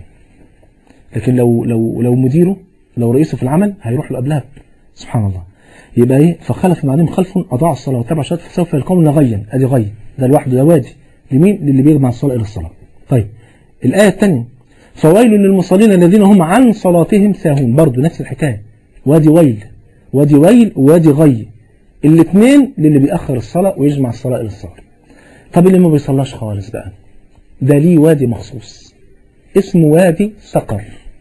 Speaker 1: لكن لو لو لو مديره لو رئيسه في العمل هيروح له قبلها سبحان الله يبقى ايه فخلف من بعدهم خلف اضاع الصلاه وتبع الشهادة فسوف يلقون غيا ادي غي ده لوحده ده وادي لمين للي بيجمع الصلاه الى الصلاه طيب الايه الثانيه فويل للمصلين الذين هم عن صلاتهم ساهون برضه نفس الحكايه وادي ويل وادي ويل وادي غي الاثنين للي بيأخر الصلاه ويجمع الصلاه الى الصلاه طب اللي ما بيصلاش خالص بقى ده ليه وادي مخصوص اسمه وادي سقر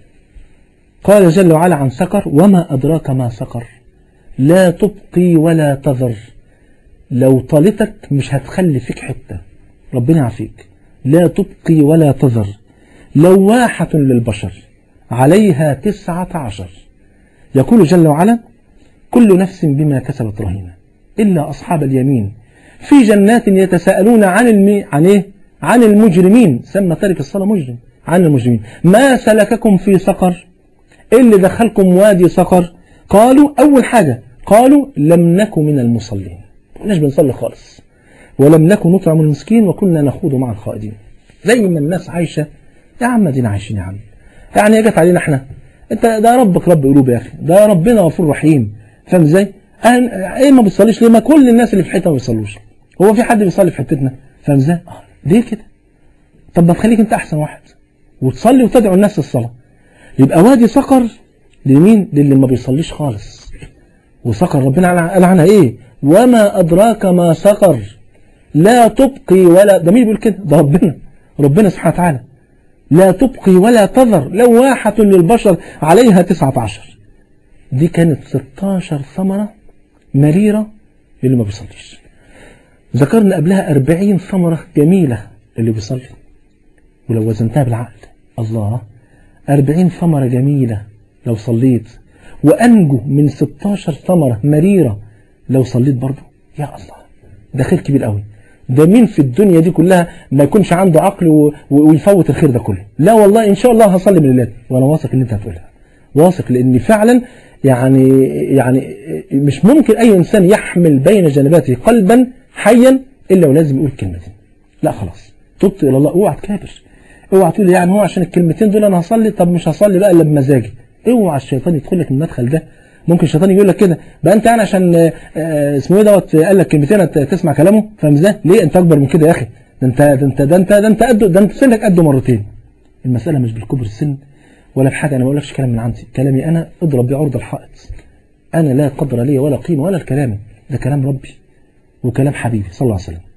Speaker 1: قال جل وعلا عن سقر وما أدراك ما سقر لا تبقي ولا تذر لو طالتك مش هتخلي فيك حتة ربنا يعافيك لا تبقي ولا تذر لواحة للبشر عليها تسعة عشر يقول جل وعلا كل نفس بما كسبت رهينة إلا أصحاب اليمين في جنات يتساءلون عن المي... عن إيه؟ عن المجرمين سمى تارك الصلاة مجرم عن المجرمين ما سلككم في سقر إيه اللي دخلكم وادي سقر قالوا أول حاجة قالوا لم نكن من المصلين كناش بنصلي خالص ولم نكن نطعم المسكين وكنا نخوض مع الخائدين زي ما الناس عايشة يا عم دينا عايشين يا عم يعني جت علينا احنا انت ده ربك رب قلوب يا اخي ده ربنا غفور رحيم فاهم ازاي أهل- ايه ما بتصليش ليه ما كل الناس اللي في حته ما بيصلوش هو في حد بيصلي في حتتنا فاهم ازاي آه، ليه كده طب ما تخليك انت احسن واحد وتصلي وتدعو الناس للصلاه يبقى وادي سقر لمين للي ما بيصليش خالص وسقر ربنا قال عنها ايه وما ادراك ما سقر لا تبقي ولا ده مين بيقول كده ده ربنا ربنا سبحانه وتعالى لا تبقي ولا تذر لواحة للبشر عليها تسعة عشر دي كانت 16 ثمرة مريرة للي ما بيصليش ذكرنا قبلها 40 ثمرة جميلة للي بيصلي ولو وزنتها بالعقل الله أربعين ثمرة جميلة لو صليت وأنجو من 16 ثمرة مريرة لو صليت برضه يا الله ده خير كبير قوي ده مين في الدنيا دي كلها ما يكونش عنده عقل و... و- ويفوت الخير ده كله لا والله إن شاء الله هصلي من الليل وأنا واثق إن أنت هتقولها واثق لأن فعلا يعني يعني مش ممكن أي إنسان يحمل بين جانباته قلبا حيا إلا ولازم يقول الكلمة دي لا خلاص تبت إلى الله اوعى تكابر اوعى تقول يعني هو عشان الكلمتين دول انا هصلي طب مش هصلي بقى الا بمزاجي اوعى الشيطان يدخل لك المدخل ده ممكن الشيطان يقول لك كده بقى انت يعني عشان آه، آه، اسمه ايه دوت قال لك كلمتين ت- تسمع كلامه فاهم ازاي ليه انت اكبر من كده يا اخي ده انت ده انت ده انت ده انت قده ده انت سنك قده مرتين المساله مش بالكبر السن ولا بحاجه انا ما بقولكش كلام من عندي كلامي انا اضرب بعرض الحائط انا لا قدر لي ولا قيمه ولا الكلام ده كلام ربي وكلام حبيبي صلى الله عليه وسلم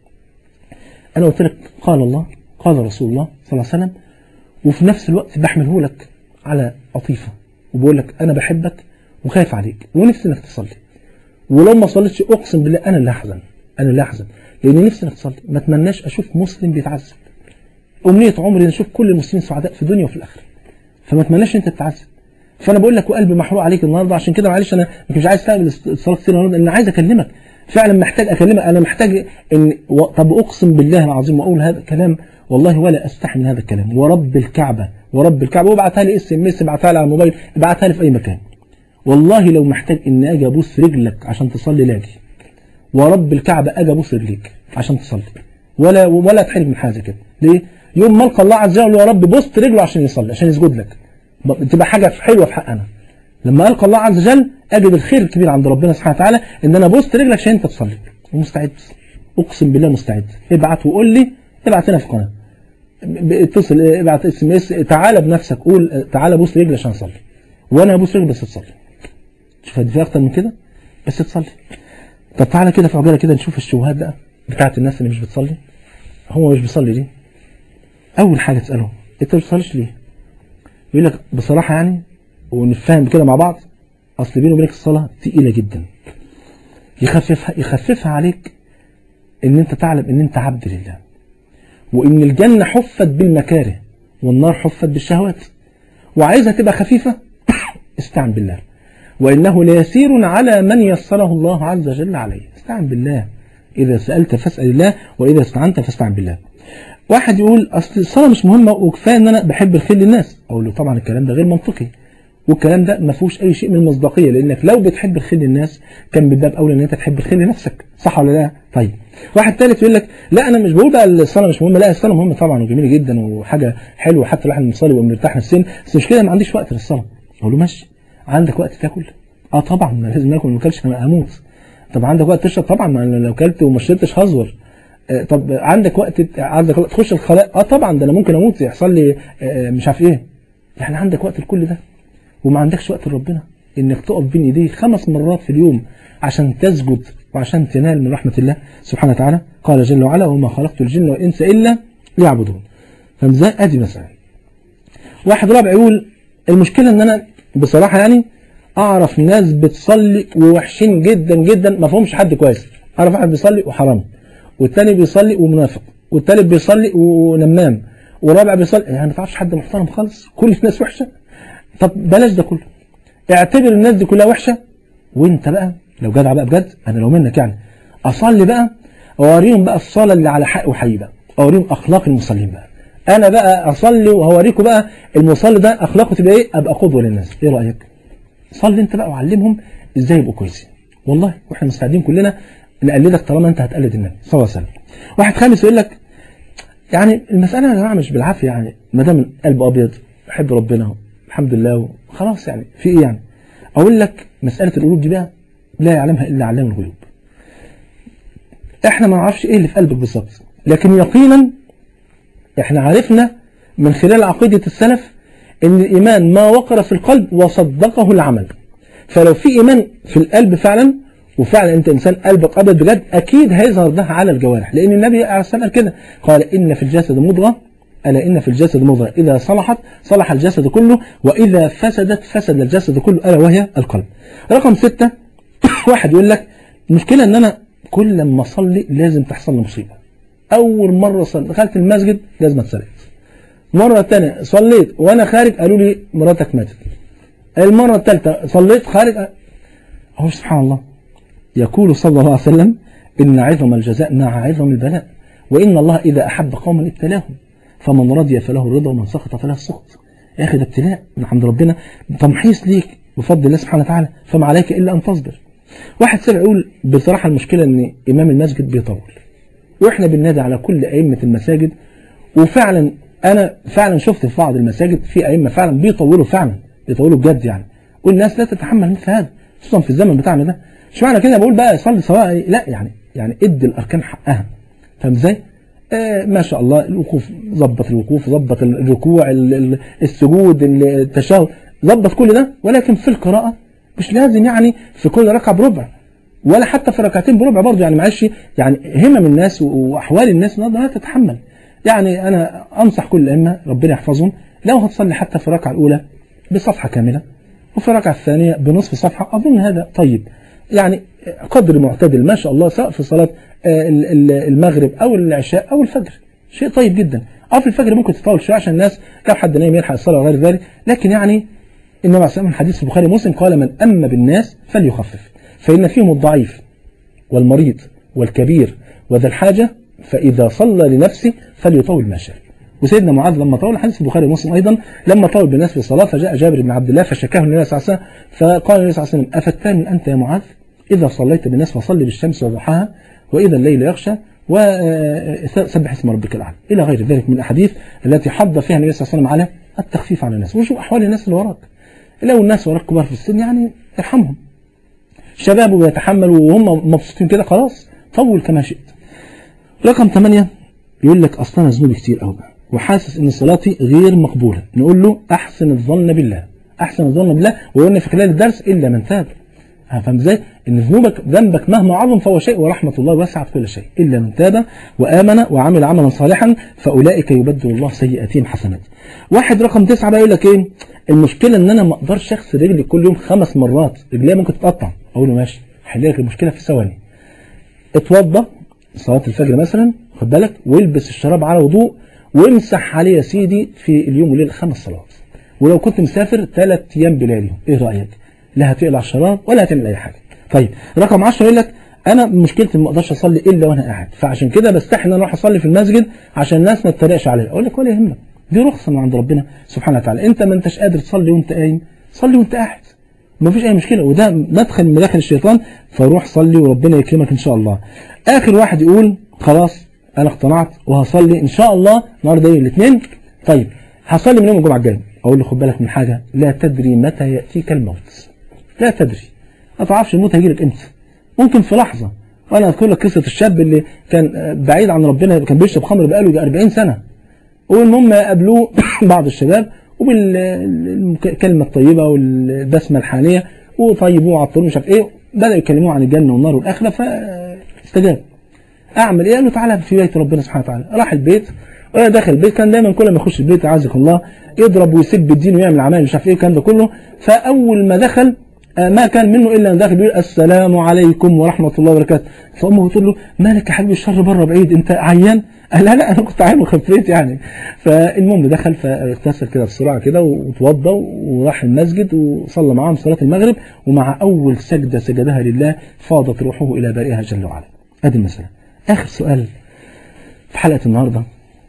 Speaker 1: انا قلت لك قال الله قال رسول الله صلى الله عليه وسلم وفي نفس الوقت بحمله لك على عطيفه وبقول لك انا بحبك وخايف عليك ونفسي انك تصلي ولو ما صليتش اقسم بالله انا اللي احزن انا اللي احزن لان نفسي انك تصلي ما اتمناش اشوف مسلم بيتعذب امنيه عمري ان اشوف كل المسلمين سعداء في الدنيا وفي الاخره فما اتمناش انت تتعذب فانا بقول لك وقلبي محروق عليك النهارده عشان كده معلش انا مش عايز استقبل الصلاه كتير النهارده لان عايز اكلمك فعلا محتاج اكلمك انا محتاج ان و... طب اقسم بالله العظيم واقول هذا الكلام والله ولا استحي من هذا الكلام ورب الكعبه ورب الكعبه وابعتها لي اس ام اس ابعتها لي على الموبايل ابعتها لي في اي مكان والله لو محتاج ان اجي ابوس رجلك عشان تصلي لاجي ورب الكعبه اجي ابوس رجليك عشان تصلي ولا ولا تحرج من حاجه كده ليه يوم ما القى الله عز وجل يا رب بوست رجله عشان يصلي عشان يسجد لك ب- تبقى حاجه حلوه في حق انا لما القى الله عز وجل اجد الخير الكبير عند ربنا سبحانه وتعالى ان انا بوست رجلك عشان انت تصلي ومستعد اقسم بالله مستعد ابعت وقول لي ابعت لنا في القناه ب- اتصل ابعت اس ام اس تعالى بنفسك قول تعالى بوس رجلي عشان اصلي وانا هبوس رجلي بس تصلي شوف في اكتر من كده بس تصلي طب تعالى كده في عجاله كده نشوف الشبهات بقى بتاعت الناس اللي مش بتصلي هو مش بيصلي ليه اول حاجه تساله انت ما بتصليش ليه يقول لك بصراحه يعني ونفهم كده مع بعض اصل بيني وبينك الصلاه تقيله جدا يخففها يخففها عليك ان انت تعلم ان انت عبد لله وان الجنه حفت بالمكاره والنار حفت بالشهوات وعايزها تبقى خفيفه استعن بالله وانه ليسير على من يسره الله عز وجل عليه استعن بالله اذا سالت فاسال الله واذا استعنت فاستعن بالله واحد يقول اصل الصلاه مش مهمه وكفايه ان انا بحب الخير للناس اقول له طبعا الكلام ده غير منطقي والكلام ده ما فيهوش اي شيء من المصداقيه لانك لو بتحب الخير للناس كان من باب اولى ان انت تحب الخير لنفسك صح ولا لا طيب واحد ثالث يقول لك لا انا مش بقول بقى الصلاه مش مهمه لا الصلاه مهمه طبعا وجميله جدا وحاجه حلوه حتى الواحد مصلي ومرتاح نفسيا بس مش كده ما عنديش وقت للصلاه اقول له ماشي عندك وقت تاكل اه طبعا ما لازم اكل ما اكلش انا هموت طب عندك وقت تشرب طبعا ما أنا لو كلت وما شربتش هزور آه، طب عندك وقت عندك وقت تخش الخلاء اه طبعا ده انا ممكن اموت يحصل لي آه، مش عارف ايه يعني عندك وقت لكل ده وما عندكش وقت لربنا انك تقف بين ايديه خمس مرات في اليوم عشان تسجد وعشان تنال من رحمه الله سبحانه وتعالى قال جل وعلا وما خلقت الجن والانس الا ليعبدون فمزاي ادي مثلا واحد رابع يقول المشكله ان انا بصراحه يعني اعرف ناس بتصلي ووحشين جدا جدا ما فيهمش حد كويس اعرف واحد بيصلي وحرام والتاني بيصلي ومنافق والتالت بيصلي ونمام والرابع بيصلي يعني ما تعرفش حد محترم خالص كل الناس وحشه طب بلاش ده كله اعتبر الناس دي كلها وحشه وانت بقى لو جدع بقى بجد انا لو منك يعني اصلي بقى اوريهم بقى الصلاه اللي على حق وحي بقى اوريهم اخلاق المصلين بقى انا بقى اصلي وهوريكم بقى المصلي ده اخلاقه تبقى ايه ابقى قدوه للناس ايه رايك صلي انت بقى وعلمهم ازاي يبقوا كويسين والله واحنا مستعدين كلنا نقلدك طالما انت هتقلد النبي صلى الله عليه وسلم واحد خامس يقول لك يعني المساله يا جماعه مش بالعافيه يعني ما دام قلب ابيض بحب ربنا الحمد لله خلاص يعني في ايه يعني اقول لك مساله القلوب دي بقى لا يعلمها الا علام الغيوب احنا ما نعرفش ايه اللي في قلبك بالظبط لكن يقينا احنا عرفنا من خلال عقيده السلف ان الايمان ما وقر في القلب وصدقه العمل فلو في ايمان في القلب فعلا وفعلا انت انسان قلبك ابيض بجد اكيد هيظهر ده على الجوارح لان النبي عليه الصلاه والسلام كده قال ان في الجسد مضغه الا ان في الجسد مضغه اذا صلحت صلح الجسد كله واذا فسدت فسد الجسد كله الا وهي القلب رقم ستة واحد يقول لك المشكله ان انا كل لما اصلي لازم تحصل لي مصيبه اول مره صلي دخلت المسجد لازم اتسرق مرة تانية صليت وانا خارج قالوا لي مراتك ماتت المرة الثالثة صليت خارج اهو سبحان الله يقول صلى الله عليه وسلم ان عظم الجزاء مع عظم البلاء وان الله اذا احب قوما ابتلاهم فمن رضي فله الرضا ومن سخط فله السخط يا اخي ده ابتلاء من عند ربنا تمحيص ليك بفضل الله سبحانه وتعالى فما عليك الا ان تصبر واحد سمع يقول بصراحة المشكلة ان امام المسجد بيطول واحنا بننادي على كل ائمة المساجد وفعلا انا فعلا شفت في بعض المساجد في ائمه فعلا بيطولوا فعلا بيطولوا بجد يعني والناس لا تتحمل مثل هذا خصوصا في الزمن بتاعنا ده مش معنى كده بقول بقى صلي سواء لا يعني يعني ادي الاركان حقها فاهم ازاي؟ آه ما شاء الله الوقوف ظبط الوقوف ظبط الركوع ال- ال- السجود ال- التشهد ظبط كل ده ولكن في القراءه مش لازم يعني في كل ركعه بربع ولا حتى في ركعتين بربع برضه يعني معلش يعني همم الناس و- واحوال الناس النهارده لا تتحمل يعني انا انصح كل الائمه ربنا يحفظهم لو هتصلي حتى في الركعه الاولى بصفحه كامله وفي الركعه الثانيه بنصف صفحه اظن هذا طيب يعني قدر معتدل ما شاء الله سواء في صلاه آه، ال- ال- المغرب او العشاء او الفجر شيء طيب جدا اه في الفجر ممكن تطول شويه عشان الناس لو حد نايم يلحق الصلاه وغير ذلك لكن يعني النبي عليه الصلاه والسلام حديث في البخاري ومسلم قال من أما بالناس فليخفف فإن فيهم الضعيف والمريض والكبير وذا الحاجة فإذا صلى لنفسه فليطول ما شاء وسيدنا معاذ لما طول حديث في البخاري ومسلم أيضا لما طول بالناس في الصلاة فجاء جابر بن عبد الله فشكاه النبي صلى الله عليه وسلم فقال النبي صلى الله عليه وسلم أفتان أنت يا معاذ إذا صليت بالناس فصلي بالشمس وضحاها وإذا الليل يغشى وسبح اسم ربك الأعلى إلى غير ذلك من الأحاديث التي حض فيها النبي صلى الله عليه وسلم على التخفيف على الناس وشوف أحوال الناس اللي وراك لو الناس وراك كبار في السن يعني ارحمهم شباب ويتحملوا وهم مبسوطين كده خلاص طول كما شئت رقم 8 يقول لك اصلا انا ذنوبي كتير قوي وحاسس ان صلاتي غير مقبوله نقول له احسن الظن بالله احسن الظن بالله وقلنا في خلال الدرس الا من تاب فاهم ازاي ان ذنوبك ذنبك مهما عظم فهو شيء ورحمه الله وسعت كل شيء الا من تاب وامن وعمل عملا صالحا فاولئك يبدل الله سيئاتهم حسنات واحد رقم تسعة بقى يقول لك ايه المشكله ان انا ما اقدرش اغسل رجلي كل يوم خمس مرات رجليا ممكن تتقطع اقول له ماشي حل لك المشكله في ثواني اتوضى صلاه الفجر مثلا خد بالك والبس الشراب على وضوء وامسح عليه يا سيدي في اليوم والليل خمس صلوات ولو كنت مسافر ثلاث ايام بليالي ايه رايك لا هتقلع الشراب ولا هتعمل اي حاجه طيب رقم 10 يقول لك انا مشكلتي ما اقدرش اصلي الا وانا قاعد فعشان كده بستحي ان انا اروح اصلي في المسجد عشان الناس ما تتريقش عليا اقول لك ولا يهمك دي رخصه من عند ربنا سبحانه وتعالى انت ما انتش قادر تصلي وانت قايم صلي وانت قاعد ما فيش اي مشكله وده مدخل من مداخل الشيطان فروح صلي وربنا يكرمك ان شاء الله اخر واحد يقول خلاص انا اقتنعت وهصلي ان شاء الله النهارده ايه الاثنين طيب هصلي من يوم الجمعه الجاي اقول له خد بالك من حاجه لا تدري متى ياتيك الموت لا تدري ما تعرفش الموت هيجيلك امتى ممكن في لحظه وانا اذكر لك قصه الشاب اللي كان بعيد عن ربنا كان بيشرب خمر بقاله 40 سنه والمهم قابلوه بعض الشباب وبالكلمه الطيبه والبسمه الحانيه وطيبوه وعطروه مش عارف ايه بداوا يكلموه عن الجنه والنار والاخره فاستجاب اعمل ايه؟ قال له تعالى في بيت ربنا سبحانه وتعالى راح البيت وانا داخل البيت كان دايما كل ما يخش البيت عزك الله يضرب ويسب الدين ويعمل عمال مش عارف ايه الكلام ده كله فاول ما دخل آه، ما كان منه الا ان داخل بيقول السلام عليكم ورحمه الله وبركاته فامه بتقول له مالك يا حبيبي الشر بره بعيد انت عيان قال لا لا انا كنت عيان وخفيت يعني فالمهم دخل فاغتسل كده بسرعه كده وتوضى وراح المسجد وصلى معاهم صلاه المغرب ومع اول سجده سجدها لله فاضت روحه الى بارئها جل وعلا ادي المساله اخر سؤال في حلقه النهارده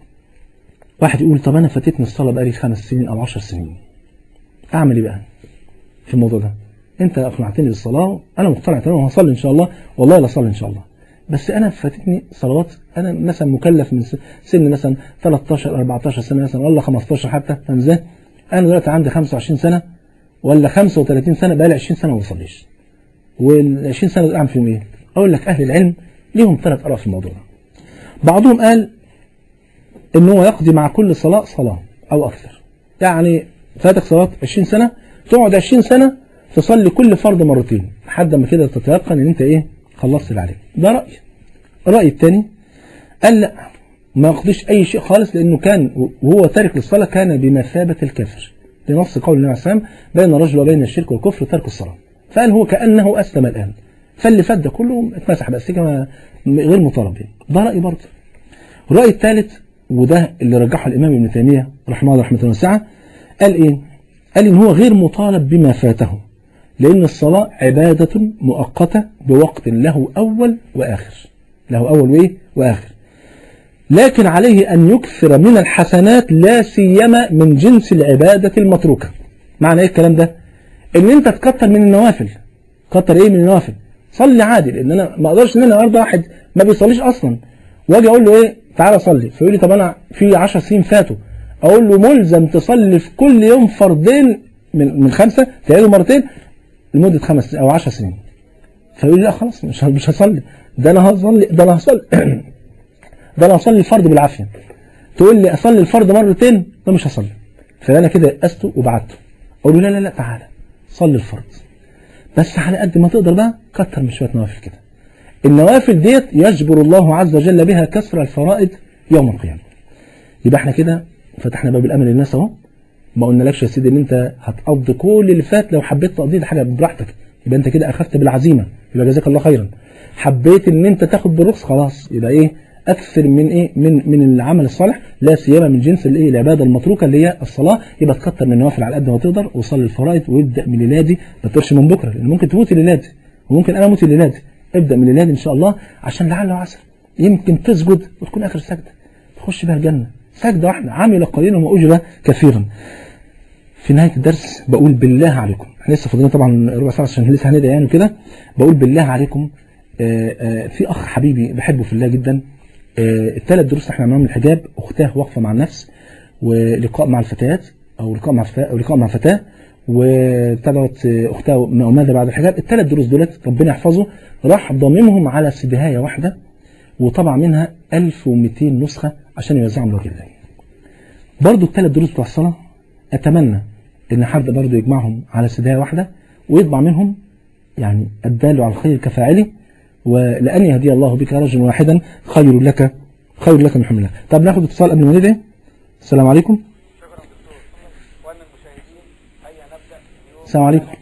Speaker 1: واحد يقول طب انا فاتتني الصلاه بقالي خمس سنين او عشر سنين اعمل ايه بقى في الموضوع ده انت اقنعتني بالصلاه انا مقتنع تماما وهصلي ان شاء الله والله لا اصلي ان شاء الله بس انا فاتتني صلوات انا مثلا مكلف من سن مثلا 13 14 سنه مثلا ولا 15 حتى فاهم ازاي انا دلوقتي عندي 25 سنه ولا 35 سنه بقى لي 20 سنه ما بصليش وال 20 سنه دول اعمل فيهم ايه اقول لك اهل العلم ليهم ثلاث اراء في الموضوع ده بعضهم قال ان هو يقضي مع كل صلاه صلاه او اكثر يعني فاتك صلاه 20 سنه تقعد 20 سنه تصلي كل فرض مرتين لحد ما كده تتيقن ان انت ايه خلصت اللي عليك ده راي الراي الثاني قال لا ما يقضيش اي شيء خالص لانه كان وهو تارك للصلاه كان بمثابه الكافر لنص قول النبي عليه الصلاه والسلام بين الرجل وبين الشرك والكفر ترك الصلاه فقال هو كانه اسلم الان فاللي فات ده كله اتمسح بس كده غير مطالب به ده راي برضه الراي الثالث وده اللي رجحه الامام ابن تيميه رحمه الله رحمه واسعه قال ايه قال ان هو غير مطالب بما فاته لأن الصلاة عبادة مؤقتة بوقت له أول وآخر له أول وإيه وآخر لكن عليه أن يكثر من الحسنات لا سيما من جنس العبادة المتروكة معنى إيه الكلام ده إن أنت تكتر من النوافل كتر إيه من النوافل صلي عادي لأن أنا ما أقدرش إن أنا أرضى واحد ما بيصليش أصلا واجي أقول له إيه تعالى صلي فيقول لي طب أنا في 10 سنين فاتوا اقول له ملزم تصلي في كل يوم فردين من من خمسه تعيده مرتين لمده خمس او 10 سنين فيقول لي لا خلاص مش مش هصلي ده انا هصلي ده انا هصلي ده انا هصلي الفرض بالعافيه تقول لي اصلي الفرض مرتين ده مش هصلي فانا كده قسته وبعته اقول له لا لا لا تعالى صلي الفرض بس على قد ما تقدر بقى كتر من شويه نوافل كده النوافل ديت يجبر الله عز وجل بها كسر الفرائض يوم القيامه يبقى احنا كده فتحنا باب الامل للناس اهو ما قلنالكش يا سيدي ان انت هتقضي كل اللي فات لو حبيت تقضيه ده حاجه براحتك يبقى انت كده اخذت بالعزيمه يبقى جزاك الله خيرا حبيت ان انت تاخد بالرخص خلاص يبقى ايه اكثر من ايه من من العمل الصالح لا سيما من جنس الايه العباده المتروكه اللي هي الصلاه يبقى تكتر من النوافل على قد ما تقدر وصلي الفرائض وابدا من الليله دي ما تقولش من بكره لان ممكن تموت الليله دي وممكن انا اموت الليله دي ابدا من الليله دي ان شاء الله عشان لعل وعسى يمكن تسجد وتكون اخر سجده تخش بها الجنه سجده واحده عمل قليلا واجر كثيرا في نهايه الدرس بقول بالله عليكم احنا لسه فاضلين طبعا ربع ساعه عشان لسه هندعي يعني كده بقول بالله عليكم آه، آه، في اخ حبيبي بحبه في الله جدا آه، الثلاث دروس اللي احنا عملناهم من الحجاب اختاه واقفه مع النفس ولقاء مع الفتيات او لقاء مع فتاه او لقاء مع فتاه وابتدت اختها وماذا بعد الحجاب الثلاث دروس دولت ربنا يحفظه راح ضاممهم على سدهايه واحده وطبع منها 1200 نسخه عشان يوزعهم لوجه الله برضو الثلاث دروس بتوع الصلاه اتمنى ان حد برضو يجمعهم على سدايه واحده ويطبع منهم يعني الدال على الخير كفاعله ولان يهدي الله بك رجلا واحدا خير لك خير لك من حمل الله طب ناخد اتصال قبل ما ندعي السلام عليكم السلام عليكم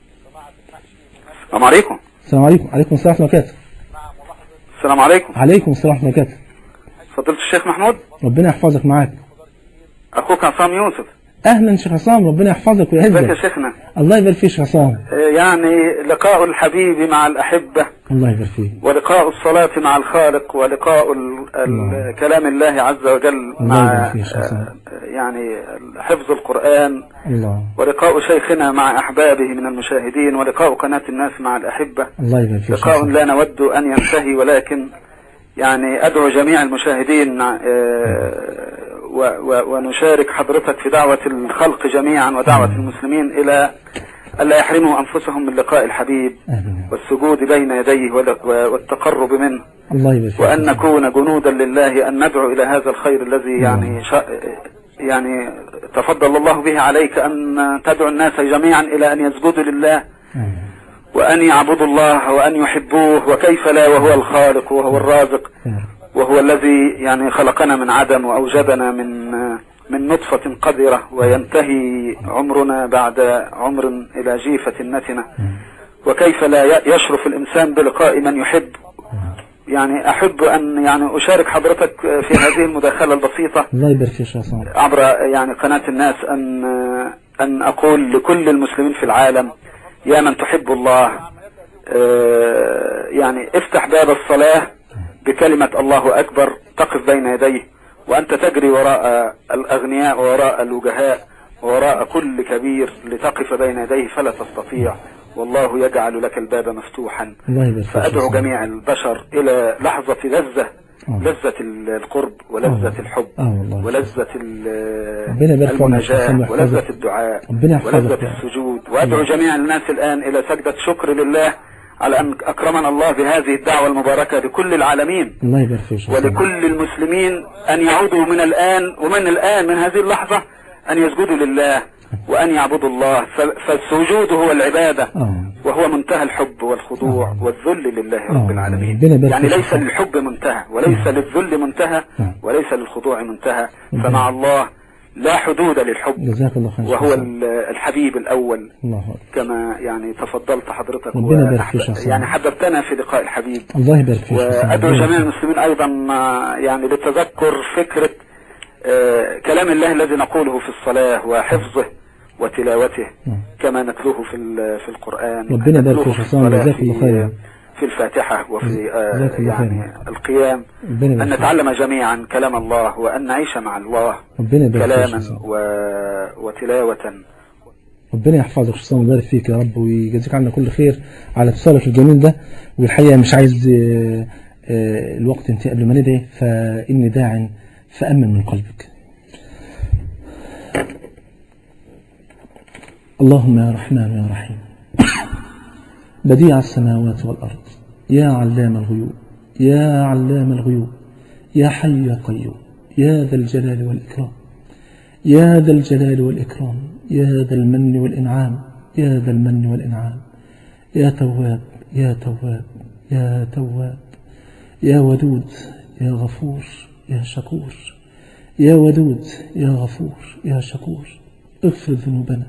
Speaker 3: السلام عليكم
Speaker 1: السلام عليكم عليكم السلام ورحمه الله وبركاته
Speaker 3: السلام عليكم
Speaker 1: عليكم السلام ورحمه الله وبركاته
Speaker 3: فضيلة الشيخ محمود
Speaker 1: ربنا يحفظك معاك
Speaker 3: اخوك عصام يوسف
Speaker 1: اهلا شيخ عصام ربنا يحفظك
Speaker 3: ازيك يا
Speaker 1: ويعزك
Speaker 3: شيخنا
Speaker 1: الله يبارك فيك يا شيخ عصام
Speaker 3: آه، يعني لقاء الحبيب مع الأحبة
Speaker 1: الله يبارك فيك
Speaker 3: ولقاء الصلاة مع الخالق ولقاء ال- ال-
Speaker 1: الله.
Speaker 3: كلام الله عز وجل
Speaker 1: الله
Speaker 3: مع
Speaker 1: يبارك فيك يا شيخ
Speaker 3: آه، يعني حفظ القرآن
Speaker 1: الله
Speaker 3: ولقاء شيخنا مع أحبابه من المشاهدين ولقاء قناة الناس مع الأحبة
Speaker 1: الله يبارك فيك يا شيخ
Speaker 3: لقاء
Speaker 1: عصام.
Speaker 3: لا نود أن ينتهي ولكن يعني أدعو جميع المشاهدين آه، و- و- ونشارك حضرتك في دعوة الخلق جميعا ودعوة المسلمين إلى ألا يحرموا أنفسهم من لقاء الحبيب
Speaker 1: آمين.
Speaker 3: والسجود بين يديه وال- والتقرب منه
Speaker 1: الله يبارك فيك
Speaker 3: وأن نكون جنودا لله أن ندعو إلى هذا الخير الذي يعني شا يعني تفضل الله به عليك أن تدعو الناس جميعا إلى أن يسجدوا لله
Speaker 1: آمين.
Speaker 3: وأن يعبدوا الله وأن يحبوه وكيف لا وهو الخالق وهو الرازق
Speaker 1: يا رب.
Speaker 3: وهو الذي يعني خلقنا من عدم وأوجدنا من من نطفة قذرة وينتهي عمرنا بعد عمر إلى جيفة نتنة وكيف لا ي- يشرف الإنسان بلقاء من يحب يعني أحب أن يعني أشارك حضرتك في هذه المداخلة البسيطة
Speaker 1: الله يبارك فيك يا شيخ عصام
Speaker 3: عبر يعني قناة الناس أن أن أقول لكل المسلمين في العالم يا من تحب الله آه، يعني افتح باب الصلاة بكلمة الله أكبر تقف بين يديه وأنت تجري وراء الأغنياء ووراء الوجهاء ووراء كل كبير لتقف بين يديه فلا تستطيع والله يجعل لك الباب مفتوحا
Speaker 1: الله يبارك فيك يا شيخ
Speaker 3: فأدعو
Speaker 1: عصام.
Speaker 3: جميع البشر إلى لحظة لذة
Speaker 1: آه.
Speaker 3: لذة القرب ولذة
Speaker 1: آه.
Speaker 3: الحب
Speaker 1: آه والله.
Speaker 3: ولذة ال-
Speaker 1: ربنا يبارك فيك يا شيخ عصام
Speaker 3: المناجاة
Speaker 1: ويحفظك.
Speaker 3: ولذة الدعاء
Speaker 1: ربنا يحفظك
Speaker 3: ولذة
Speaker 1: يا رب.
Speaker 3: السجود وأدعو جميع الناس الآن إلى سجدة شكر لله على أن أكرمنا الله بهذه الدعوة المباركة لكل العالمين
Speaker 1: الله يبارك فيك يا شيخ عصام.
Speaker 3: ولكل المسلمين أن يعودوا من الآن ومن الآن من هذه اللحظة أن يسجدوا لله وأن يعبدوا الله ف- فالسجود هو العبادة
Speaker 1: آه.
Speaker 3: وهو منتهى الحب والخضوع
Speaker 1: آه.
Speaker 3: والذل لله
Speaker 1: آه.
Speaker 3: رب العالمين
Speaker 1: ربنا يبارك
Speaker 3: يعني
Speaker 1: فيك.
Speaker 3: ليس للحب منتهى وليس
Speaker 1: نعم.
Speaker 3: للذل منتهى
Speaker 1: نعم.
Speaker 3: وليس للخضوع منتهى
Speaker 1: ربنا-
Speaker 3: فمع الله لا حدود للحب
Speaker 1: جزاك الله خير يا شيخ
Speaker 3: وهو
Speaker 1: عصام.
Speaker 3: ال- الحبيب الأول
Speaker 1: الله أكبر
Speaker 3: كما يعني تفضلت حضرتك
Speaker 1: ربنا يبارك
Speaker 3: وأحب-
Speaker 1: فيك يا شيخ
Speaker 3: يعني
Speaker 1: عصام.
Speaker 3: حببتنا في لقاء الحبيب
Speaker 1: الله يبارك فيك يا شيخ عصام.
Speaker 3: وأدعو
Speaker 1: ربنا
Speaker 3: جميع
Speaker 1: يبارك فيك.
Speaker 3: المسلمين أيضا آه، يعني للتذكر فكرة آه، كلام الله الذي نقوله في الصلاة وحفظه وتلاوته
Speaker 1: نعم.
Speaker 3: كما نتلوه في ال- في القرآن
Speaker 1: ربنا يبارك
Speaker 3: نتلوه
Speaker 1: فيك
Speaker 3: في
Speaker 1: يا حسام،
Speaker 3: الصلاة
Speaker 1: جزاك الله
Speaker 3: في-
Speaker 1: خيرا.
Speaker 3: في الفاتحة وفي آه،
Speaker 1: جزاك الله
Speaker 3: يعني
Speaker 1: خيرا.
Speaker 3: القيام
Speaker 1: ربنا يبارك
Speaker 3: أن
Speaker 1: فيك.
Speaker 3: نتعلم جميعا كلام الله وأن نعيش مع الله
Speaker 1: ربنا يبارك فيك يا
Speaker 3: كلاما
Speaker 1: حسام.
Speaker 3: و... وتلاوة
Speaker 1: ربنا يحفظك يا حسام ويبارك فيك يا رب ويجازيك عنا كل خير على اتصالك الجميل ده والحقيقه مش عايز آه، آه، الوقت ينتهي قبل ما ندعي فاني داع فامن من قلبك. اللهم يا رحمن يا رحيم بديع السماوات والأرض يا علام الغيوب يا علام الغيوب يا حي يا قيوم يا ذا الجلال والإكرام يا ذا الجلال والإكرام يا ذا المن والإنعام يا ذا المن والإنعام يا تواب يا تواب يا تواب يا ودود يا غفور يا شكور يا ودود يا غفور يا شكور اغفر ذنوبنا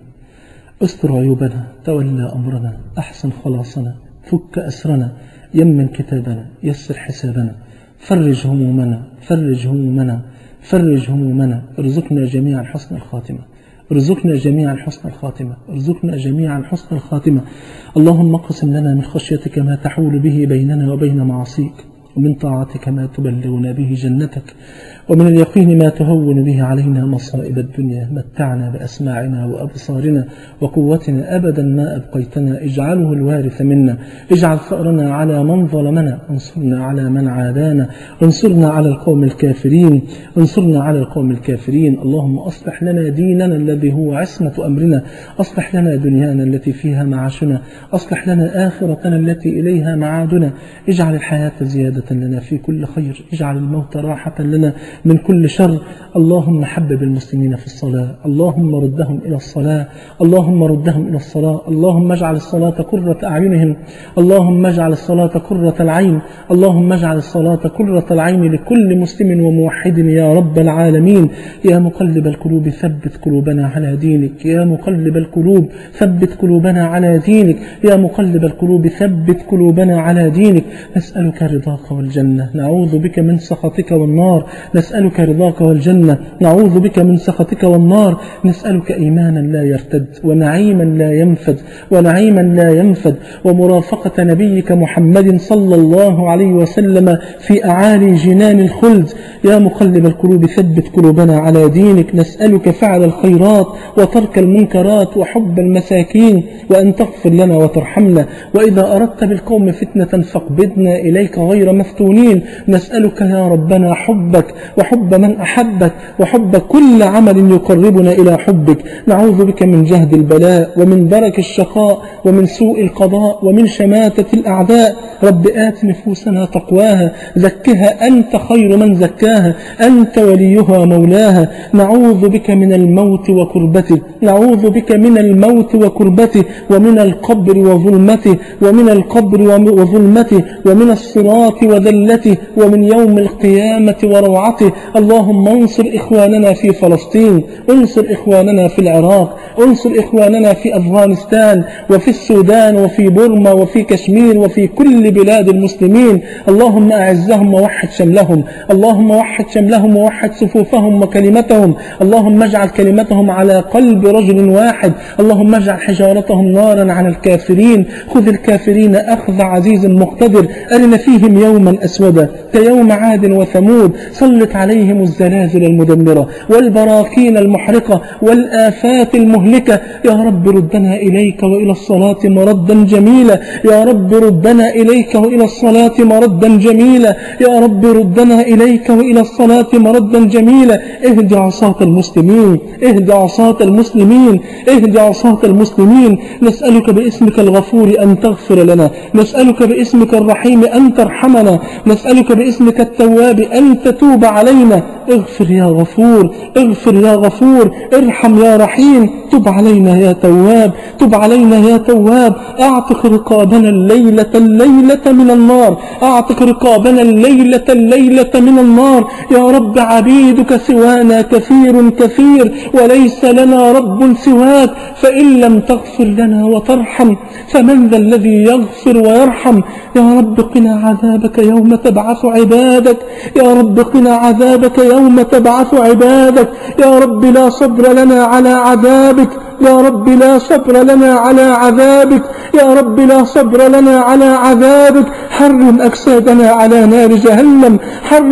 Speaker 1: استر عيوبنا تولى أمرنا أحسن خلاصنا فك أسرنا يمن كتابنا يسر حسابنا فرج همومنا فرج همومنا فرج همومنا ارزقنا جميعا حسن الخاتمة ارزقنا جميعا حسن الخاتمة ارزقنا جميعا حسن الخاتمة اللهم اقسم لنا من خشيتك ما تحول به بيننا وبين معاصيك ومن طاعتك ما تبلغنا به جنتك ومن اليقين ما تهون به علينا مصائب الدنيا متعنا بأسماعنا وأبصارنا وقوتنا أبدا ما أبقيتنا اجعله الوارث منا اجعل ثأرنا على من ظلمنا انصرنا على من عادانا انصرنا على القوم الكافرين انصرنا على القوم الكافرين اللهم أصلح لنا ديننا الذي هو عصمة أمرنا أصلح لنا دنيانا التي فيها معاشنا أصلح لنا آخرتنا التي إليها معادنا اجعل الحياة زيادة لنا في كل خير اجعل الموت راحة لنا من كل شر اللهم حبب المسلمين في الصلاة اللهم ردهم إلى الصلاة اللهم ردهم إلى الصلاة اللهم اجعل الصلاة قرة أعينهم اللهم اجعل الصلاة قرة العين اللهم اجعل الصلاة قرة العين لكل مسلم وموحد يا رب العالمين يا مقلب القلوب ثبت قلوبنا على دينك يا مقلب القلوب ثبت قلوبنا على دينك يا مقلب القلوب ثبت قلوبنا على دينك نسألك رضاك والجنة نعوذ بك من سخطك والنار نسألك رضاك والجنة نعوذ بك من سخطك والنار نسألك إيمانا لا يرتد ونعيما لا ينفد ونعيما لا ينفد ومرافقة نبيك محمد صلى الله عليه وسلم في أعالي جنان الخلد يا مقلب القلوب ثبت قلوبنا على دينك نسألك فعل الخيرات وترك المنكرات وحب المساكين وأن تغفر لنا وترحمنا وإذا أردت بالقوم فتنة فاقبضنا إليك غير مفتونين نسألك يا ربنا حبك وحب من أحبك وحب كل عمل يقربنا إلى حبك نعوذ بك من جهد البلاء ومن درك الشقاء ومن سوء القضاء ومن شماتة الأعداء رب آت نفوسنا تقواها زكها أنت خير من زكاها أنت وليها مولاها نعوذ بك من الموت وكربته نعوذ بك من الموت وكربته ومن القبر وظلمته ومن القبر وظلمته ومن الصراط وذلته ومن يوم القيامة وروعته اللهم انصر إخواننا في فلسطين انصر إخواننا في العراق انصر إخواننا في أفغانستان وفي السودان وفي بورما وفي كشمير وفي كل بلاد المسلمين اللهم أعزهم ووحد شملهم اللهم وحد شملهم ووحد صفوفهم وكلمتهم اللهم اجعل كلمتهم على قلب رجل واحد اللهم اجعل حجارتهم نارا على الكافرين خذ الكافرين أخذ عزيز مقتدر أرنا فيهم يوما أسودا كيوم عاد وثمود سلط عليهم الزلازل المدمرة والبراكين المحرقة والآفات المهلكة يا رب ردنا إليك وإلى الصلاة مردا جميلا يا رب ردنا إليك وإلى الصلاة مردا جميلا يا رب ردنا إليك وإلى الصلاة مردا جميلا اهد عصاة المسلمين اهد عصاة المسلمين اهد عصاة المسلمين نسألك باسمك الغفور أن تغفر لنا نسألك باسمك الرحيم أن ترحمنا نسألك باسمك التواب أن تتوب علينا اغفر يا غفور اغفر يا غفور ارحم يا رحيم تب علينا يا تواب تب علينا يا تواب اعتق رقابنا الليلة الليلة من النار اعتق رقابنا الليلة الليلة من النار يا رب عبيدك سوانا كثير كثير وليس لنا رب سواك فإن لم تغفر لنا وترحم فمن ذا الذي يغفر ويرحم يا رب قنا عذابك يوم تبعث عبادك يا رب قنا عذابك يوم تبعث عبادك يا رب لا صبر لنا على عذابك يا رب لا صبر لنا على عذابك يا رب لا صبر لنا على عذابك حرم أجسادنا على نار جهنم حرم أجسادنا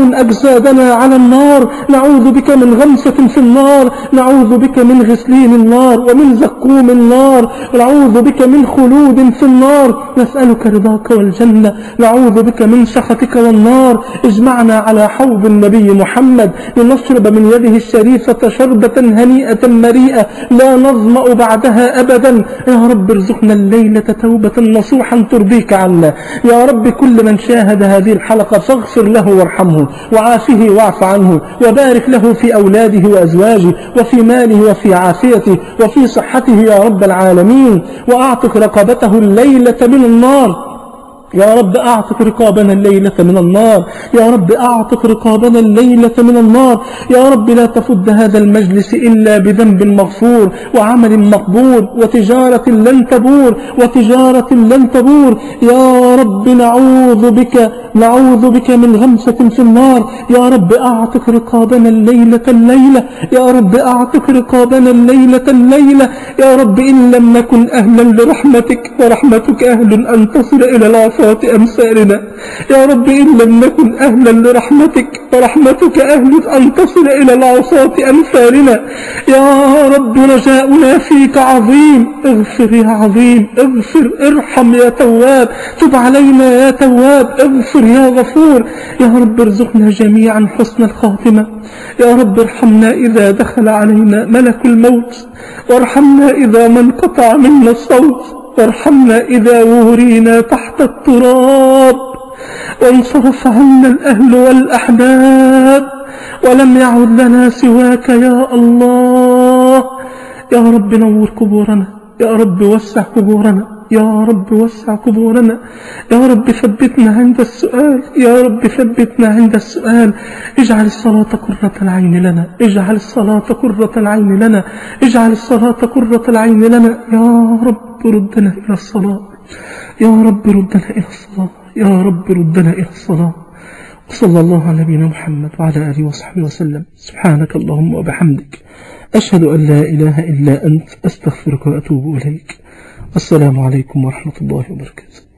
Speaker 1: أجسادنا على النار نعوذ بك من غمسة في النار نعوذ بك من غسلين النار ومن زقوم النار نعوذ بك من خلود في النار نسألك رضاك والجنة نعوذ بك من سخطك والنار اجمعنا على حوض النبي محمد لنشرب من يده الشريفة شربة هنيئة مريئة لا نظمأ بعدها أبدا يا رب ارزقنا الليلة توبة نصوحا ترضيك عنا يا رب كل من شاهد هذه الحلقة فاغفر له وارحمه وعافه واعف عنه وبارك له في أولاده وأزواجه وفي ماله وفي عافيته وفي صحته يا رب العالمين وأعتق رقبته الليلة من النار يا رب أعتق رقابنا الليلة من النار يا رب أعتق رقابنا الليلة من النار يا رب لا تفد هذا المجلس إلا بذنب مغفور وعمل مقبول وتجارة لن تبور وتجارة لن تبور يا رب نعوذ بك نعوذ بك من غمسة في النار يا رب أعتق رقابنا الليلة الليلة يا رب أعتق رقابنا الليلة الليلة يا رب إن لم نكن أهلا لرحمتك ورحمتك أهل أن تصل إلى العفو عصاة أمثالنا يا رب إن لم نكن أهلا لرحمتك ورحمتك أهل أن تصل إلى العصاة أمثالنا يا رب رجاؤنا فيك عظيم اغفر يا عظيم اغفر ارحم يا تواب تب علينا يا تواب اغفر يا غفور يا رب ارزقنا جميعا حسن الخاتمة يا رب ارحمنا إذا دخل علينا ملك الموت وارحمنا إذا ما انقطع منا الصوت وارحمنا إذا ورينا تحت التراب وانصرف عنا الأهل والأحباب ولم يعد لنا سواك يا الله يا رب نور قبورنا يا رب وسع قبورنا يا رب وسع قبورنا يا رب ثبتنا عند السؤال يا رب ثبتنا عند السؤال اجعل الصلاة قرة العين لنا اجعل الصلاة قرة العين لنا اجعل الصلاة قرة العين لنا يا رب ردنا إلى الصلاة يا رب ردنا إلى الصلاة يا رب ردنا إلى الصلاة وصلى الله على نبينا محمد وعلى آله وصحبه وسلم سبحانك اللهم وبحمدك أشهد أن لا إله إلا أنت أستغفرك وأتوب إليك السلام عليكم ورحمة الله وبركاته